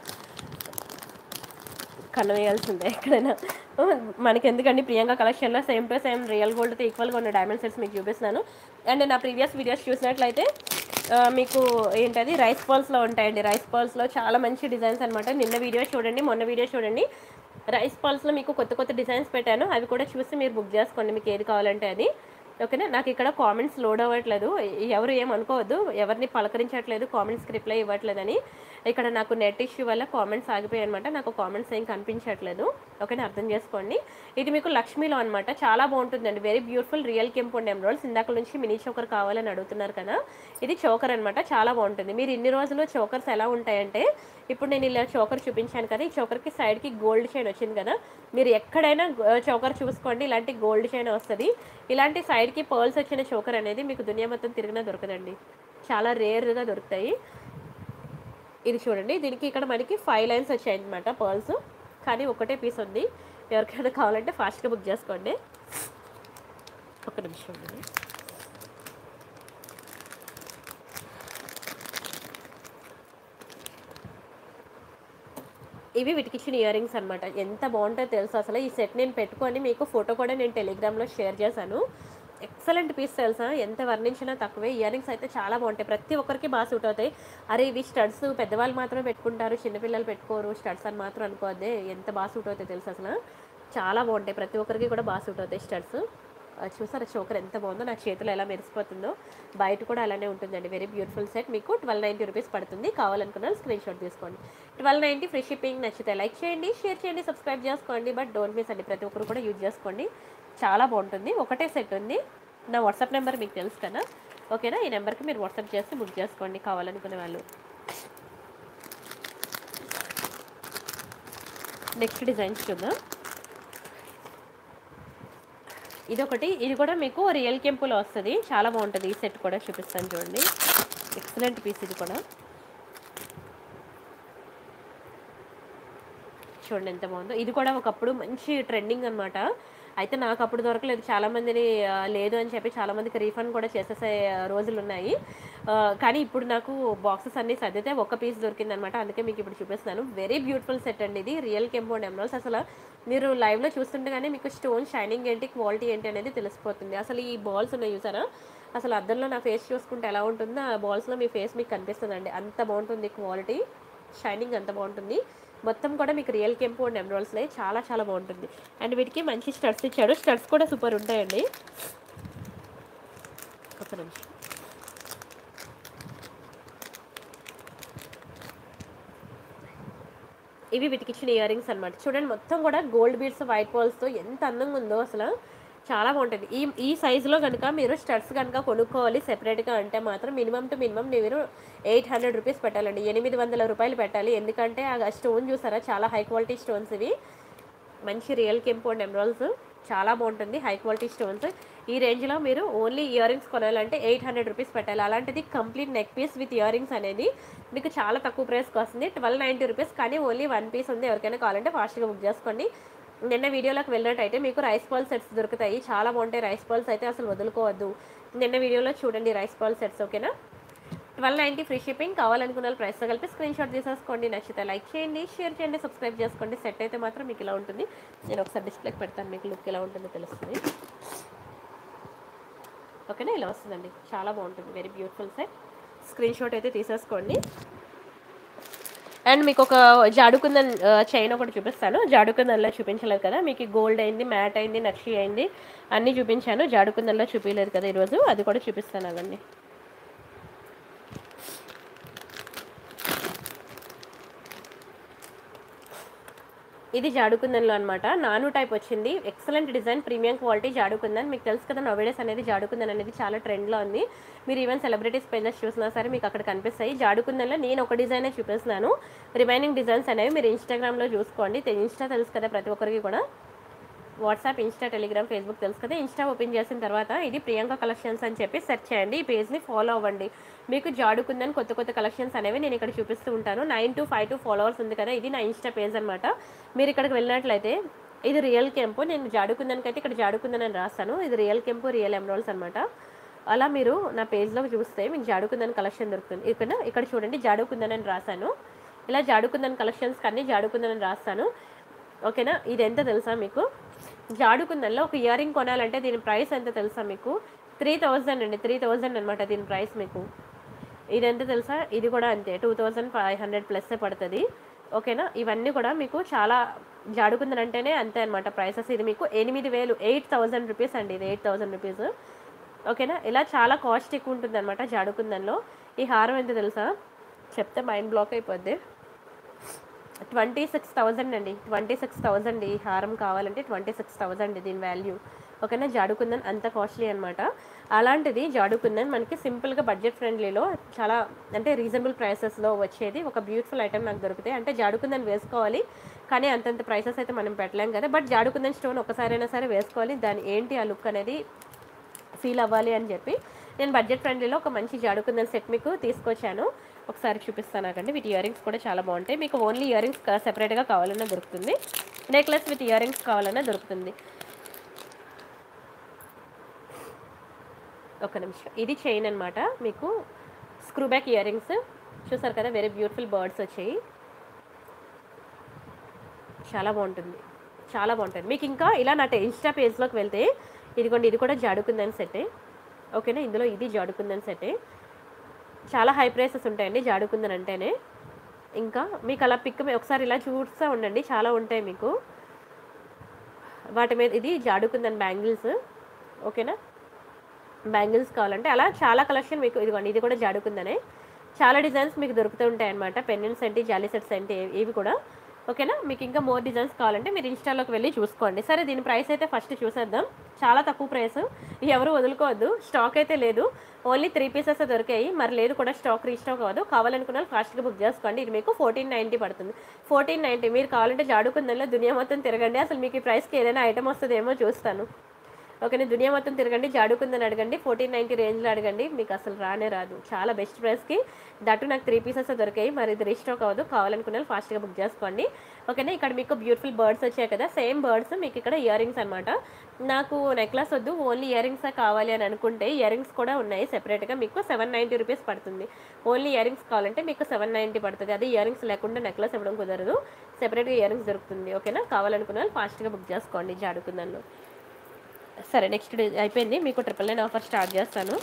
కన్ను వేయాల్సిందే ఎక్కడైనా మనకి ఎందుకండి ప్రియాంక కలెక్షన్లో సేమ్ టు సేమ్ రియల్ గోల్డ్తో ఈక్వల్గా ఉన్న డైమండ్ సెట్స్ మీకు చూపిస్తున్నాను అండ్ నా ప్రీవియస్ వీడియోస్ చూసినట్లయితే ఆ, మీకు ఏంటది రైస్ పాల్స్లో ఉంటాయండి రైస్ పాల్స్లో చాలా మంచి డిజైన్స్ అనమాట నిన్న వీడియో చూడండి మొన్న వీడియో చూడండి రైస్ పాల్స్లో మీకు కొత్త కొత్త డిజైన్స్ పెట్టాను అవి కూడా చూసి మీరు బుక్ చేసుకోండి మీకు ఏది కావాలంటే అది ఓకేనా నాకు ఇక్కడ కామెంట్స్ లోడ్ అవ్వట్లేదు ఎవరు ఏం అనుకోవద్దు ఎవరిని పలకరించట్లేదు కామెంట్స్కి రిప్లై ఇవ్వట్లేదని ఇక్కడ నాకు నెట్ ఇష్యూ వల్ల కామెంట్స్ ఆగిపోయాయి అనమాట నాకు కామెంట్స్ ఏం కనిపించట్లేదు ఓకేనా అర్థం చేసుకోండి ఇది మీకు లక్ష్మీలో అనమాట చాలా బాగుంటుందండి వెరీ బ్యూటిఫుల్ రియల్ కెంపుండ్ ఎమ్రోల్స్ ఇందాక నుంచి మినీ చోకర్ కావాలని అడుగుతున్నారు కదా ఇది చోకర్ అనమాట చాలా బాగుంటుంది మీరు ఇన్ని రోజులు చోకర్స్ ఎలా ఉంటాయంటే ఇప్పుడు నేను ఇలా చోకర్ చూపించాను కదా ఈ చోకర్కి సైడ్కి గోల్డ్ చైన్ వచ్చింది కదా మీరు ఎక్కడైనా చోకర్ చూసుకోండి ఇలాంటి గోల్డ్ చైన్ వస్తుంది ఇలాంటి సైడ్కి పర్ల్స్ వచ్చిన చోకర్ అనేది మీకు దునియా మొత్తం తిరిగినా దొరకదండి చాలా రేర్గా దొరుకుతాయి ఇది చూడండి దీనికి ఇక్కడ మనకి ఫైవ్ లైన్స్ వచ్చాయి అనమాట పర్ల్స్ కానీ ఒకటే పీస్ ఉంది ఎవరికైనా కావాలంటే ఫాస్ట్గా బుక్ చేసుకోండి ఒక నిమిషం ఉండండి. ఇవి వీటికిచ్చిన ఇయర్ రింగ్స్ అనమాట ఎంత బాగుంటుందో తెలుసు అసలు ఈ సెట్ నేను పెట్టుకొని మీకు ఫోటో కూడా నేను టెలిగ్రామ్లో షేర్ చేశాను ఎక్సలెంట్ పీస్ తెలుసా ఎంత వర్ణించినా తక్కువే ఇయర్ రింగ్స్ అయితే చాలా బాగుంటాయి ప్రతి ఒక్కరికి బాగా సూట్ అవుతాయి అరే ఇవి స్టడ్స్ పెద్దవాళ్ళు మాత్రమే పెట్టుకుంటారు చిన్నపిల్లలు పెట్టుకోరు స్టడ్స్ అని మాత్రం అనుకోవద్దే ఎంత బాగా సూట్ అవుతాయి తెలుసు అసలు చాలా బాగుంటాయి ప్రతి ఒక్కరికి కూడా బాగా సూట్ అవుతాయి స్టడ్స్ చూసారా చోకర్ ఎంత బాగుందో నా చేతిలో ఎలా మెరిసిపోతుందో బయట కూడా అలానే ఉంటుందండి వెరీ బ్యూటిఫుల్ సెట్ మీకు ట్వెల్వ్ నైంటీ రూపీస్ పడుతుంది కావాలనుకున్న స్క్రీన్ షాట్ తీసుకోండి ట్వెల్వ్ నైంటీ ఫ్రీ షిప్పింగ్ నచ్చితే లైక్ చేయండి షేర్ చేయండి సబ్స్క్రైబ్ చేసుకోండి బట్ డోంట్ మిస్ అండి ప్రతి ఒక్కరు కూడా యూజ్ చేసుకోండి చాలా బాగుంటుంది ఒకటే సెట్ ఉంది నా వాట్సాప్ నెంబర్ మీకు తెలుసు కదా ఓకేనా ఈ నెంబర్కి మీరు వాట్సాప్ చేసి బుక్ చేసుకోండి కావాలనుకునే వాళ్ళు నెక్స్ట్ డిజైన్స్ చూద్దాం ఇదొకటి ఇది కూడా మీకు రియల్ కెంపులో వస్తుంది చాలా బాగుంటుంది ఈ సెట్ కూడా చూపిస్తాను చూడండి ఎక్సలెంట్ పీస్ ఇది కూడా చూడండి ఎంత బాగుందో ఇది కూడా ఒకప్పుడు మంచి ట్రెండింగ్ అనమాట అయితే నాకు అప్పుడు దొరకలేదు చాలా మందిని ఆ, లేదు అని చెప్పి చాలా మందికి రీఫండ్ కూడా చేసేసే ఆ, రోజులు ఉన్నాయి ఆ, కానీ ఇప్పుడు నాకు బాక్సెస్ అన్ని సర్దితే ఒక పీస్ దొరికింది అనమాట అందుకే మీకు ఇప్పుడు చూపిస్తున్నాను వెరీ బ్యూటిఫుల్ సెట్ అండి ఇది రియల్ కెంపౌండ్ ఎమరాల్స్ అసలు మీరు లైవ్లో చూస్తుండగానే మీకు స్టోన్ షైనింగ్ ఏంటి క్వాలిటీ ఏంటి అనేది తెలిసిపోతుంది అసలు ఈ బాల్స్ ఉన్నాయి చూసారా అసలు అద్దంలో నా ఫేస్ చూసుకుంటే ఎలా ఉంటుందో ఆ బాల్స్లో మీ ఫేస్ మీకు కనిపిస్తుందండి అంత బాగుంటుంది క్వాలిటీ షైనింగ్ అంత బాగుంటుంది మొత్తం కూడా మీకు రియల్ కెంపు అండ్ ఎమరాల్స్లో చాలా చాలా బాగుంటుంది అండ్ వీటికి మంచి స్టడ్స్ ఇచ్చాడు స్టడ్స్ కూడా సూపర్ ఉంటాయండి ఒక నిమిషం ఇవి వీటికి ఇచ్చిన ఇయర్ రింగ్స్ అనమాట చూడండి మొత్తం కూడా గోల్డ్ బీడ్స్ వైట్ బాల్స్తో ఎంత అందంగా ఉందో అసలు చాలా బాగుంటుంది ఈ ఈ సైజులో కనుక మీరు స్టడ్స్ కనుక కొనుక్కోవాలి సెపరేట్గా అంటే మాత్రం మినిమం టు మినిమం మీరు ఎయిట్ హండ్రెడ్ రూపీస్ పెట్టాలండి ఎనిమిది వందల రూపాయలు పెట్టాలి ఎందుకంటే ఆ స్టోన్ చూసారా చాలా హై క్వాలిటీ స్టోన్స్ ఇవి మంచి రియల్ కెంపు అండ్ ఎమరాల్స్ చాలా బాగుంటుంది హై క్వాలిటీ స్టోన్స్ ఈ రేంజ్లో మీరు ఓన్లీ ఇయర్ రింగ్స్ కొనాలంటే ఎయిట్ హండ్రెడ్ రూపీస్ పెట్టాలి అలాంటిది complete neck piece with earrings అనేది మీకు చాలా తక్కువ ప్రైస్కి వస్తుంది ట్వెల్వ్ నైంటీ రూపీస్ కానీ ఓన్లీ వన్ పీస్ ఉంది ఎవరికైనా కావాలంటే ఫాస్ట్గా బుక్ చేసుకోండి నిన్న వీడియోలోకి వెళ్ళినట్టయితే మీకు రైస్ బాల్ సెట్స్ దొరుకుతాయి చాలా బాగుంటాయి రైస్ బాల్స్ అయితే అసలు వదులుకోవద్దు నిన్న వీడియోలో చూడండి రైస్ బాల్ సెట్స్ ఓకేనా ట్వెల్వ్ నైంటీ ఫ్రీ షిప్పింగ్ కావాలనుకున్న వాళ్ళు ప్రైస్తో కలిపి స్క్రీన్ షాట్ తీసేసుకోండి నచ్చితే లైక్ చేయండి షేర్ చేయండి సబ్స్క్రైబ్ చేసుకోండి సెట్ అయితే మాత్రం మీకు ఇలా ఉంటుంది నేను ఒకసారి డిస్ప్లేకి పెడతాను మీకు లుక్ ఎలా ఉంటుందో తెలుస్తుంది ఓకేనా ఇలా వస్తుందండి చాలా బాగుంటుంది very beautiful set screenshot అయితే తీసేసుకోండి అండ్ మీకు ఒక జాడుకుందన్ చైన్ ఒకటి చూపిస్తాను జాడుకుందన్లో చూపించలేదు కదా మీకు గోల్డ్ అయింది మ్యాట్ అయింది నక్షి అయింది అన్నీ చూపించాను జాడుకుందన్లో చూపించలేదు కదా ఈరోజు అది కూడా చూపిస్తాను అవండి ఇది జాడుకుందన్లో అనమాట నాను టైప్ వచ్చింది excellent design premium quality jadau kundan మీకు తెలుసు కదా నోవేడేస్ అనేది జాడుకుందన్ అనేది చాలా ట్రెండ్లో ఉంది మీరు ఈవెన్ సెలబ్రిటీస్ పేజెస్ చూసినా సరే మీకు అక్కడ కనిపిస్తాయి జాడుకుందన్లో నేను ఒక డిజైనే చూపిస్తున్నాను రిమైనింగ్ డిజైన్స్ అనేవి మీరు ఇన్స్టాగ్రామ్లో చూసుకోండి తె- ఇన్స్టా తెలుసు కదా ప్రతి ఒక్కరికి కూడా వాట్సాప్ ఇన్స్టా టెలిగ్రామ్ ఫేస్బుక్ తెలుసు కదా ఇన్స్టా ఓపెన్ చేసిన తర్వాత ఇది ప్రియాంక కలెక్షన్స్ అని చెప్పి సెర్చ్ చేయండి ఈ పేజ్ని ఫాలో అవ్వండి మీకు జాడుకుందని కొత్త కొత్త కలెక్షన్స్ అనేవి నేను ఇక్కడ చూపిస్తూ ఉంటాను nine two five two followers ఉంది కదా ఇది నా ఇన్స్టా పేజ్ అనమాట మీరు ఇక్కడికి వెళ్ళినట్లయితే ఇది రియల్ కెంపు నేను జాడుకుందానికి అయితే ఇక్కడ జాడుకుందని అని రాస్తాను ఇది రియల్ కెంపు రియల్ ఎమరాల్స్ అనమాట అలా మీరు నా పేజ్లో చూస్తే మీకు జాడుకుందని కలెక్షన్ దొరుకుతుంది ఇక్కడ ఇక్కడ చూడండి జాడుకుందని అని రాశాను ఇలా జాడుకుందని కలెక్షన్స్ అన్నీ జాడుకుందని రాస్తాను ఓకేనా ఇది ఎంత తెలుసా మీకు జాడుకుందల్లో ఒక ఇయర్ రింగ్ కొనాలంటే దీని ప్రైస్ ఎంత తెలుసా మీకు త్రీ థౌజండ్ అండి త్రీ థౌజండ్ అనమాట దీని ప్రైస్ మీకు ఇది ఎంత తెలుసా ఇది కూడా అంతే two thousand five hundred plus పడుతుంది ఓకేనా ఇవన్నీ కూడా మీకు చాలా జాడుకుందని అంటేనే అంతే అనమాట ప్రైసెస్ ఇది మీకు ఎనిమిది వేలు ఎయిట్ థౌజండ్ రూపీస్ అండి ఇది ఎయిట్ థౌజండ్ రూపీస్ ఓకేనా ఇలా చాలా కాస్ట్ ఎక్కువ ఉంటుంది అనమాట జాడుకుందన్లో ఈ హారం ఎంత తెలుసా చెప్తే మైండ్ బ్లాక్ అయిపోద్ది ట్వంటీ సిక్స్ థౌజండ్ అండి ట్వంటీ సిక్స్ థౌజండ్ ఈ హారం కావాలంటే ట్వంటీ సిక్స్ థౌజండ్ దీని వాల్యూ ఓకేనా జాడుకుందన్ అంత కాస్ట్లీ అనమాట అలాంటిది జాడుకుందన్ మనకి సింపుల్గా బడ్జెట్ ఫ్రెండ్లీలో చాలా అంటే రీజనబుల్ ప్రైసెస్లో వచ్చేది ఒక బ్యూటిఫుల్ ఐటమ్ నాకు దొరుకుతాయి అంటే జాడుకుందన్ వేసుకోవాలి కానీ అంతంత ప్రైసెస్ అయితే మనం పెట్టలేం కదా బట్ జాడుకుందన్ స్టోన్ ఒకసారైనా సరే వేసుకోవాలి దాని ఏంటి ఆ లుక్ అనేది ఫీల్ అవ్వాలి అని చెప్పి నేను బడ్జెట్ ఫ్రెండ్లీలో ఒక మంచి జాడుకుందని సెట్ మీకు తీసుకొచ్చాను ఒకసారి చూపిస్తాను నాకండి వీటి ఇయర్ రింగ్స్ కూడా చాలా బాగుంటాయి మీకు ఓన్లీ ఇయర్ రింగ్స్ సెపరేట్గా కావాలన్నా దొరుకుతుంది నెక్లెస్ విత్ ఇయర్ రింగ్స్ కావాలన్నా దొరుకుతుంది ఒక నిమిషం ఇది చైన్ అనమాట మీకు స్క్రూ బ్యాక్ ఇయర్ రింగ్స్ చూసారు కదా వెరీ బ్యూటిఫుల్ బర్డ్స్ వచ్చాయి చాలా బాగుంటుంది చాలా బాగుంటుంది మీకు ఇంకా ఇలా నా ఇన్స్టా పేజ్లోకి వెళ్తే ఇదిగోండి ఇది కూడా జాడుకుందని సెట్టే ఓకేనా ఇందులో ఇది జాడుకుందని సెట్టే చాలా హై ప్రైసెస్ ఉంటాయండి జాడుకుందని అంటేనే ఇంకా మీకు అలా పిక్ మీ- ఒకసారి ఇలా చూస్తూ ఉండండి చాలా ఉంటాయి మీకు వాటి మీద ఇది జాడుకుందని బ్యాంగిల్స్ ఓకేనా బ్యాంగిల్స్ కావాలంటే అలా చాలా కలెక్షన్ మీకు ఇదిగోండి ఇది కూడా జాడుకుందనే చాలా డిజైన్స్ మీకు దొరుకుతూ ఉంటాయి అనమాట పెన్నెంట్స్ ఏంటి జాలీ సెట్స్ ఏంటి ఇవి కూడా ఓకేనా మీకు ఇంకా మోర్ డిజైన్స్ కావాలంటే మీరు ఇన్స్టాలోకి వెళ్ళి చూసుకోండి సరే దీని ప్రైస్ అయితే ఫస్ట్ చూసేద్దాం చాలా తక్కువ ప్రైస్ ఎవరు వదులుకోవద్దు స్టాక్ అయితే లేదు ఓన్లీ త్రీ పీసెస్ దొరికాయి మరి లేదు కూడా స్టాక్ రీస్టాక్ అవ్వదు కావాలనుకున్న వాళ్ళు ఫాస్ట్గా బుక్ చేసుకోండి ఇది మీకు ఫోర్టీన్ నైంటీ పడుతుంది ఫోర్టీన్ నైంటీ మీరు కావాలంటే జాడుకుందంలో దునియా మొత్తం తిరగండి అసలు మీకు ఈ ప్రైస్కి ఏదైనా ఐటమ్ వస్తుందేమో చూస్తాను ఓకేనా దునియా మొత్తం తిరగండి జాడుకుందని అడగండి ఫోర్టీన్ నైంటీ రేంజ్లో అడగండి మీకు అసలు రానే రాదు చాలా బెస్ట్ ప్రైస్కి దట్టు నాకు త్రీ పీసెస్ దొరికాయి మరి ఇది రీస్టాక్ అవ్వదు కావాలనుకున్న వాళ్ళు ఫాస్ట్గా బుక్ చేసుకోండి ఓకేనా ఇక్కడ మీకు బ్యూటిఫుల్ బర్డ్స్ వచ్చాయి కదా సేమ్ బర్డ్స్ మీకు ఇక్కడ ఇయర్ రింగ్స్ అనమాట నాకు నెక్లెస్ వద్దు ఓన్లీ ఇయర్ రింగ్స్ కావాలి అని అనుకుంటే ఇయర్ రింగ్స్ కూడా ఉన్నాయి సెపరేట్గా మీకు సెవెన్ నైంటీ రూపీస్ పడుతుంది ఓన్లీ ఇయర్ రింగ్స్ కావాలంటే మీకు సెవెన్ నైంటీ పడుతుంది అదే ఇయర్ రింగ్స్ లేకుండా నెక్లెస్ ఇవ్వడం కుదరదు సెపరేట్గా ఇయర్ రింగ్స్ దొరుకుతుంది ఓకేనా కావాలనుకున్న వాళ్ళు ఫాస్ట్గా బుక్ చేసుకోండి జాడుకుందాను సరే నెక్స్ట్ డే అయిపోయింది మీకు ట్రిపుల్ నైన్ ఆఫర్ స్టార్ట్ చేస్తాను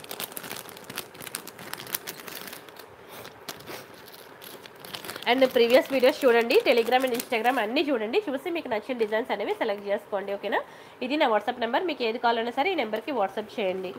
అండ్ ప్రీవియస్ వీడియోస్ చూడండి టెలిగ్రామ్ అండ్ ఇన్స్టాగ్రామ్ అన్నీ చూడండి చూసి మీకు నచ్చిన డిజైన్స్ అనేవి సెలెక్ట్ చేసుకోండి ఓకేనా ఇది నా వాట్సాప్ నెంబర్ మీకు ఏది కావాలన్నా సరే ఈ నెంబర్కి వాట్సాప్ చేయండి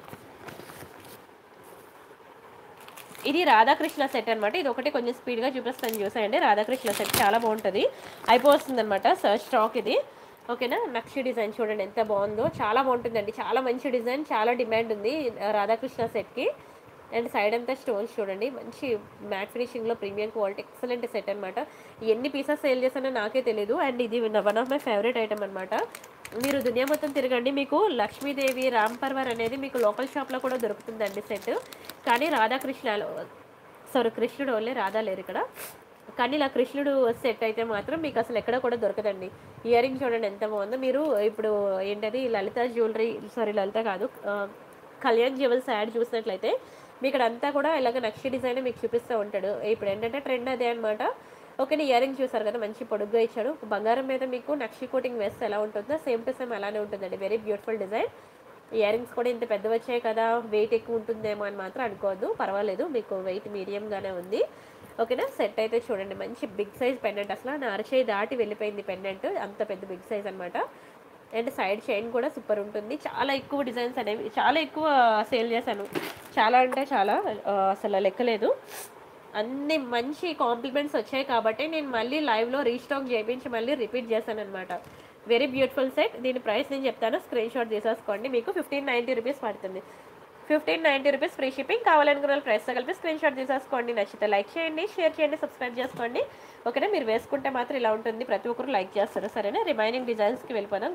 ఇది రాధాకృష్ణ సెట్ అనమాట ఇది ఒకటి కొంచెం స్పీడ్గా చూపిస్తాను చూసేయండి రాధాకృష్ణ సెట్ చాలా బాగుంటుంది అయిపోతుంది అనమాట స్టాక్ ఇది ఓకేనా నక్షి డిజైన్ చూడండి ఎంత బాగుందో చాలా బాగుంటుందండి చాలా మంచి డిజైన్ చాలా డిమాండ్ ఉంది రాధాకృష్ణ సెట్కి అండ్ సైడ్ అంతా స్టోన్స్ చూడండి మంచి మ్యాట్ ఫినిషింగ్లో ప్రీమియం క్వాలిటీ ఎక్సలెంట్ సెట్ అనమాట ఎన్ని పీసెస్ సేల్ చేశానో నాకే తెలియదు అండ్ ఇది one of my favourite item అనమాట మీరు దునియా మొత్తం తిరగండి మీకు లక్ష్మీదేవి రామ్ పర్వర్ అనేది మీకు లోకల్ షాప్లో కూడా దొరుకుతుందండి సెట్ కానీ రాధాకృష్ణలో సారీ కృష్ణుడు ఓన్లీ రాధా లేరు ఇక్కడ కానీ ఇలా కృష్ణుడు సెట్ అయితే మాత్రం మీకు అసలు ఎక్కడ కూడా దొరకదండి ఇయర్ రింగ్ చూడండి ఎంత బాగుందో మీరు ఇప్పుడు ఏంటది లలిత జ్యువెలరీ సారీ లలిత కాదు ఆ, కళ్యాణ్ జ్యువెల్స్ యాడ్ చూసినట్లయితే మీకు ఇక్కడ అంతా కూడా ఇలాగ నక్షి డిజైన్ మీకు చూపిస్తూ ఉంటాడు ఇప్పుడు ఏంటంటే ట్రెండ్ అదే అనమాట ఓకే ఇయర్ రింగ్ చూసారు కదా మంచి పొడుగ్గా ఇచ్చాడు బంగారం మీద మీకు నక్షి కోటింగ్ వేస్తే ఎలా ఉంటుందో సేమ్ టు సేమ్ అలానే ఉంటుందండి very beautiful design earrings కూడా ఇంత పెద్ద వచ్చాయి కదా వెయిట్ ఎక్కువ ఉంటుందేమో అని మాత్రం అనుకోవద్దు పర్వాలేదు మీకు వెయిట్ మీడియంగానే ఉంది ఓకేనా సెట్ అయితే చూడండి మంచి బిగ్ సైజ్ పెండెంట్ అసలు నా అరచేయి దాటి వెళ్ళిపోయింది పెండెంట్ అంత పెద్ద బిగ్ సైజ్ అనమాట అండ్ సైడ్ చైన్ కూడా సూపర్ ఉంటుంది చాలా ఎక్కువ డిజైన్స్ అనేవి చాలా ఎక్కువ సేల్ చేశాను చాలా అంటే చాలా ఆ, అసలు లెక్కలేదు అన్ని మంచి కాంప్లిమెంట్స్ వచ్చాయి కాబట్టి నేను మళ్ళీ లైవ్లో రీస్టాక్ చేయించి మళ్ళీ రిపీట్ చేశాను అనమాట వెరీ బ్యూటిఫుల్ సెట్ దీని ప్రైస్ నేను చెప్తాను స్క్రీన్ షాట్ తీసేసుకోండి మీకు ఫిఫ్టీన్ నైంటీ రూపీస్ పడుతుంది fifteen ninety rupees free shipping కావాలనుకున్న వాళ్ళు ప్రైస్తో కలిపి స్క్రీన్ షాట్ తీసేసుకోండి నచ్చితే లైక్ చేయండి షేర్ చేయండి సబ్స్క్రైబ్ చేసుకోండి ఓకేనా మీరు వేసుకుంటే మాత్రం ఇలా ఉంటుంది ప్రతి ఒక్కరు లైక్ చేస్తారు సరేనా రిమైనింగ్ డిజైన్స్కి వెళ్ళిపోదాం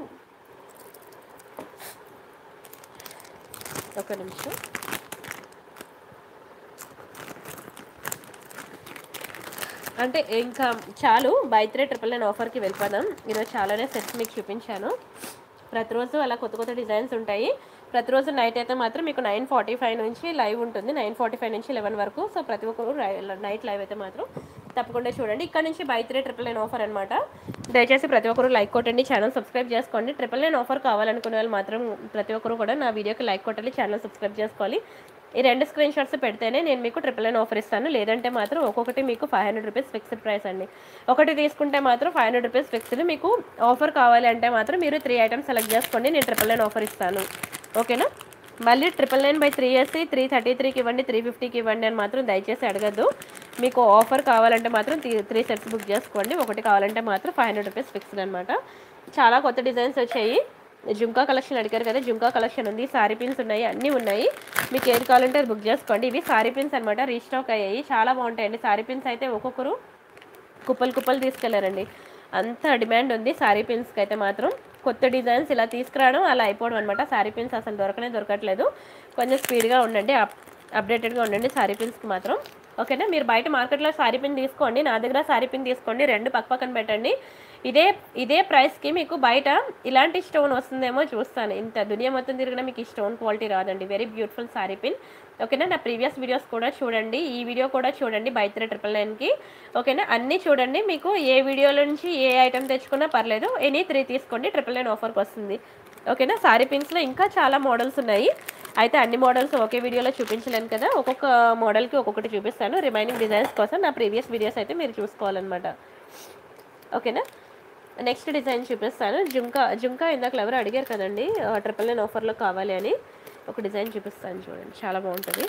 ఒక నిమిషం అంటే ఇంకా చాలు బై త్రీ ట్రిపుల్ నైన్ ఆఫర్కి వెళ్ళిపోదాం ఈరోజు చాలానే సెట్స్ మీకు చూపించాను ప్రతిరోజు అలా కొత్త కొత్త డిజైన్స్ ఉంటాయి ప్రతిరోజు నైట్ అయితే మాత్రం మీకు నైన్ ఫార్టీ ఫైవ్ నుంచి లైవ్ ఉంటుంది నైన్ ఫార్టీ ఫైవ్ నుంచి లెవెన్ వరకు సో ప్రతి ఒక్కరు నైట్ లైవ్ అయితే మాత్రం తప్పకుండా చూడండి ఇక్కడ నుంచి buy three triple nine offer అనమాట దయచేసి ప్రతి ఒక్కరు లైక్ కొట్టండి ఛానల్ సబ్స్క్రైబ్ చేసుకోండి ట్రిపుల్ నైన్ ఆఫర్ కావాలనుకునే వాళ్ళు మాత్రం ప్రతి ఒక్కరు కూడా నా వీడియోకి లైక్ కొట్టాలి ఛానల్ సబ్స్క్రైబ్ చేసుకోవాలి ఈ రెండు స్క్రీన్ షాట్స్ పెడితేనే నేను మీకు ట్రిపుల్ నైన్ ఆఫర్ ఇస్తాను లేదంటే మాత్రం ఒక్కొక్కటి మీకు five hundred rupees fixed price అండి ఒకటి తీసుకుంటే మాత్రం ఫైవ్ హండ్రెడ్ రూపీస్ ఫిక్స్డ్ మీకు ఆఫర్ కావాలి అంటే మాత్రం మీరు త్రీ ఐటమ్స్ సెలెక్ట్ చేసుకోండి నేను ట్రిపుల్ నైన్ ఆఫర్ ఇస్తాను ఓకేనా మళ్ళీ ట్రిపుల్ నైన్ బై త్రీ వేసి త్రీ థర్టీ త్రీకి ఇవ్వండి త్రీ ఫిఫ్టీకి ఇవ్వండి అని మాత్రం దయచేసి అడగద్దు మీకు ఆఫర్ కావాలంటే మాత్రం త్రీ త్రీ సెట్స్ బుక్ చేసుకోండి ఒకటి కావాలంటే మాత్రం ఫైవ్ హండ్రెడ్ రూపీస్ ఫిక్స్డ్ అనమాట చాలా కొత్త డిజైన్స్ వచ్చాయి జుంకా కలెక్షన్ అడిగారు కదా జుంకా కలెక్షన్ ఉంది సారీ పిన్స్ ఉన్నాయి అన్నీ ఉన్నాయి మీకు ఏది కావాలంటే అది బుక్ చేసుకోండి ఇవి సారీ పిన్స్ అనమాట రీస్టాక్ అయ్యాయి చాలా బాగుంటాయండి సారీ పిన్స్ అయితే ఒక్కొక్కరు కుప్పలు కుప్పలు తీసుకెళ్లారండి అంత డిమాండ్ ఉంది సారీ పిన్స్కి అయితే మాత్రం కొత్త డిజైన్స్ ఇలా తీసుకురావడం అలా అయిపోవడం అనమాట సారీ పిన్స్ అసలు దొరకనే దొరకట్లేదు కొంచెం స్పీడ్గా ఉండండి అప్ అప్డేటెడ్గా ఉండండి సారీ పిన్స్కి మాత్రం ఓకేనా మీరు బయట మార్కెట్లో సారీ పిన్ తీసుకోండి నా దగ్గర సారీ పిన్ తీసుకోండి రెండు పక్క పక్కన పెట్టండి ఇదే ఇదే ప్రైస్కి మీకు బయట ఇలాంటి స్టోన్ వస్తుందేమో చూస్తాను ఇంత దునియా మొత్తం తిరిగినా మీకు ఈ స్టోన్ క్వాలిటీ రాదండి వెరీ బ్యూటిఫుల్ సారీ పిన్ ఓకేనా నా ప్రీవియస్ వీడియోస్ కూడా చూడండి ఈ వీడియో కూడా చూడండి బై త్రీ ట్రిపుల్ నైన్కి ఓకేనా అన్నీ చూడండి మీకు ఏ వీడియోలో నుంచి ఏ ఐటమ్ తెచ్చుకున్నా పర్లేదు ఎనీ త్రీ తీసుకోండి ట్రిపుల్ నైన్ ఆఫర్కి వస్తుంది ఓకేనా సారీ పిన్స్లో ఇంకా చాలా మోడల్స్ ఉన్నాయి అయితే అన్ని మోడల్స్ ఒకే వీడియోలో చూపించలేను కదా ఒక్కొక్క మోడల్కి ఒక్కొక్కటి చూపిస్తాను రిమైనింగ్ డిజైన్స్ కోసం నా ప్రీవియస్ వీడియోస్ అయితే మీరు చూసుకోవాలన్నమాట ఓకేనా నెక్స్ట్ డిజైన్ చూపిస్తాను జుంకా జుంకా ఇందాక ఎవరు అడిగారు కదండి ట్రిపుల్ నైన్ ఆఫర్లో కావాలి అని ఒక డిజైన్ చూపిస్తాను చూడండి చాలా బాగుంటుంది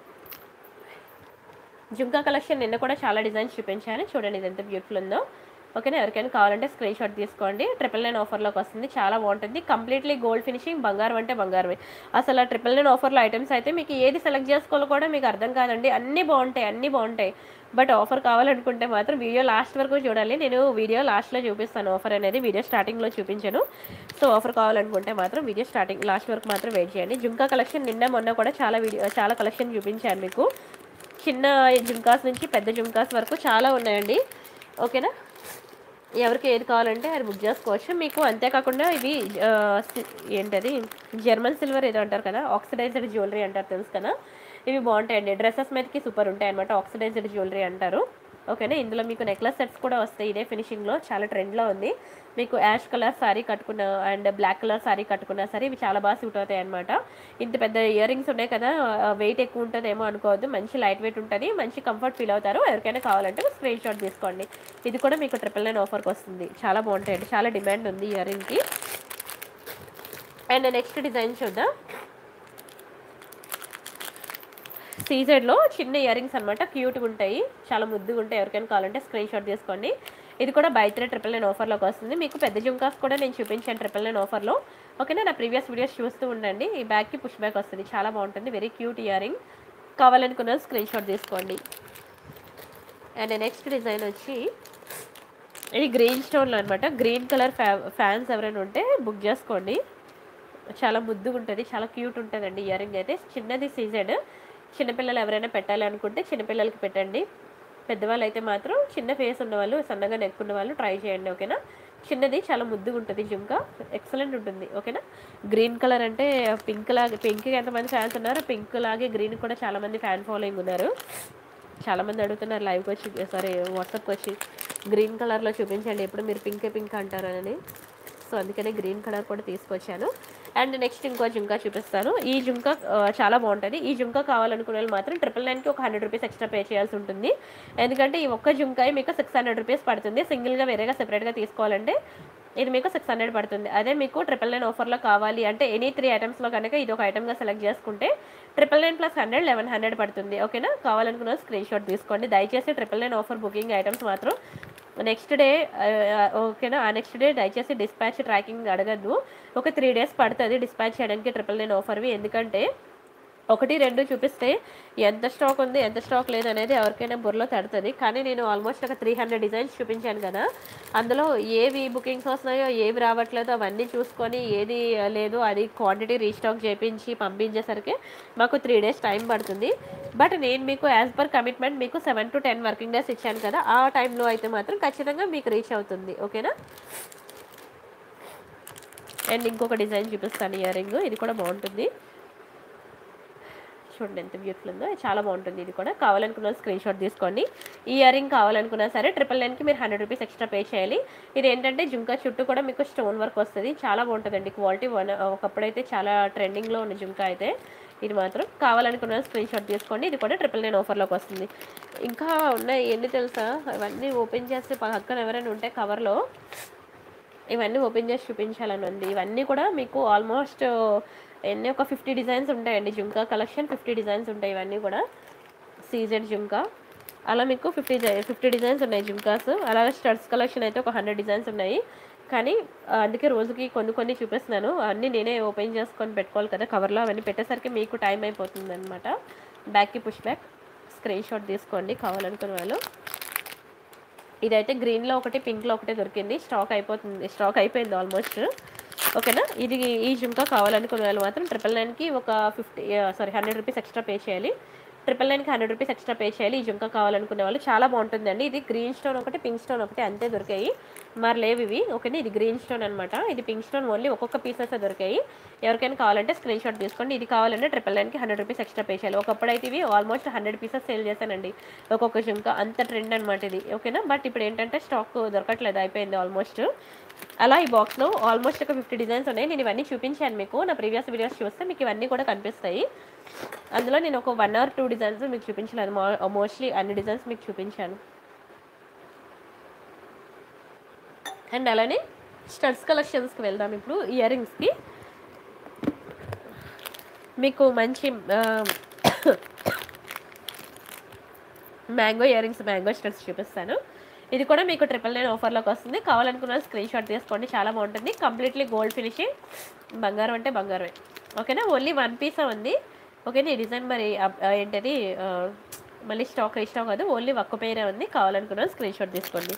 జుంకా కలెక్షన్ నిన్న కూడా చాలా డిజైన్స్ చూపించాను చూడండి ఇది ఎంత బ్యూటిఫుల్ ఉందో ఓకేనా ఎవరికైనా కావాలంటే స్క్రీన్ షాట్ తీసుకోండి ట్రిపుల్ నైన్ ఆఫర్లోకి వస్తుంది చాలా బాగుంటుంది కంప్లీట్లీ గోల్డ్ ఫినిషింగ్ బంగారం అంటే బంగారమే అసలు ఆ ట్రిపుల్ నైన్ ఆఫర్లో ఐటమ్స్ అయితే మీకు ఏది సెలెక్ట్ చేసుకోవాలో కూడా మీకు అర్థం కాదండి అన్నీ బాగుంటాయి అన్నీ బాగుంటాయి బట్ ఆఫర్ కావాలనుకుంటే మాత్రం వీడియో లాస్ట్ వరకు చూడాలి నేను వీడియో లాస్ట్లో చూపిస్తాను ఆఫర్ అనేది వీడియో స్టార్టింగ్లో చూపించాను సో ఆఫర్ కావాలనుకుంటే మాత్రం వీడియో స్టార్టింగ్ లాస్ట్ వరకు మాత్రం వెయిట్ చేయండి జుంకా కలెక్షన్ నిన్న మొన్న కూడా చాలా వీడియో చాలా కలెక్షన్ చూపించాను మీకు చిన్న జుంకాస్ నుంచి పెద్ద జుంకాస్ వరకు చాలా ఉన్నాయండి ఓకేనా ఎవరికి ఏది కావాలంటే అది బుక్ చేసుకోవచ్చు మీకు అంతేకాకుండా ఇవి ఆ, సి- ఏంటది జర్మన్ సిల్వర్ ఏదో అంటారు కదా ఆక్సిడైజ్డ్ జ్యువెలరీ అంటారు తెలుసు కదా ఇవి బాగుంటాయండి డ్రెస్సెస్ మీదకి సూపర్ ఉంటాయి అనమాట ఆక్సిడైజ్డ్ జ్యువెలరీ అంటారు ఓకేనా ఇందులో మీకు నెక్లెస్ సెట్స్ కూడా వస్తాయి ఇదే ఫినిషింగ్లో చాలా ట్రెండ్లో ఉంది మీకు యాష్ కలర్ సారీ కట్టుకున్న అండ్ బ్లాక్ కలర్ సారీ కట్టుకున్నా సరే ఇవి చాలా బాగా సూట్ అవుతాయి అనమాట ఇంత పెద్ద ఇయర్ రింగ్స్ ఉన్నాయి కదా వెయిట్ ఎక్కువ ఉంటుందేమో అనుకోవద్దు మంచి లైట్ వెయిట్ ఉంటుంది మంచి కంఫర్ట్ ఫీల్ అవుతారు ఎవరికైనా కావాలంటే స్క్రీన్ షాట్ తీసుకోండి ఇది కూడా మీకు ట్రిపుల్ నైన్ ఆఫర్కి వస్తుంది చాలా బాగుంటాయండి చాలా డిమాండ్ ఉంది ఇయర్ రింగ్కి అండ్ నెక్స్ట్ డిజైన్ చూద్దాం సీజెడ్లో చిన్న ఇయర్ రింగ్స్ అనమాట క్యూట్గా ఉంటాయి చాలా ముద్దుగా ఉంటాయి ఎవరికైనా కావాలంటే స్క్రీన్ షాట్ తీసుకోండి ఇది కూడా బై త్రీ ట్రిపుల్ నైన్ ఆఫర్లోకి వస్తుంది మీకు పెద్ద జుంకాస్ కూడా నేను చూపించాను ట్రిపుల్ నైన్ ఆఫర్లో ఓకేనా నా ప్రీవియస్ వీడియోస్ చూస్తూ ఉండండి ఈ బ్యాగ్కి పుష్ బ్యాక్ వస్తుంది చాలా బాగుంటుంది వెరీ క్యూట్ ఇయర్ రింగ్ కావాలనుకున్న స్క్రీన్ షాట్ తీసుకోండి అండ్ నెక్స్ట్ డిజైన్ వచ్చి ఇది గ్రీన్ స్టోన్లో అనమాట గ్రీన్ కలర్ ఫ్యా ఫ్యాన్స్ ఎవరైనా ఉంటే బుక్ చేసుకోండి చాలా ముద్దుగా ఉంటుంది చాలా క్యూట్ ఉంటుందండి ఇయర్ రింగ్ అయితే చిన్నది సీజెడ్ చిన్నపిల్లలు ఎవరైనా పెట్టాలి అనుకుంటే చిన్నపిల్లలకి పెట్టండి పెద్దవాళ్ళు అయితే మాత్రం చిన్న ఫేస్ ఉన్నవాళ్ళు సన్నగా నెక్ ఉన్న వాళ్ళు ట్రై చేయండి ఓకేనా చిన్నది చాలా ముద్దుగా ఉంటుంది జుంకా ఎక్సలెంట్ ఉంటుంది ఓకేనా గ్రీన్ కలర్ అంటే పింక్ లాగా పింక్ ఎంతమంది ఫ్యాన్స్ ఉన్నారు పింక్ లాగే గ్రీన్ కూడా చాలా మంది ఫ్యాన్ ఫాలోయింగ్ ఉన్నారు చాలా మంది అడుగుతున్నారు లైవ్కి వచ్చి సారీ వాట్సాప్కి వచ్చి గ్రీన్ కలర్లో చూపించండి ఎప్పుడు మీరు పింకే పింక్ అంటారు అని సో అందుకనే గ్రీన్ కలర్ కూడా తీసుకొచ్చాను అండ్ నెక్స్ట్ ఇంకో జుంకా చూపిస్తాను ఈ జుంకా ఆ, చాలా బాగుంటుంది ఈ జుంకా కావాలనుకునే వాళ్ళు మాత్రం ట్రిపుల్ నైన్కి ఒక హండ్రెడ్ రూపీస్ ఎక్స్ట్రా పే చేయాల్సి ఉంటుంది ఎందుకంటే ఈ ఒక్క జుంకాయి మీకు సిక్స్ హండ్రెడ్ రూపీస్ పడుతుంది సింగిల్గా వేరేగా సెపరేట్గా తీసుకోవాలంటే ఇది మీకు సిక్స్ హండ్రెడ్ పడుతుంది అదే మీకు ట్రిపుల్ నైన్ ఆఫర్లో కావాలి అంటే ఎనీ త్రీ ఐటమ్స్లో కనుక ఇది ఒక ఐటమ్గా సెలెక్ట్ చేసుకుంటే triple nine plus hundred eleven hundred పడుతుంది ఓకేనా కావాలనుకున్న స్క్రీన్ షాట్ తీసుకోండి దయచేసి triple nine offer booking items మాత్రం నెక్స్ట్ డే ఓకేనా ఆ నెక్స్ట్ డే దయచేసి డిస్పాచ్ ట్రాకింగ్ అడగద్దు ఒక త్రీ డేస్ పడుతుంది డిస్పాచ్ చేయడానికి ట్రిపుల్ నైన్ ఆఫర్వి ఎందుకంటే ఒకటి రెండు చూపిస్తే ఎంత స్టాక్ ఉంది ఎంత స్టాక్ లేదు అనేది ఎవరికైనా బుర్రలో తడుతుంది కానీ నేను ఆల్మోస్ట్ ఒక త్రీ హండ్రెడ్ డిజైన్స్ చూపించాను కదా అందులో ఏవి బుకింగ్స్ వస్తున్నాయో ఏవి రావట్లేదో అవన్నీ చూసుకొని ఏది లేదు అది క్వాంటిటీ రీస్టాక్ చేయించి పంపించేసరికి మాకు త్రీ డేస్ టైం పడుతుంది బట్ నేను మీకు యాజ్ పర్ కమిట్మెంట్ మీకు seven to ten working days ఇచ్చాను కదా ఆ టైంలో అయితే మాత్రం ఖచ్చితంగా మీకు రీచ్ అవుతుంది ఓకేనా అండ్ ఇంకొక డిజైన్ చూపిస్తాను ఇయర్ రింగ్ ఇది కూడా బాగుంటుంది చూడండి ఎంత బ్యూటిఫుల్ ఉందో ఇది చాలా బాగుంటుంది ఇది కూడా కావాలనుకున్న స్క్రీన్ షాట్ తీసుకోండి ఈ ఇయర్ రింగ్ కావాలనుకున్నా సరే ట్రిపుల్ నైన్కి మీరు హండ్రెడ్ రూపీస్ ఎక్స్ట్రా పే చేయాలి ఇది ఏంటంటే జుంకా చుట్టూ కూడా మీకు స్టోన్ వర్క్ వస్తుంది చాలా బాగుంటుందండి క్వాలిటీ వన్ ఒకప్పుడైతే చాలా ట్రెండింగ్లో ఉన్న జుంకా అయితే ఇది మాత్రం కావాలనుకున్న స్క్రీన్ షాట్ తీసుకోండి ఇది కూడా ట్రిపుల్ నైన్ ఆఫర్లోకి వస్తుంది ఇంకా ఉన్నాయి ఎన్ని తెలుసా అవన్నీ ఓపెన్ చేస్తే పక్కన ఎవరైనా ఉంటే కవర్లో ఇవన్నీ ఓపెన్ చేసి చూపించాలని ఉంది ఇవన్నీ కూడా మీకు ఆల్మోస్ట్ ఎన్ని ఒక ఫిఫ్టీ డిజైన్స్ ఉంటాయండి జుంకా కలెక్షన్ ఫిఫ్టీ డిజైన్స్ ఉంటాయి ఇవన్నీ కూడా సీజెడ్ జుంకా అలా మీకు ఫిఫ్టీ ఫిఫ్టీ డిజైన్స్ ఉన్నాయి జుంకాస్ అలాగే స్టడ్స్ కలెక్షన్ అయితే ఒక హండ్రెడ్ డిజైన్స్ ఉన్నాయి కానీ ఆ, అందుకే రోజుకి కొన్ని కొన్ని చూపిస్తున్నాను అన్నీ నేనే ఓపెన్ చేసుకొని పెట్టుకోవాలి కదా కవర్లో అవన్నీ పెట్టేసరికి మీకు టైం అయిపోతుంది అనమాట బ్యాక్కి పుష్ బ్యాక్ స్క్రీన్ షాట్ తీసుకోండి కావాలనుకునే వాళ్ళు ఇదైతే గ్రీన్లో ఒకటి పింక్లో ఒకటి దొరికింది స్టాక్ అయిపోతుంది స్టాక్ అయిపోయింది ఆల్మోస్ట్ ఓకేనా ఇది ఈ జుంకా కావాలనుకునే వాళ్ళు మాత్రం ట్రిపుల్ నైన్కి ఒక fifty sorry hundred rupees extra pay చేయాలి ట్రిపుల్ నైన్కి హండ్రెడ్ రూపీస్ ఎక్స్ట్రా పే చేయాలి ఈ జుంకా కావాలనుకునే వాళ్ళు చాలా బాగుంటుందండి ఇది గ్రీన్ స్టోన్ ఒకటి పింక్ స్టోన్ ఒకటి అంతే దొరికాయి మరి లేవు ఇవి ఓకేనా ఇది గ్రీన్ స్టోన్ అనమాట ఇది పింక్ స్టోన్ ఓన్లీ ఒక్కొక్క పీసెస్ దొరికాయి ఎవరికైనా కావాలంటే స్క్రీన్ షాట్ తీసుకోండి ఇది కావాలంటే ట్రిపుల్ నైన్కి హండ్రెడ్ రూపీస్ ఎక్స్ట్రా పే చేయాలి ఒకప్పుడు అయితే ఇవి ఆల్మోస్ట్ హండ్రెడ్ పీసెస్ సేల్ చేశానండి ఒక్కొక్క జుంకా అంత ట్రెండ్ అనమాట ఇది ఓకేనా బట్ ఇప్పుడు ఏంటంటే స్టాక్ దొరకట్లేదు అయిపోయింది ఆల్మోస్ట్ అలా ఈ బాక్స్లో ఆల్మోస్ట్ ఒక ఫిఫ్టీ డిజైన్స్ ఉన్నాయి నేను ఇవన్నీ చూపించాను మీకు నా ప్రీవియస్ వీడియోస్ చూస్తే మీకు ఇవన్నీ కూడా కనిపిస్తాయి అందులో నేను ఒక వన్ ఆర్ టూ డిజైన్స్ మీకు చూపించలేదు మోస్ట్లీ అన్ని డిజైన్స్ మీకు చూపించాను అండ్ అలానే స్టడ్స్ కలెక్షన్స్కి వెళ్దాం ఇప్పుడు ఇయర్ రింగ్స్కి మీకు మంచి mango ear rings mango studs చూపిస్తాను ఇది కూడా మీకు ట్రిపుల్ నైన్ ఆఫర్లోకి వస్తుంది కావాలనుకున్న స్క్రీన్ షాట్ తీసుకోండి చాలా బాగుంటుంది కంప్లీట్లీ గోల్డ్ ఫినిషింగ్ బంగారం అంటే బంగారమే ఓకేనా ఓన్లీ వన్ పీస్ ఉంది ఓకేనా ఈ డిజైన్ మరి అప్- ఆ, ఏంటది ఆ, మళ్ళీ స్టాక్ రీస్టాక్ కాదు ఓన్లీ ఒక్క పేరే ఉంది కావాలనుకున్న స్క్రీన్ షాట్ తీసుకోండి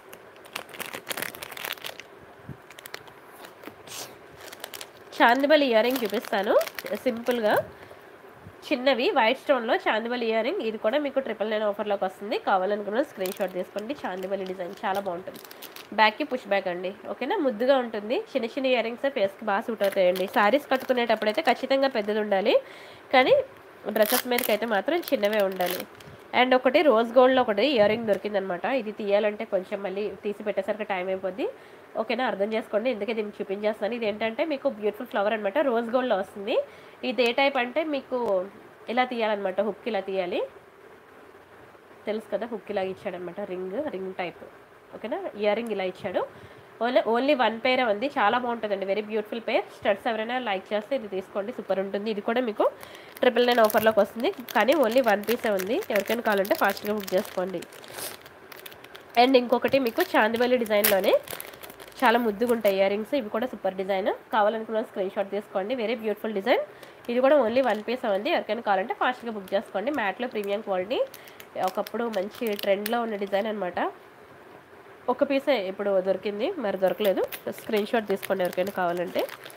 చాందిబల్ ఇయర్ రింగ్ చూపిస్తాను సింపుల్గా చిన్నవి వైట్ స్టోన్లో చాందిబల్ ఇయర్ రింగ్ ఇది కూడా మీకు ట్రిపుల్ నైన్ ఆఫర్లోకి వస్తుంది కావాలనుకున్న స్క్రీన్ షాట్ తీసుకోండి చాందిబలి డిజైన్ చాలా బాగుంటుంది బ్యాక్కి పుష్ బ్యాక్ అండి ఓకేనా ముద్దుగా ఉంటుంది చిన్న చిన్న ఇయర్ రింగ్స్ ఫేస్కి బాగా సూట్ అవుతాయండి శారీస్ కట్టుకునేటప్పుడు అయితే ఖచ్చితంగా పెద్దది ఉండాలి కానీ డ్రెస్సెస్ మీదకి అయితే మాత్రం చిన్నవే ఉండాలి అండ్ ఒకటి రోజ్ గోల్డ్లో ఒకటి ఇయర్ రింగ్ దొరికిందనమాట ఇది తీయాలంటే కొంచెం మళ్ళీ తీసి పెట్టేసరికి టైం అయిపోద్ది ఓకేనా అర్థం చేసుకోండి ఎందుకే దీన్ని చూపించేస్తాను ఇది ఏంటంటే మీకు బ్యూటిఫుల్ ఫ్లవర్ అనమాట రోజ్ గోల్డ్లో వస్తుంది ఇది ఏ టైప్ అంటే మీకు ఇలా తీయాలన్నమాట హుక్ ఇలా తీయాలి తెలుసు కదా హుక్ ఇలా ఇచ్చాడనమాట రింగ్ రింగ్ టైప్ ఓకేనా ఇయర్ రింగ్ ఇలా ఇచ్చాడు ఓన్లీ ఓన్లీ వన్ పేర్ ఉంది చాలా బాగుంటుందండి వెరీ బ్యూటిఫుల్ పేర్ స్టడ్స్ ఎవరైనా లైక్ చేస్తే ఇది తీసుకోండి సూపర్ ఉంటుంది ఇది కూడా మీకు ట్రిపుల్ నైన్ ఆఫర్లోకి వస్తుంది కానీ ఓన్లీ వన్ పీసే ఉంది ఎవరికైనా కావాలంటే ఫాస్ట్గా బుక్ చేసుకోండి అండ్ ఇంకొకటి మీకు చాందివల్లి డిజైన్లోనే చాలా ముద్దుగా ఉంటాయి ఇయర్ రింగ్స్ ఇవి కూడా సూపర్ డిజైన్ కావాలనుకున్న స్క్రీన్ షాట్ తీసుకోండి వెరీ బ్యూటిఫుల్ డిజైన్ ఇది కూడా ఓన్లీ వన్ పీస్ ఉంది ఎవరికైనా కావాలంటే ఫాస్ట్గా బుక్ చేసుకోండి మ్యాట్లో ప్రీమియం క్వాలిటీ ఒకప్పుడు మంచి ట్రెండ్లో ఉన్న డిజైన్ అనమాట ఒక పీసే ఇప్పుడు దొరికింది మరి దొరకలేదు స్క్రీన్ షాట్ తీసుకోండి ఎవరికైనా కావాలంటే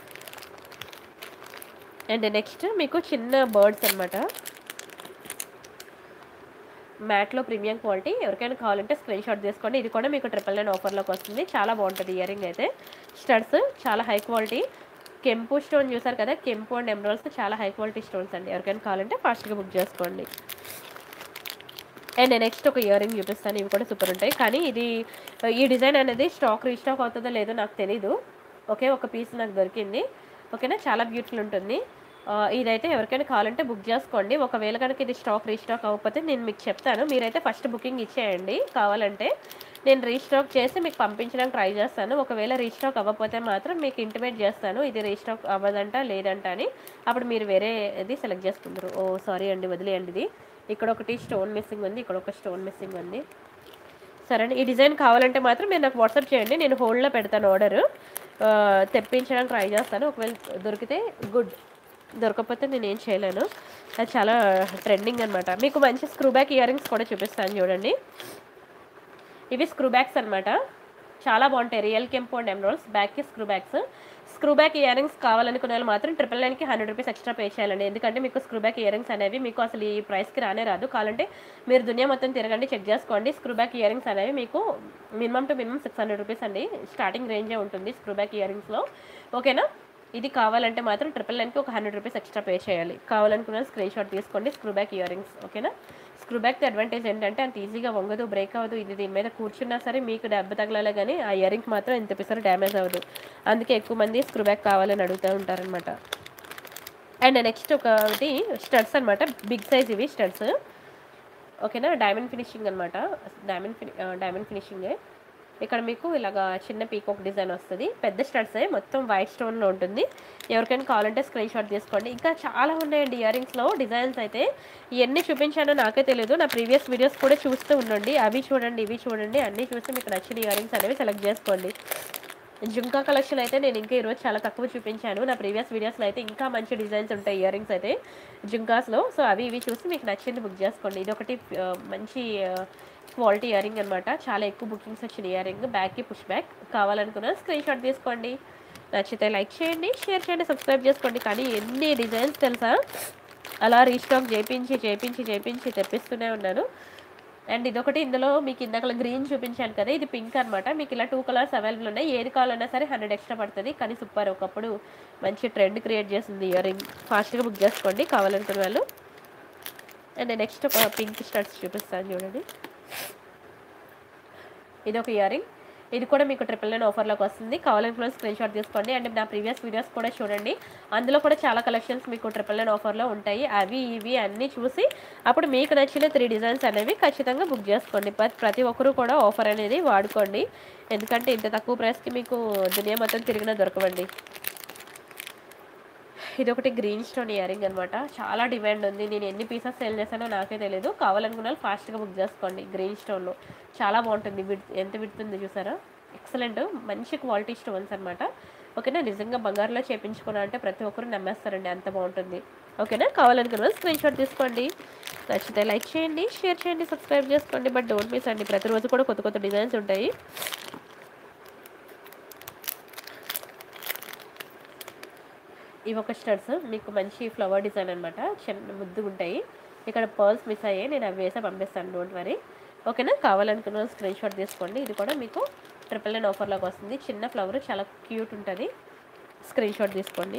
అండ్ నెక్స్ట్ మీకు చిన్న బర్డ్స్ అనమాట మ్యాట్లో ప్రీమియం క్వాలిటీ ఎవరికైనా కావాలంటే స్క్రీన్ షాట్ తీసుకోండి ఇది కూడా మీకు ట్రిపుల్ నైన్ ఆఫర్లోకి వస్తుంది చాలా బాగుంటుంది ఇయర్ రింగ్ అయితే స్టడ్స్ చాలా హై క్వాలిటీ కెంపు స్టోన్ చూసారు కదా కెంపు అండ్ ఎమరాల్స్ చాలా హై క్వాలిటీ స్టోన్స్ అండి ఎవరికైనా కావాలంటే ఫాస్ట్గా బుక్ చేసుకోండి అండ్ నెక్స్ట్ ఒక ఇయర్ రింగ్ చూపిస్తాను ఇవి కూడా సూపర్ ఉంటాయి కానీ ఇది ఈ డిజైన్ అనేది స్టాక్ రీస్టాక్ అవుతుందో లేదో నాకు తెలీదు ఓకే ఒక పీస్ నాకు దొరికింది ఓకేనా చాలా బ్యూటిఫుల్ ఉంటుంది ఆ, ఇదైతే ఎవరికైనా కావాలంటే బుక్ చేసుకోండి ఒకవేళ కనుక ఇది స్టాక్ రీస్టాక్ అవ్వకపోతే నేను మీకు చెప్తాను మీరైతే ఫస్ట్ బుకింగ్ ఇచ్చేయండి కావాలంటే నేను రీస్టాక్ చేసి మీకు పంపించడానికి ట్రై చేస్తాను ఒకవేళ రీస్టాక్ అవ్వకపోతే మాత్రం మీకు ఇంటిమేట్ చేస్తాను ఇది రీస్టాక్ అవ్వదంట లేదంట అని అప్పుడు మీరు వేరే ఇది సెలెక్ట్ చేసుకుంటారు ఓ సారీ అండి వదిలేయండి ఇది ఇక్కడ ఒకటి స్టోన్ మిస్సింగ్ ఉంది ఇక్కడ ఒక స్టోన్ మిస్సింగ్ ఉంది సరే అండి ఈ డిజైన్ కావాలంటే మాత్రం మీరు నాకు వాట్సాప్ చేయండి నేను హోల్డ్లో పెడతాను ఆర్డర్ తెప్పించడానికి ట్రై చేస్తాను ఒకవేళ దొరికితే గుడ్ దొరకకపోతే నేను ఏం చేయలేను అది చాలా ట్రెండింగ్ అనమాట మీకు మంచి స్క్రూ బ్యాక్ ఇయర్ రింగ్స్ కూడా చూపిస్తాను చూడండి ఇవి స్క్రూ బ్యాగ్స్ అనమాట చాలా బాగుంటాయి రియల్ కెంపు అండ్ ఎమరాల్స్ బ్యాక్కి screw backs screw back year rings కావాలనుకునే వాళ్ళు మాత్రం ట్రిపుల్ నైన్కి హండ్రెడ్ రూపీస్ ఎక్స్ట్రా పే చేయాలండి ఎందుకంటే మీకు స్క్రూ బ్యాక్ ఇయర్ రింగ్స్ అనేవి మీకు అసలు ఈ ప్రైస్కి రానే రాదు కావాలంటే మీరు దునియా మొత్తం తిరగండి చెక్ చేసుకోండి స్క్రూ బ్యాక్ ఇయర్ రింగ్స్ అనేవి మీకు minimum to minimum six hundred rupees అండి స్టార్టింగ్ రేంజే ఉంటుంది స్క్రూ బ్యాక్ ఇయర్ రింగ్స్లో ఓకేనా ఇది కావాలంటే మాత్రం ట్రిపుల్ నైన్కి ఒక హండ్రెడ్ రూపీస్ ఎక్స్ట్రా పే చేయాలి కావాలనుకున్న స్క్రీన్ షాట్ తీసుకోండి స్క్రూ బ్యాక్ ఇయర్ రింగ్స్ ఓకేనా స్క్రూ బ్యాక్ అడ్వాంటేజ్ ఏంటంటే అంత ఈజీగా వంగదు బ్రేక్ అవ్వదు ఇది దీని మీద కూర్చున్నా సరే మీకు దెబ్బ తగలాలే కానీ ఆ ఇయర్ రింగ్ మాత్రం ఎంత పిసరు డ్యామేజ్ అవ్వదు అందుకే ఎక్కువ మంది స్క్రూ బ్యాక్ కావాలని అడుగుతూ ఉంటారనమాట అండ్ నెక్స్ట్ ఒకటి స్టడ్స్ అనమాట బిగ్ సైజ్ ఇవి స్టడ్స్ ఓకేనా డైమండ్ ఫినిషింగ్ అనమాట డైమండ్ ఫిని డైమండ్ ఫినిషింగే ఇక్కడ మీకు ఇలాగా చిన్న పీకాక్ డిజైన్ వస్తుంది పెద్ద స్టడ్సే మొత్తం వైట్ స్టోన్లో ఉంటుంది ఎవరికైనా కావాలంటే స్క్రీన్ షాట్ తీసుకోండి ఇంకా చాలా ఉన్నాయండి ఇయర్ రింగ్స్లో డిజైన్స్ అయితే ఇవన్నీ చూపించానో నాకే తెలియదు నా ప్రీవియస్ వీడియోస్ కూడా చూస్తూ ఉండండి అవి చూడండి ఇవి చూడండి అన్నీ చూసి మీకు నచ్చిన ఇయర్ రింగ్స్ అనేవి సెలెక్ట్ చేసుకోండి జుంకా కలెక్షన్ అయితే నేను ఇంకా ఈరోజు చాలా తక్కువ చూపించాను నా ప్రీవియస్ వీడియోస్లో అయితే ఇంకా మంచి డిజైన్స్ ఉంటాయి ఇయర్ రింగ్స్ అయితే జుంకాస్లో సో అవి ఇవి చూసి మీకు నచ్చింది బుక్ చేసుకోండి ఇది ఒకటి ఆ, మంచి క్వాలిటీ ఇయర్ రింగ్ అనమాట చాలా ఎక్కువ బుకింగ్స్ వచ్చిన ఇయర్ రింగ్ బ్యాక్కి పుష్ బ్యాక్ కావాలనుకున్న స్క్రీన్ షాట్ తీసుకోండి నచ్చితే లైక్ చేయండి షేర్ చేయండి సబ్స్క్రైబ్ చేసుకోండి కానీ ఎన్ని డిజైన్స్ తెలుసా అలా రీస్టాక్ చేయించి చేయించి చేయించి తెప్పిస్తూనే ఉన్నాను అండ్ ఇదొకటి ఇందులో మీకు ఇందాక గ్రీన్ చూపించాను కదా ఇది పింక్ అనమాట మీకు ఇలా టూ కలర్స్ అవైలబుల్ ఉన్నాయి ఏది కావాలన్నా సరే హండ్రెడ్ ఎక్స్ట్రా పడుతుంది కానీ సూపర్ ఒకప్పుడు మంచి ట్రెండ్ క్రియేట్ చేసింది ఇయర్ రింగ్ ఫాస్ట్గా బుక్ చేసుకోండి కావాలనుకున్న వాళ్ళు అండ్ నెక్స్ట్ ఒక పింక్ స్టడ్స్ చూపిస్తాను చూడండి ఇది ఒక ఇయర్ రింగ్ ఇది కూడా మీకు ట్రిపుల్ నైన్ ఆఫర్లోకి వస్తుంది కావాలనుకున్న స్క్రీన్ షాట్ తీసుకోండి అండ్ నా ప్రీవియస్ వీడియోస్ కూడా చూడండి అందులో కూడా చాలా కలెక్షన్స్ మీకు ట్రిపుల్ నైన్ ఆఫర్లో ఉంటాయి అవి ఇవి అన్నీ చూసి అప్పుడు మీకు నచ్చిన త్రీ డిజైన్స్ అనేవి ఖచ్చితంగా బుక్ చేసుకోండి ప్రతి ప్రతి ఒక్కరూ కూడా ఆఫర్ అనేది వాడుకోండి ఎందుకంటే ఇంత తక్కువ ప్రైస్కి మీకు దునియా మొత్తం తిరిగినా దొరకవండి ఇది ఒకటి గ్రీన్ స్టోన్ ఇయర్ రింగ్ అనమాట చాలా డిమాండ్ ఉంది నేను ఎన్ని పీసెస్ సేల్ చేశానో నాకే తెలియదు కావాలనుకున్న వాళ్ళు ఫాస్ట్గా బుక్ చేసుకోండి గ్రీన్ స్టోన్లో చాలా బాగుంటుంది విడ్ ఎంత విడుతుంది చూసారా ఎక్సలెంట్ మంచి క్వాలిటీ స్టోన్స్ అనమాట ఓకేనా నిజంగా బంగారులో చేపించుకున్నా అంటే ప్రతి ఒక్కరు నమ్మేస్తారండి అంత బాగుంటుంది ఓకేనా కావాలనుకున్న వాళ్ళు స్క్రీన్ షాట్ తీసుకోండి నచ్చితే లైక్ చేయండి షేర్ చేయండి సబ్స్క్రైబ్ చేసుకోండి బట్ డోంట్ మిస్ అండి ప్రతిరోజు కూడా కొత్త కొత్త డిజైన్స్ ఉంటాయి ఇవి ఒక స్టడ్స్ మీకు మంచి ఫ్లవర్ డిజైన్ అనమాట చిన్న ముద్దుగా ఉంటాయి ఇక్కడ పర్ల్స్ మిస్ అయ్యాయి నేను అవి వేసే పంపిస్తాను డోంట్ వరీ ఓకేనా కావాలనుకున్న స్క్రీన్ షాట్ తీసుకోండి ఇది కూడా మీకు ట్రిపుల్ నైన్ ఆఫర్లోకి వస్తుంది చిన్న ఫ్లవర్ చాలా క్యూట్ ఉంటుంది స్క్రీన్ షాట్ తీసుకోండి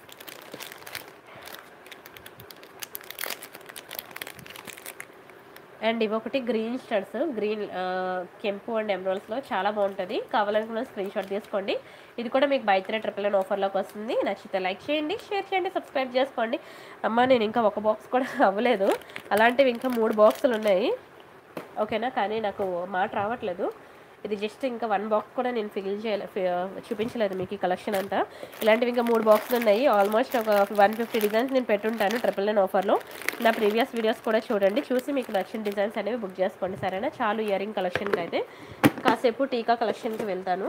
అండ్ ఇవి ఒకటి గ్రీన్ స్టడ్స్ గ్రీన్ కెంపు అండ్ ఎమరాల్స్లో చాలా బాగుంటుంది కావాలనుకున్న స్క్రీన్ షాట్ తీసుకోండి ఇది కూడా మీకు బై త్రీ ట్రిపుల్ నైన్ ఆఫర్లోకి వస్తుంది నచ్చితే లైక్ చేయండి షేర్ చేయండి సబ్స్క్రైబ్ చేసుకోండి అమ్మ నేను ఇంకా ఒక బాక్స్ కూడా అవ్వలేదు అలాంటివి ఇంకా మూడు బాక్సులు ఉన్నాయి ఓకేనా కానీ నాకు మాట రావట్లేదు ఇది జస్ట్ ఇంకా వన్ బాక్స్ కూడా నేను ఫిల్ చేయలే ఫి- చూపించలేదు మీకు ఈ కలెక్షన్ అంతా ఇలాంటివి ఇంకా మూడు బాక్సులు ఉన్నాయి ఆల్మోస్ట్ ఒక వన్ ఫిఫ్టీ డిజైన్స్ నేను పెట్టుంటాను ట్రిపుల్ నైన్ ఆఫర్లో నా ప్రీవియస్ వీడియోస్ కూడా చూడండి చూసి మీకు నచ్చిన డిజైన్స్ అనేవి బుక్ చేసుకోండి సరేనా చాలు ఇయర్ రింగ్ కలెక్షన్కి అయితే కాసేపు టీకా కలెక్షన్కి వెళ్తాను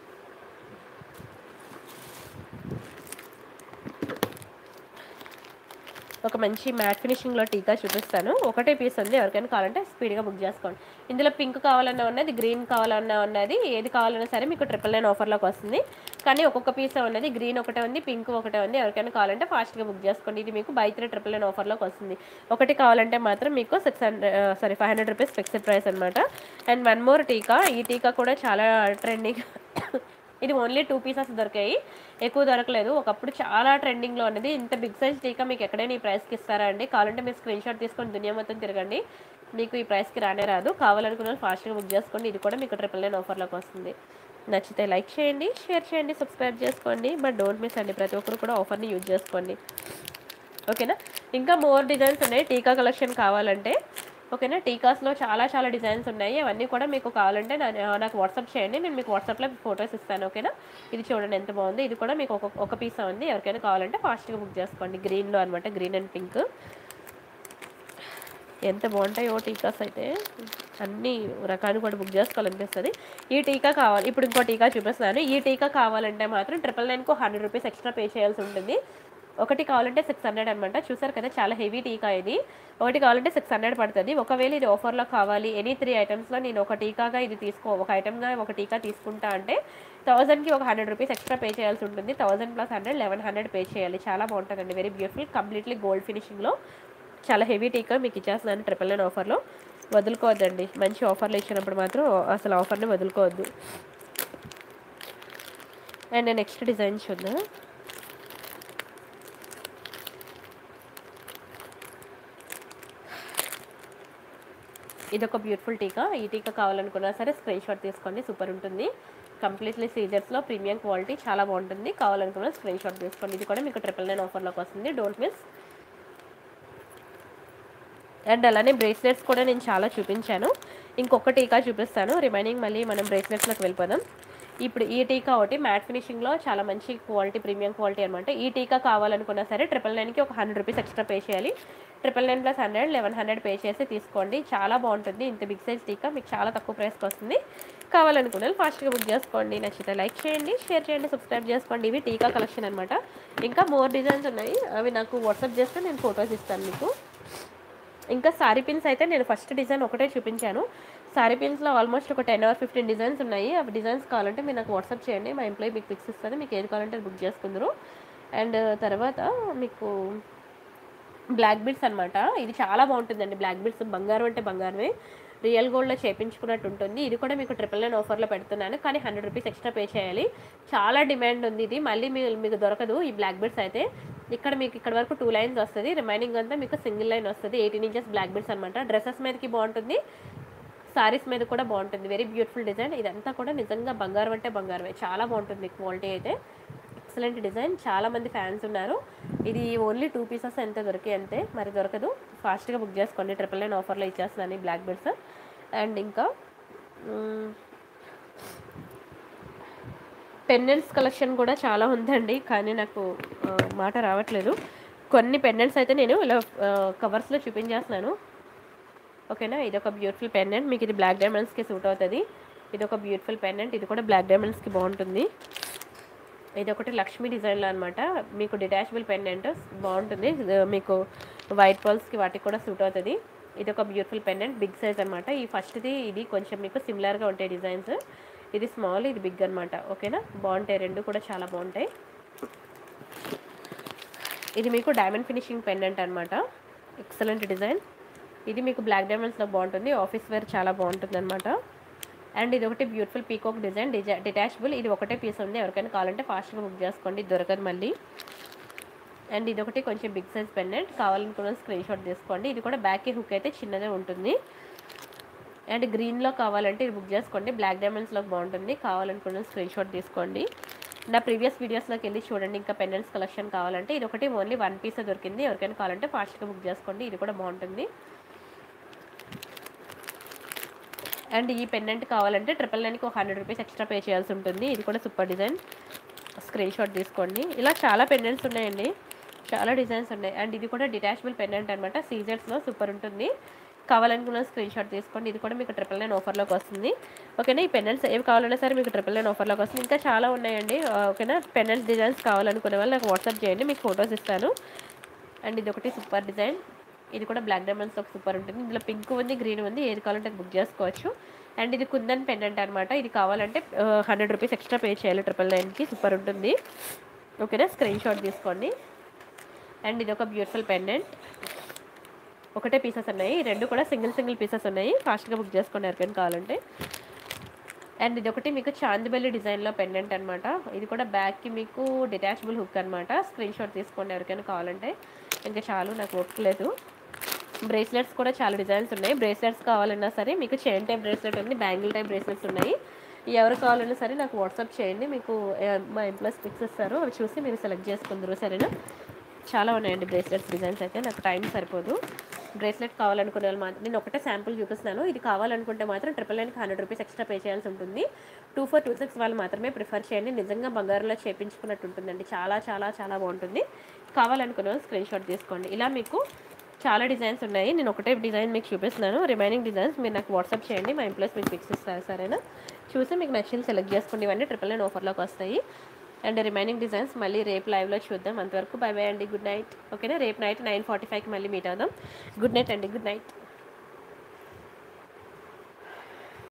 ఒక మంచి మ్యాట్ ఫినిషింగ్లో టీకా చూపిస్తాను ఒకటే పీస్ ఉంది ఎవరికైనా కావాలంటే స్పీడ్గా బుక్ చేసుకోండి ఇందులో పింక్ కావాలన్నా ఉన్నది గ్రీన్ కావాలన్నా ఉన్నది ఏది కావాలన్నా సరే మీకు ట్రిపుల్ నైన్ ఆఫర్లోకి వస్తుంది కానీ ఒక్కొక్క పీస్ ఉన్నది గ్రీన్ ఒకటే ఉంది పింక్ ఒకటే ఉంది ఎవరికైనా కావాలంటే ఫాస్ట్గా బుక్ చేసుకోండి ఇది మీకు బై త్రీ ట్రిపుల్ నైన్ ఆఫర్లోకి వస్తుంది ఒకటి కావాలంటే మాత్రం మీకు six hundred sorry five hundred rupees fixed price అనమాట అండ్ వన్ మోర్ టీకా ఈ టీకా కూడా చాలా ట్రెండింగ్ ఇది ఓన్లీ టూ పీసెస్ దొరికాయి ఎక్కువ దొరకలేదు ఒకప్పుడు చాలా ట్రెండింగ్లో ఉన్నది ఇంత బిగ్ సైజ్ టీకా మీకు ఎక్కడైనా ఈ ప్రైస్కి ఇస్తారా అండి కావాలంటే మీరు స్క్రీన్ షాట్ తీసుకొని దునియా మొత్తం తిరగండి మీకు ఈ ప్రైస్కి రానే రాదు కావాలనుకున్న వాళ్ళు ఫాస్ట్గా బుక్ చేసుకోండి ఇది కూడా మీకు ట్రిపుల్ నైన్ ఆఫర్లోకి వస్తుంది నచ్చితే లైక్ చేయండి షేర్ చేయండి సబ్స్క్రైబ్ చేసుకోండి బట్ డోంట్ మిస్ అండి ప్రతి ఒక్కరు కూడా ఆఫర్ని యూజ్ చేసుకోండి ఓకేనా ఇంకా మోర్ డిజైన్స్ ఉన్నాయి టీకా కలెక్షన్ కావాలంటే ఓకేనా టీకాస్లో చాలా చాలా డిజైన్స్ ఉన్నాయి అవన్నీ కూడా మీకు కావాలంటే నా- నాకు వాట్సాప్ చేయండి నేను మీకు వాట్సాప్లో ఫొటోస్ ఇస్తాను ఓకేనా ఇది చూడండి ఎంత బాగుంది ఇది కూడా మీకు ఒక ఒక పీస్ ఉంది ఎవరికైనా కావాలంటే ఫాస్ట్గా బుక్ చేసుకోండి గ్రీన్లో అనమాట గ్రీన్ అండ్ పింక్ ఎంత బాగుంటాయో టీకాస్ అయితే అన్ని రకాలు కూడా బుక్ చేసుకోవాలనిపిస్తుంది ఈ టీకా కావాలి ఇప్పుడు ఇంకో టీకా చూపిస్తున్నాను ఈ టీకా కావాలంటే మాత్రం ట్రిపుల్ నైన్కు హండ్రెడ్ రూపీస్ ఎక్స్ట్రా పే చేయాల్సి ఉంటుంది ఒకటి కావాలంటే సిక్స్ హండ్రెడ్ అనమాట చూసారు కదా చాలా హెవీ టీకా ఇది ఒకటి కావాలంటే సిక్స్ హండ్రెడ్ పడుతుంది ఒకవేళ ఇది ఆఫర్లో కావాలి ఎనీ త్రీ ఐటమ్స్లో నేను ఒక టీకాగా ఇది తీసుకో ఒక ఐటమ్గా ఒక టీకా తీసుకుంటా అంటే థౌజండ్కి ఒక హండ్రెడ్ రూపీస్ ఎక్స్ట్రా పే చేయాల్సి ఉంటుంది thousand plus hundred eleven hundred pay చేయాలి చాలా బాగుంటుందండి వెరీ బ్యూటిఫుల్ కంప్లీట్లీ గోల్డ్ ఫినిషింగ్లో చాలా హెవీ టీకా మీకు ఇచ్చేస్తున్నాను ట్రిపుల్ నైన్ ఆఫర్లో వదులుకోవద్దండి మంచి ఆఫర్లు ఇచ్చినప్పుడు మాత్రం అసలు ఆఫర్ని వదులుకోవద్దు అండ్ నెక్స్ట్ డిజైన్ చూద్దాం ఇది ఒక బ్యూటిఫుల్ టీకా ఈ టీకా కావాలనుకున్నా సరే స్క్రీన్ షాట్ తీసుకోండి సూపర్ ఉంటుంది కంప్లీట్లీ సీజర్స్లో ప్రీమియం క్వాలిటీ చాలా బాగుంటుంది కావాలనుకున్న స్క్రీన్ షాట్ తీసుకోండి ఇది కూడా మీకు ట్రిపుల్ నైన్ ఆఫర్లోకి వస్తుంది డోంట్ మిస్ అండ్ అలానే బ్రేస్లెట్స్ కూడా నేను చాలా చూపించాను ఇంకొక టీకా చూపిస్తాను రిమైనింగ్ మళ్ళీ మనం బ్రేస్లెట్స్లోకి వెళ్ళిపోదాం ఇప్పుడు ఈ టీకా ఒకటి మ్యాట్ ఫినిషింగ్లో చాలా మంచి క్వాలిటీ ప్రీమియం క్వాలిటీ అనమాట ఈ టీకా కావాలనుకున్నా సరే ట్రిపుల్ నైన్కి ఒక హండ్రెడ్ రూపీస్ ఎక్స్ట్రా పే చేయాలి triple nine plus hundred eleven hundred pay చేసి తీసుకోండి చాలా బాగుంటుంది ఇంత బిగ్ సైజ్ టీకా మీకు చాలా తక్కువ ప్రైస్కి వస్తుంది కావాలనుకున్న వాళ్ళు ఫాస్ట్గా బుక్ చేసుకోండి నచ్చితే లైక్ చేయండి షేర్ చేయండి సబ్స్క్రైబ్ చేసుకోండి ఇవి టీకా కలెక్షన్ అనమాట ఇంకా మోర్ డిజైన్స్ ఉన్నాయి అవి నాకు వాట్సాప్ చేస్తే నేను ఫొటోస్ ఇస్తాను మీకు ఇంకా సారీ పిన్స్ అయితే నేను ఫస్ట్ డిజైన్ ఒకటే చూపించాను సారీ పిన్స్లో ఆల్మోస్ట్ ఒక టెన్ ఆర్ ఫిఫ్టీన్ డిజైన్స్ ఉన్నాయి అవి డిజైన్స్ కావాలంటే మీరు నాకు వాట్సాప్ చేయండి మా ఎంప్లాయీ మీకు పిక్స్ ఇస్తుంది మీకు ఏది కావాలంటే అది బుక్ చేసుకుందరు అండ్ తర్వాత మీకు బ్లాక్ బిడ్స్ అనమాట ఇది చాలా బాగుంటుందండి బ్లాక్ బిడ్స్ బంగారం అంటే బంగారమే రియల్ గోల్డ్లో చేపించుకున్నట్టు ఉంటుంది ఇది కూడా మీకు ట్రిపుల్ నైన్ ఆఫర్లో పెడుతున్నాను కానీ హండ్రెడ్ రూపీస్ ఎక్స్ట్రా పే చేయాలి చాలా డిమాండ్ ఉంది ఇది మళ్ళీ మీ మీకు దొరకదు ఈ బ్లాక్ బిడ్స్ అయితే ఇక్కడ మీకు ఇక్కడ వరకు టూ లైన్స్ వస్తుంది రిమైనింగ్ అంతా మీకు సింగిల్ లైన్ వస్తుంది ఎయిటీన్ ఇంచెస్ బ్లాక్ బిడ్స్ అనమాట డ్రెస్సెస్ మీదకి బాగుంటుంది సారీస్ మీద కూడా బాగుంటుంది వెరీ బ్యూటిఫుల్ డిజైన్ ఇదంతా కూడా నిజంగా బంగారం అంటే బంగారమే చాలా బాగుంటుంది క్వాలిటీ అయితే ఎక్సలెంట్ డిజైన్ చాలా మంది ఫ్యాన్స్ ఉన్నారు ఇది ఓన్లీ టూ పీసెస్ ఎంత దొరికాయి అంతే మరి దొరకదు ఫాస్ట్గా బుక్ చేసుకోండి ట్రిపుల్ నైన్ ఆఫర్లో ఇచ్చేస్తున్నాను ఈ బ్లాక్ బెడ్స్ అండ్ ఇంకా పెండెంట్స్ కలెక్షన్ కూడా చాలా ఉందండి కానీ నాకు ఆ, మాట రావట్లేదు కొన్ని పెండెంట్స్ అయితే నేను ఇలా కవర్స్లో చూపించేస్తున్నాను ఓకేనా ఇది ఒక బ్యూటిఫుల్ పెండెంట్ మీకు ఇది బ్లాక్ డైమండ్స్కి సూట్ అవుతుంది ఇది ఒక బ్యూటిఫుల్ పెండెంట్ ఇది కూడా బ్లాక్ డైమండ్స్కి బాగుంటుంది ఇది ఒకటి లక్ష్మీ డిజైన్లో అనమాట మీకు డిటాచబుల్ పెండెంట్ బాగుంటుంది ఇది మీకు వైట్ పర్ల్స్కి వాటికి కూడా సూట్ అవుతుంది ఇది ఒక బ్యూటిఫుల్ పెండెంట్ బిగ్ సైజ్ అనమాట ఈ ఫస్ట్ది ఇది కొంచెం మీకు సిమిలర్గా ఉంటాయి డిజైన్స్ ఇది స్మాల్ ఇది బిగ్ అనమాట ఓకేనా బాగుంటాయి రెండు కూడా చాలా బాగుంటాయి ఇది మీకు డైమండ్ ఫినిషింగ్ పెండెంట్ అనమాట ఎక్సలెంట్ డిజైన్ ఇది మీకు బ్లాక్ డైమండ్స్లో బాగుంటుంది ఆఫీస్ వేర్ చాలా బాగుంటుంది అనమాట అండ్ ఇది ఒకటి బ్యూటిఫుల్ పీకాక్ డిజైన్ డిజై డిటాచబుల్ ఇది ఒకటే పీస్ ఉంది ఎవరికైనా కావాలంటే ఫాస్ట్గా బుక్ చేసుకోండి ఇది దొరకదు మళ్ళీ అండ్ ఇది ఒకటి కొంచెం బిగ్ సైజ్ పెండెంట్ కావాలనుకున్న స్క్రీన్ షాట్ తీసుకోండి ఇది కూడా బ్యాక్ హుక్ అయితే చిన్నదే ఉంటుంది అండ్ గ్రీన్లో కావాలంటే ఇది బుక్ చేసుకోండి బ్లాక్ డైమండ్స్లో బాగుంటుంది కావాలనుకున్న స్క్రీన్ షాట్ తీసుకోండి నా ప్రీవియస్ వీడియోస్లోకి వెళ్ళి చూడండి ఇంకా పెండెంట్స్ కలెక్షన్ కావాలంటే ఇది ఒకటి ఓన్లీ వన్ పీస్ దొరికింది ఎవరికైనా కావాలంటే ఫాస్ట్గా బుక్ చేసుకోండి ఇది కూడా బాగుంటుంది అండ్ ఈ పెండెంట్ కావాలంటే ట్రిపుల్ నైన్కి ఒక హండ్రెడ్ రూపీస్ ఎక్స్ట్రా పే చేయాల్సి ఉంటుంది ఇది కూడా సూపర్ డిజైన్ స్క్రీన్ షాట్ తీసుకోండి ఇలా చాలా పెండెంట్స్ ఉన్నాయండి చాలా డిజైన్స్ ఉన్నాయి అండ్ ఇది కూడా డిటాచబుల్ పెండెంట్ అనమాట సీజర్స్లో సూపర్ ఉంటుంది కావాలనుకున్న స్క్రీన్ షాట్ తీసుకోండి ఇది కూడా మీకు ట్రిపుల్ నైన్ ఆఫర్లోకి వస్తుంది ఓకేనా ఈ పెండెంట్స్ ఏవి కావాలన్నా సరే మీకు ట్రిపుల్ నైన్ ఆఫర్లోకి వస్తుంది ఇంకా చాలా ఉన్నాయండి ఆ, ఓకేనా పెండెంట్స్ డిజైన్స్ కావాలనుకునే వాళ్ళు నాకు వాట్సాప్ చేయండి మీకు ఫొటోస్ ఇస్తాను అండ్ ఇది ఒకటి సూపర్ డిజైన్ ఇది కూడా బ్లాక్ డైమండ్స్ ఒక సూపర్ ఉంటుంది ఇందులో పింక్ ఉంది గ్రీన్ ఉంది ఏది కావాలంటే అది బుక్ చేసుకోవచ్చు అండ్ ఇది కుందన్ పెండెంట్ అనమాట ఇది కావాలంటే హండ్రెడ్ రూపీస్ ఎక్స్ట్రా పే చేయాలి ట్రిపుల్ నైన్కి సూపర్ ఉంటుంది ఓకేనా స్క్రీన్ షాట్ తీసుకోండి అండ్ ఇది ఒక బ్యూటిఫుల్ పెండెంట్ ఒకటే పీసెస్ ఉన్నాయి ఈ రెండు కూడా సింగిల్ సింగిల్ పీసెస్ ఉన్నాయి ఫాస్ట్గా బుక్ చేసుకోండి ఎవరికైనా కావాలంటే అండ్ ఇది ఒకటి మీకు చాందిబెల్లి డిజైన్లో పెండెంట్ అనమాట ఇది కూడా బ్యాక్కి మీకు డిటాచబుల్ హుక్ అనమాట స్క్రీన్ షాట్ తీసుకోండి ఎవరికైనా కావాలంటే ఇంకా చాలు నాకు ఒప్పులేదు బ్రేస్లెట్స్ కూడా చాలా డిజైన్స్ ఉన్నాయి బ్రేస్లెట్స్ కావాలన్నా సరే మీకు చైన్ టైప్ బ్రేస్లెట్ ఉంది బ్యాంగిల్ టైప్ బ్రేస్లెట్స్ ఉన్నాయి ఎవరు కావాలన్నా సరే నాకు వాట్సాప్ చేయండి మీకు ఆ, మా ఎంప్లాయీస్ పిక్స్ ఇస్తారు అవి చూసి మీరు సెలెక్ట్ చేసుకుందరు సరేనా చాలా ఉన్నాయండి బ్రేస్లెట్స్ డిజైన్స్ అయితే నాకు టైం సరిపోదు బ్రేస్లెట్ కావాలనుకునే వాళ్ళు మాత్రం నేను ఒకటే శాంపుల్ చూపిస్తున్నాను ఇది కావాలనుకుంటే మాత్రం ట్రిపుల్ నైన్కి హండ్రెడ్ రూపీస్ ఎక్స్ట్రా పే చేయాల్సి ఉంటుంది టూ ఫోర్ టూ సిక్స్ వాళ్ళు మాత్రమే ప్రిఫర్ చేయండి నిజంగా బంగారంలో చేపించుకున్నట్టు ఉంటుందండి చాలా చాలా చాలా బాగుంటుంది కావాలనుకునే వాళ్ళు స్క్రీన్ షాట్ తీసుకోండి ఇలా మీకు చాలా డిజైన్స్ ఉన్నాయి నేను ఒకటే డిజైన్ మీకు చూపిస్తున్నాను రిమైనింగ్ డిజైన్స్ మీరు నాకు వాట్సాప్ చేయండి మా ఎంప్లాయీస్ మీకు పిక్స్ ఇస్తారు సరేనా చూసి మీకు నచ్చింది సెలెక్ట్ చేసుకోండి ఇవన్నీ ట్రిపుల్ నైన్ ఆఫర్లోకి వస్తాయి అండ్ రిమైనింగ్ డిజైన్స్ మళ్ళీ రేపు లైవ్లో చూద్దాం అంతవరకు బై బై అండి గుడ్ నైట్ ఓకేనా రేపు నైట్ నైన్ ఫార్టీ ఫైవ్కి మళ్ళీ మీట్ అవుదాం గుడ్ నైట్ అండి గుడ్ నైట్